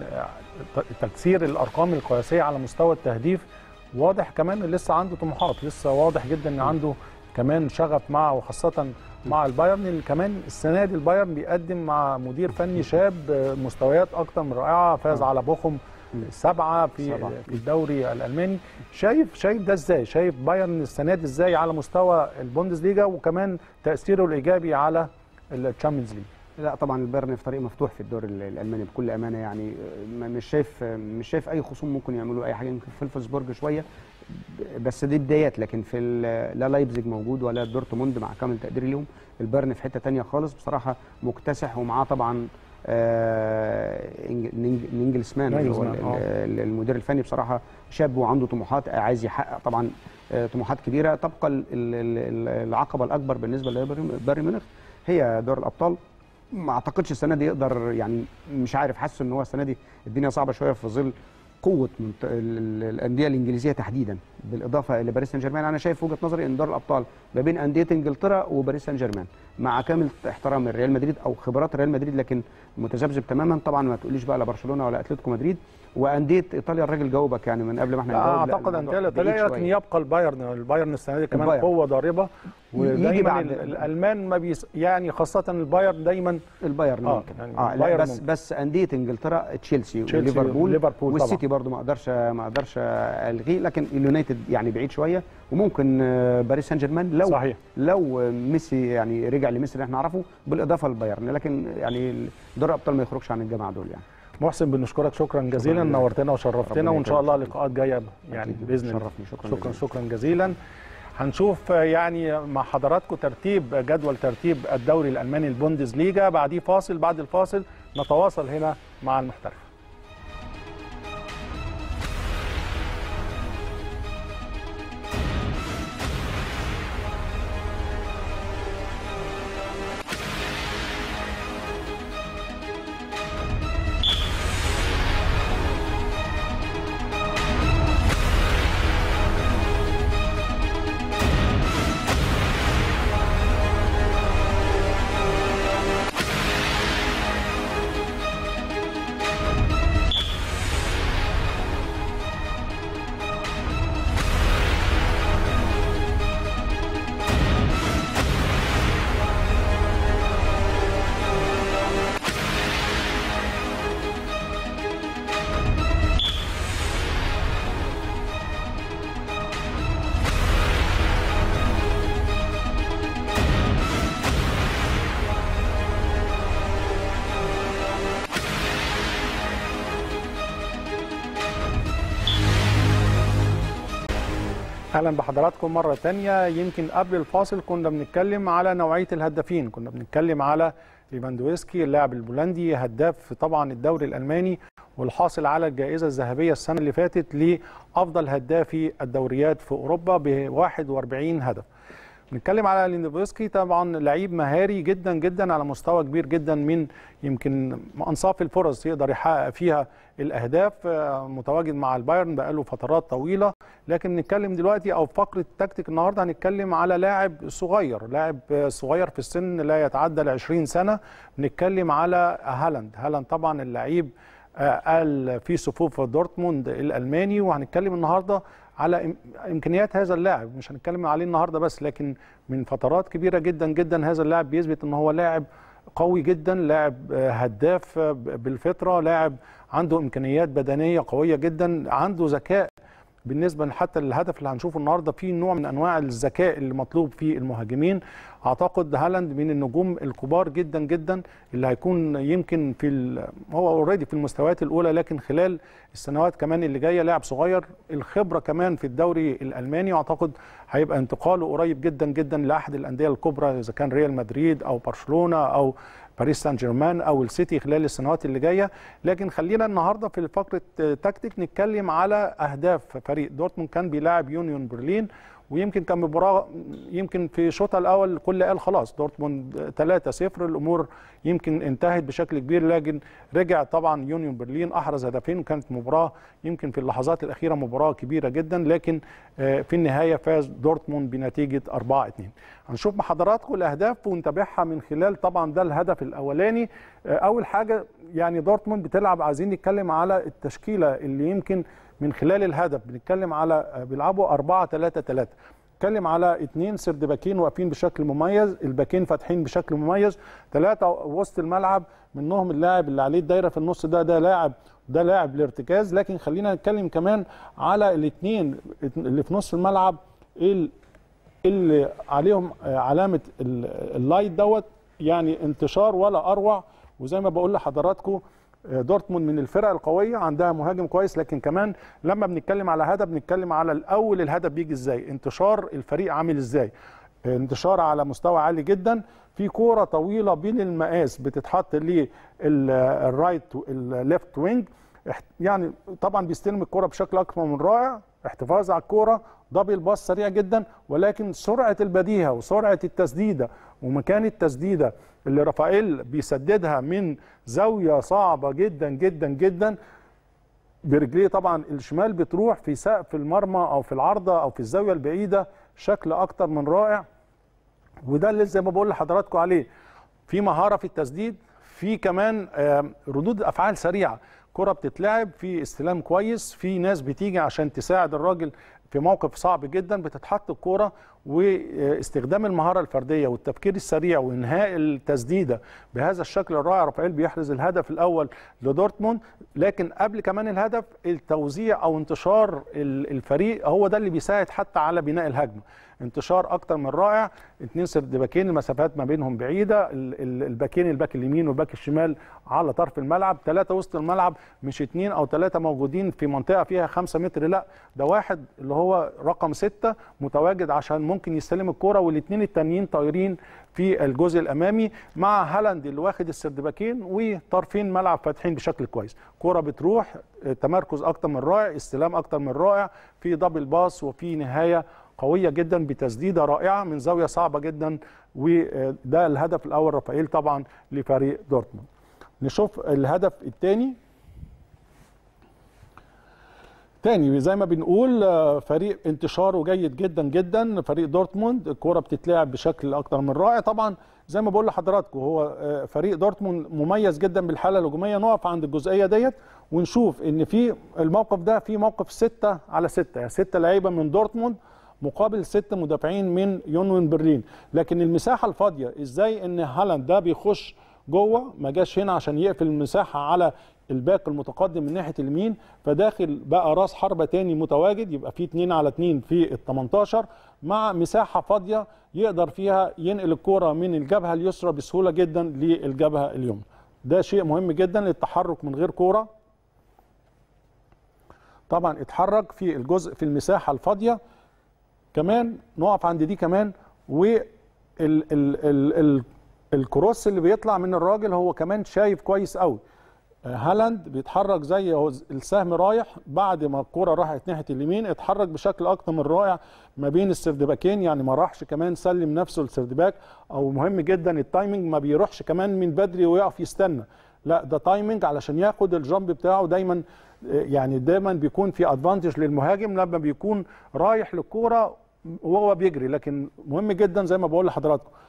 تكسير الارقام القياسيه على مستوى التهديف واضح كمان إن لسه عنده طموحات لسه واضح جدا ان عنده كمان شغف مع وخاصه مع البايرن لأن كمان السنه دي البايرن بيقدم مع مدير فني شاب مستويات اكتر من رائعه فاز على بوخم سبعه في سبعة. في الدوري الالماني شايف شايف ده ازاي شايف بايرن السنه دي ازاي على مستوى البوندسليجا وكمان تاثيره الايجابي على الشامبيونز ليج لا طبعا البايرن في طريق مفتوح في الدوري ال- الالماني بكل امانه يعني م- مش شايف مش شايف اي خصوم ممكن يعملوا اي حاجه يمكن فيلفسبورج شويه ب- بس دي بدايات لكن في ال- لا لايبزيج موجود ولا دورتموند مع كامل تقديري ليهم البايرن في حته تانية خالص بصراحه مكتسح ومعاه طبعا آه، إنج- نينج- نينجلسمان اللي هو نينجلسمان، ال- ال- المدير الفني بصراحه شاب وعنده طموحات عايز يحقق طبعا آه، طموحات كبيره تبقى ال- ال- ال- العقبه الاكبر بالنسبه لبايرن ميونخ هي دور الابطال ما اعتقدش السنه دي يقدر يعني مش عارف حاسس ان هو السنه دي الدنيا صعبه شويه في ظل قوه منت- ال- ال- الانديه الانجليزيه تحديدا بالاضافه الى باريس سان جيرمان انا شايف وجهه نظري ان دور الابطال ما بين انديه انجلترا وباريس سان جيرمان مع كامل احترام ريال مدريد او خبرات ريال مدريد لكن متذبذب تماما طبعا ما تقوليش بقى لا برشلونه ولا اتلتيكو مدريد وانديه ايطاليا الراجل جاوبك يعني من قبل ما احنا لا نجاوب، اعتقد الموضوع انتهى بعيد الايطاليه لكن شوية. يبقى البايرن البايرن السنه دي كمان البايرن. قوه ضاربه يجي ودايما بعد- ال- الالمان ما بيس يعني خاصه البايرن دايما البايرن آه، ممكن يعني اه لا البايرن بس ممكن. بس انديه انجلترا تشيلسي تشيلسي وليفربول وليفربول والسيتي برضو ما اقدرش ما اقدرش الغيه لكن اليونايتد يعني بعيد شويه وممكن آه، باريس سان جيرمان لو صحيح. لو آه، ميسي يعني رجع لميسي اللي احنا نعرفه بالاضافه للبايرن لكن يعني دوري الابطال ما يخرجش عن الجماعه دول يعني محسن بنشكرك شكرا جزيلا لله. نورتنا وشرفتنا ربنا وان شاء الله يكرمك. لقاءات جايه يعني أكيد. باذن الله شرفني. شكراً شكرا جزيلاً. شكرا جزيلا هنشوف آه، يعني مع حضراتكم ترتيب جدول ترتيب الدوري الالماني البوندسليجا بعديه فاصل بعد الفاصل نتواصل هنا مع المحترف اهلا بحضراتكم مره تانية يمكن قبل الفاصل كنا بنتكلم على نوعيه الهدافين كنا بنتكلم على ليفاندوفسكي اللاعب البولندي هداف طبعا الدوري الالماني والحاصل على الجائزه الذهبيه السنه اللي فاتت لافضل هدافي الدوريات في اوروبا ب 41 هدف بنتكلم على ليندوفسكي طبعا لعيب مهاري جدا جدا على مستوى كبير جدا من يمكن انصاف الفرص يقدر يحقق فيها الاهداف آه، متواجد مع البايرن بقاله فترات طويله لكن نتكلم دلوقتي او في فقره تكتيك النهارده هنتكلم على لاعب صغير لاعب آه، صغير في السن لا يتعدى ال 20 سنه بنتكلم على هالاند هالاند طبعا اللعيب قال في صفوف دورتموند الالماني وهنتكلم النهارده على امكانيات هذا اللاعب مش هنتكلم عليه النهارده بس لكن من فترات كبيره جدا جدا هذا اللاعب بيثبت ان هو لاعب قوي جدا لاعب هداف بالفطره لاعب عنده امكانيات بدنيه قويه جدا عنده ذكاء بالنسبه حتى للهدف اللي هنشوفه النهارده في نوع من انواع الذكاء اللي مطلوب في المهاجمين اعتقد هالاند من النجوم الكبار جدا جدا اللي هيكون يمكن في هو اوريدي في المستويات الاولى لكن خلال السنوات كمان اللي جايه لاعب صغير الخبره كمان في الدوري الالماني اعتقد هيبقى انتقاله قريب جدا جدا لاحد الانديه الكبرى اذا كان ريال مدريد او برشلونه او باريس سان جيرمان او السيتي خلال السنوات اللي جايه لكن خلينا النهارده في فقره تكتيك نتكلم على اهداف فريق دورتموند كان بيلاعب يونيون برلين ويمكن كان مباراه يمكن في الشوط الاول الكل قال خلاص دورتموند 3-0 الامور يمكن انتهت بشكل كبير لكن رجع طبعا يونيون برلين احرز هدفين وكانت مباراه يمكن في اللحظات الاخيره مباراه كبيره جدا لكن في النهايه فاز دورتموند بنتيجه 4-2 هنشوف مع حضراتكم الاهداف ونتابعها من خلال طبعا ده الهدف الاولاني اول حاجه يعني دورتموند بتلعب عايزين نتكلم على التشكيله اللي يمكن من خلال الهدف بنتكلم على بيلعبوا 4 3 3 نتكلم على اثنين سرد باكين واقفين بشكل مميز الباكين فاتحين بشكل مميز ثلاثه وسط الملعب منهم اللاعب اللي عليه الدايره في النص ده ده لاعب ده لاعب الارتكاز لكن خلينا نتكلم كمان على الاثنين اللي في نص الملعب اللي عليهم علامه اللايت دوت يعني انتشار ولا اروع وزي ما بقول لحضراتكم دورتموند من الفرق القويه عندها مهاجم كويس لكن كمان لما بنتكلم على هدف بنتكلم على الاول الهدف بيجي ازاي انتشار الفريق عامل ازاي انتشار على مستوى عالي جدا في كوره طويله بين المقاس بتتحط للرايت الليفت وينج يعني طبعا بيستلم الكوره بشكل اكثر من رائع احتفاظ على الكوره دبل باص سريع جدا ولكن سرعه البديهه وسرعه التسديده ومكان التسديده اللي رافائيل بيسددها من زاويه صعبه جدا جدا جدا برجليه طبعا الشمال بتروح في سقف المرمى او في العارضه او في الزاويه البعيده شكل اكتر من رائع وده اللي زي ما بقول لحضراتكم عليه في مهاره في التسديد في كمان ردود افعال سريعه كره بتتلعب في استلام كويس في ناس بتيجي عشان تساعد الراجل في موقف صعب جدا بتتحط الكوره واستخدام المهاره الفرديه والتفكير السريع وانهاء التسديده بهذا الشكل الرائع رافائيل بيحرز الهدف الاول لدورتموند لكن قبل كمان الهدف التوزيع او انتشار الفريق هو ده اللي بيساعد حتى على بناء الهجمه انتشار اكتر من رائع اثنين سرد باكين المسافات ما بينهم بعيده الباكين الباك اليمين والباك الشمال على طرف الملعب ثلاثه وسط الملعب مش اثنين او ثلاثه موجودين في منطقه فيها خمسة متر لا ده واحد اللي هو رقم ستة متواجد عشان ممكن يستلم الكوره والاثنين التانيين طايرين في الجزء الامامي مع هالاند اللي واخد السردباكين وطرفين ملعب فاتحين بشكل كويس كوره بتروح تمركز اكتر من رائع استلام اكتر من رائع في دبل باص وفي نهايه قويه جدا بتسديده رائعه من زاويه صعبه جدا وده الهدف الاول رافائيل طبعا لفريق دورتموند نشوف الهدف الثاني تاني زي ما بنقول فريق انتشاره جيد جدا جدا فريق دورتموند الكوره بتتلعب بشكل اكتر من رائع طبعا زي ما بقول لحضراتكم هو فريق دورتموند مميز جدا بالحاله الهجوميه نقف عند الجزئيه ديت ونشوف ان في الموقف ده في موقف ستة على ستة يعني ستة لعيبه من دورتموند مقابل ست مدافعين من يونيون برلين لكن المساحه الفاضيه ازاي ان هالاند ده بيخش جوه ما جاش هنا عشان يقفل المساحه على الباك المتقدم من ناحيه اليمين فداخل بقى راس حربه تاني متواجد يبقى في 2 على 2 في ال 18 مع مساحه فاضيه يقدر فيها ينقل الكوره من الجبهه اليسرى بسهوله جدا للجبهه اليمنى ده شيء مهم جدا للتحرك من غير كوره طبعا اتحرك في الجزء في المساحه الفاضيه كمان نقف عند دي كمان و ال ال ال ال الكروس اللي بيطلع من الراجل هو كمان شايف كويس قوي هالاند بيتحرك زي هو السهم رايح بعد ما الكوره راحت ناحيه اليمين اتحرك بشكل اكتر من رائع ما بين السردباكين يعني ما راحش كمان سلم نفسه للسردباك او مهم جدا التايمنج ما بيروحش كمان من بدري ويقف يستنى لا ده تايمنج علشان ياخد الجامب بتاعه دايما يعني دايما بيكون في ادفانتج للمهاجم لما بيكون رايح للكوره وهو بيجري لكن مهم جدا زي ما بقول لحضراتكم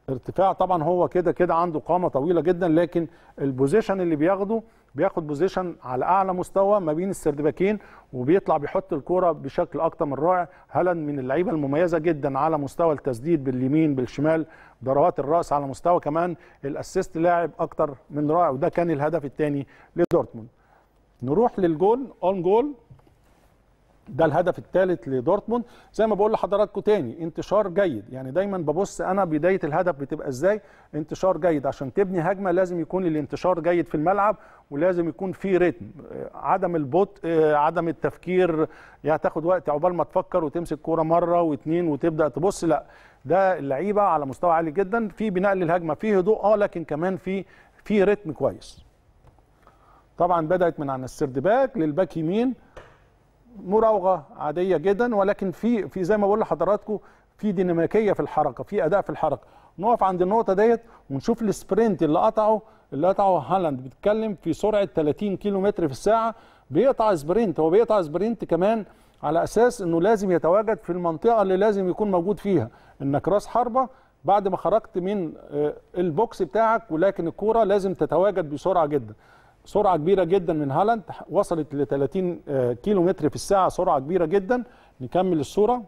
ارتفاع طبعا هو كده كده عنده قامه طويله جدا لكن البوزيشن اللي بياخده بياخد بوزيشن على اعلى مستوى ما بين السردباكين وبيطلع بيحط الكوره بشكل اكتر من رائع هالاند من اللعيبه المميزه جدا على مستوى التسديد باليمين بالشمال ضربات الراس على مستوى كمان الاسيست لاعب اكتر من رائع وده كان الهدف الثاني لدورتموند نروح للجول اون جول ده الهدف الثالث لدورتموند زي ما بقول لحضراتكم تاني انتشار جيد يعني دايما ببص انا بدايه الهدف بتبقى ازاي انتشار جيد عشان تبني هجمه لازم يكون الانتشار جيد في الملعب ولازم يكون في رتم عدم البطء عدم التفكير يعني تاخد وقت عقبال ما تفكر وتمسك كوره مره واثنين وتبدا تبص لا ده اللعيبه على مستوى عالي جدا في بناء للهجمه في هدوء اه لكن كمان في في رتم كويس طبعا بدات من عن السردباك للباك يمين مراوغه عاديه جدا ولكن في في زي ما بقول لحضراتكم في ديناميكيه في الحركه في اداء في الحركه نقف عند النقطه ديت ونشوف السبرنت اللي قطعه اللي قطعه هالاند بيتكلم في سرعه 30 كيلو متر في الساعه بيقطع سبرنت هو بيقطع سبرنت كمان على اساس انه لازم يتواجد في المنطقه اللي لازم يكون موجود فيها انك راس حربه بعد ما خرجت من البوكس بتاعك ولكن الكوره لازم تتواجد بسرعه جدا سرعه كبيره جدا من هالاند وصلت ل 30 كيلو متر في الساعه سرعه كبيره جدا نكمل الصوره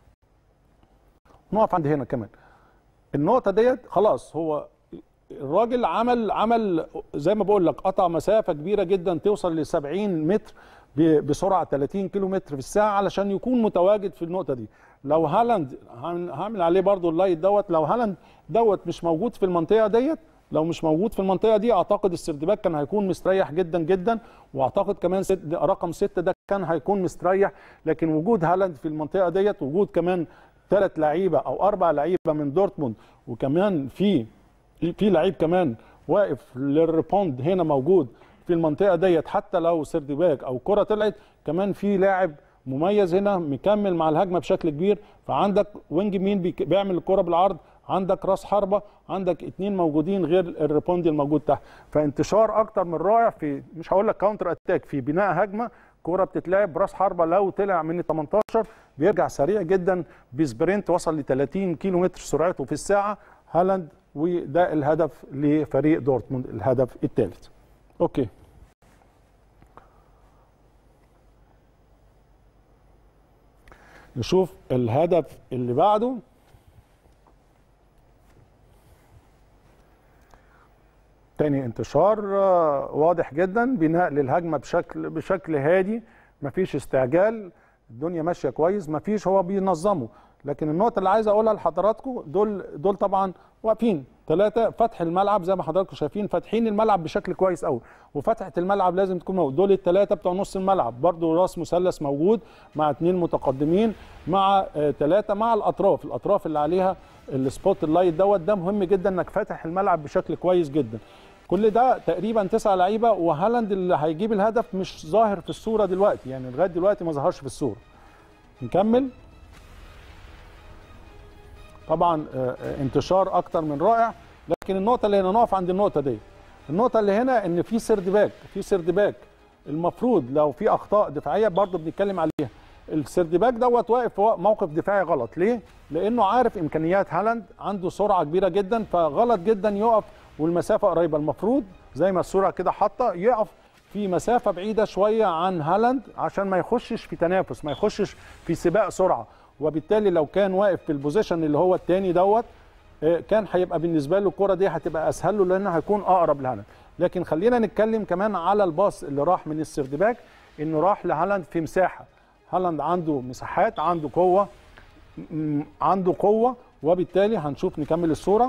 نقف عند هنا كمان النقطه ديت خلاص هو الراجل عمل عمل زي ما بقول لك قطع مسافه كبيره جدا توصل ل 70 متر بسرعه 30 كيلو متر في الساعه علشان يكون متواجد في النقطه دي لو هالاند هعمل عليه برضو اللايت دوت لو هالاند دوت مش موجود في المنطقه ديت لو مش موجود في المنطقه دي اعتقد السردباك كان هيكون مستريح جدا جدا واعتقد كمان ست رقم ستة ده كان هيكون مستريح لكن وجود هالاند في المنطقه ديت وجود كمان ثلاث لعيبه او اربع لعيبه من دورتموند وكمان في في لعيب كمان واقف للريبوند هنا موجود في المنطقه ديت حتى لو سردباك او كره طلعت كمان في لاعب مميز هنا مكمل مع الهجمه بشكل كبير فعندك وينج مين بيعمل الكره بالعرض عندك راس حربه عندك اثنين موجودين غير الريبوندي الموجود تحت فانتشار اكتر من رائع في مش هقول لك كاونتر اتاك في بناء هجمه كوره بتتلعب براس حربه لو طلع من ال 18 بيرجع سريع جدا بسبرنت وصل ل 30 كيلو متر سرعته في الساعه هالاند وده الهدف لفريق دورتموند الهدف الثالث اوكي نشوف الهدف اللي بعده تاني انتشار واضح جدا بناء للهجمه بشكل بشكل هادي مفيش استعجال الدنيا ماشيه كويس مفيش هو بينظمه لكن النقطه اللي عايز اقولها لحضراتكم دول دول طبعا واقفين ثلاثه فتح الملعب زي ما حضراتكم شايفين فاتحين الملعب بشكل كويس قوي وفتحه الملعب لازم تكون موجود دول الثلاثه بتوع نص الملعب برضو راس مثلث موجود مع اثنين متقدمين مع ثلاثه آه مع الاطراف الاطراف اللي عليها السبوت اللايت دوت ده مهم جدا انك فاتح الملعب بشكل كويس جدا كل ده تقريبا تسعة لعيبه وهالاند اللي هيجيب الهدف مش ظاهر في الصوره دلوقتي يعني لغايه دلوقتي ما ظهرش في الصوره نكمل طبعا انتشار اكتر من رائع لكن النقطه اللي هنا نقف عند النقطه دي النقطه اللي هنا ان في سردباك في سردباك المفروض لو في اخطاء دفاعيه برضه بنتكلم عليها السردباك دوت واقف في موقف دفاعي غلط ليه لانه عارف امكانيات هالاند عنده سرعه كبيره جدا فغلط جدا يقف والمسافه قريبه المفروض زي ما الصوره كده حاطه يقف في مسافه بعيده شويه عن هالاند عشان ما يخشش في تنافس ما يخشش في سباق سرعه وبالتالي لو كان واقف في البوزيشن اللي هو الثاني دوت كان هيبقى بالنسبه له الكره دي هتبقى اسهل له لانه هيكون اقرب لهالاند لكن خلينا نتكلم كمان على الباص اللي راح من السردباك انه راح لهالاند في مساحه هالاند عنده مساحات عنده قوه عنده قوه وبالتالي هنشوف نكمل الصوره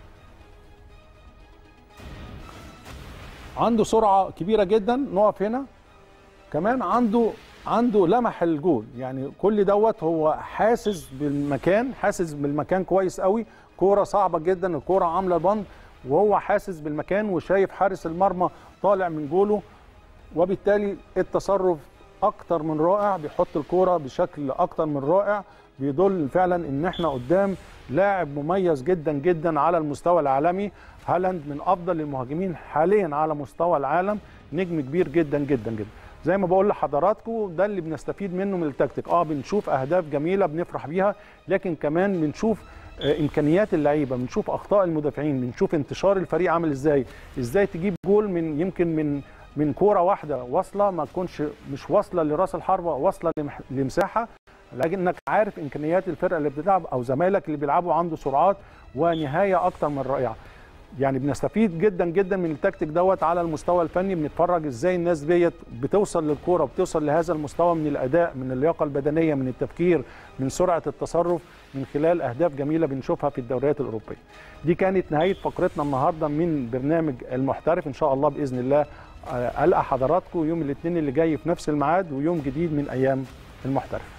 عنده سرعه كبيره جدا نقف هنا كمان عنده عنده لمح الجول يعني كل دوت هو حاسس بالمكان حاسس بالمكان كويس قوي كوره صعبه جدا الكوره عامله بند وهو حاسس بالمكان وشايف حارس المرمى طالع من جوله وبالتالي التصرف اكتر من رائع بيحط الكوره بشكل اكتر من رائع بيدل فعلا ان احنا قدام لاعب مميز جدا جدا على المستوى العالمي هالاند من افضل المهاجمين حاليا على مستوى العالم نجم كبير جدا جدا جدا زي ما بقول لحضراتكم ده اللي بنستفيد منه من التكتيك اه بنشوف اهداف جميله بنفرح بيها لكن كمان بنشوف امكانيات اللعيبه بنشوف اخطاء المدافعين بنشوف انتشار الفريق عامل ازاي ازاي تجيب جول من يمكن من من كوره واحده واصله ما تكونش مش واصله لراس الحربه واصله لمساحه لكنك عارف امكانيات الفرقه اللي بتلعب او زمايلك اللي بيلعبوا عنده سرعات ونهايه اكتر من رائعه يعني بنستفيد جدا جدا من التكتيك دوت على المستوى الفني بنتفرج ازاي الناس ديت بتوصل للكوره بتوصل لهذا المستوى من الاداء من اللياقه البدنيه من التفكير من سرعه التصرف من خلال اهداف جميله بنشوفها في الدوريات الاوروبيه دي كانت نهايه فقرتنا النهارده من برنامج المحترف ان شاء الله باذن الله القى حضراتكم يوم الاثنين اللي جاي في نفس الميعاد ويوم جديد من ايام المحترف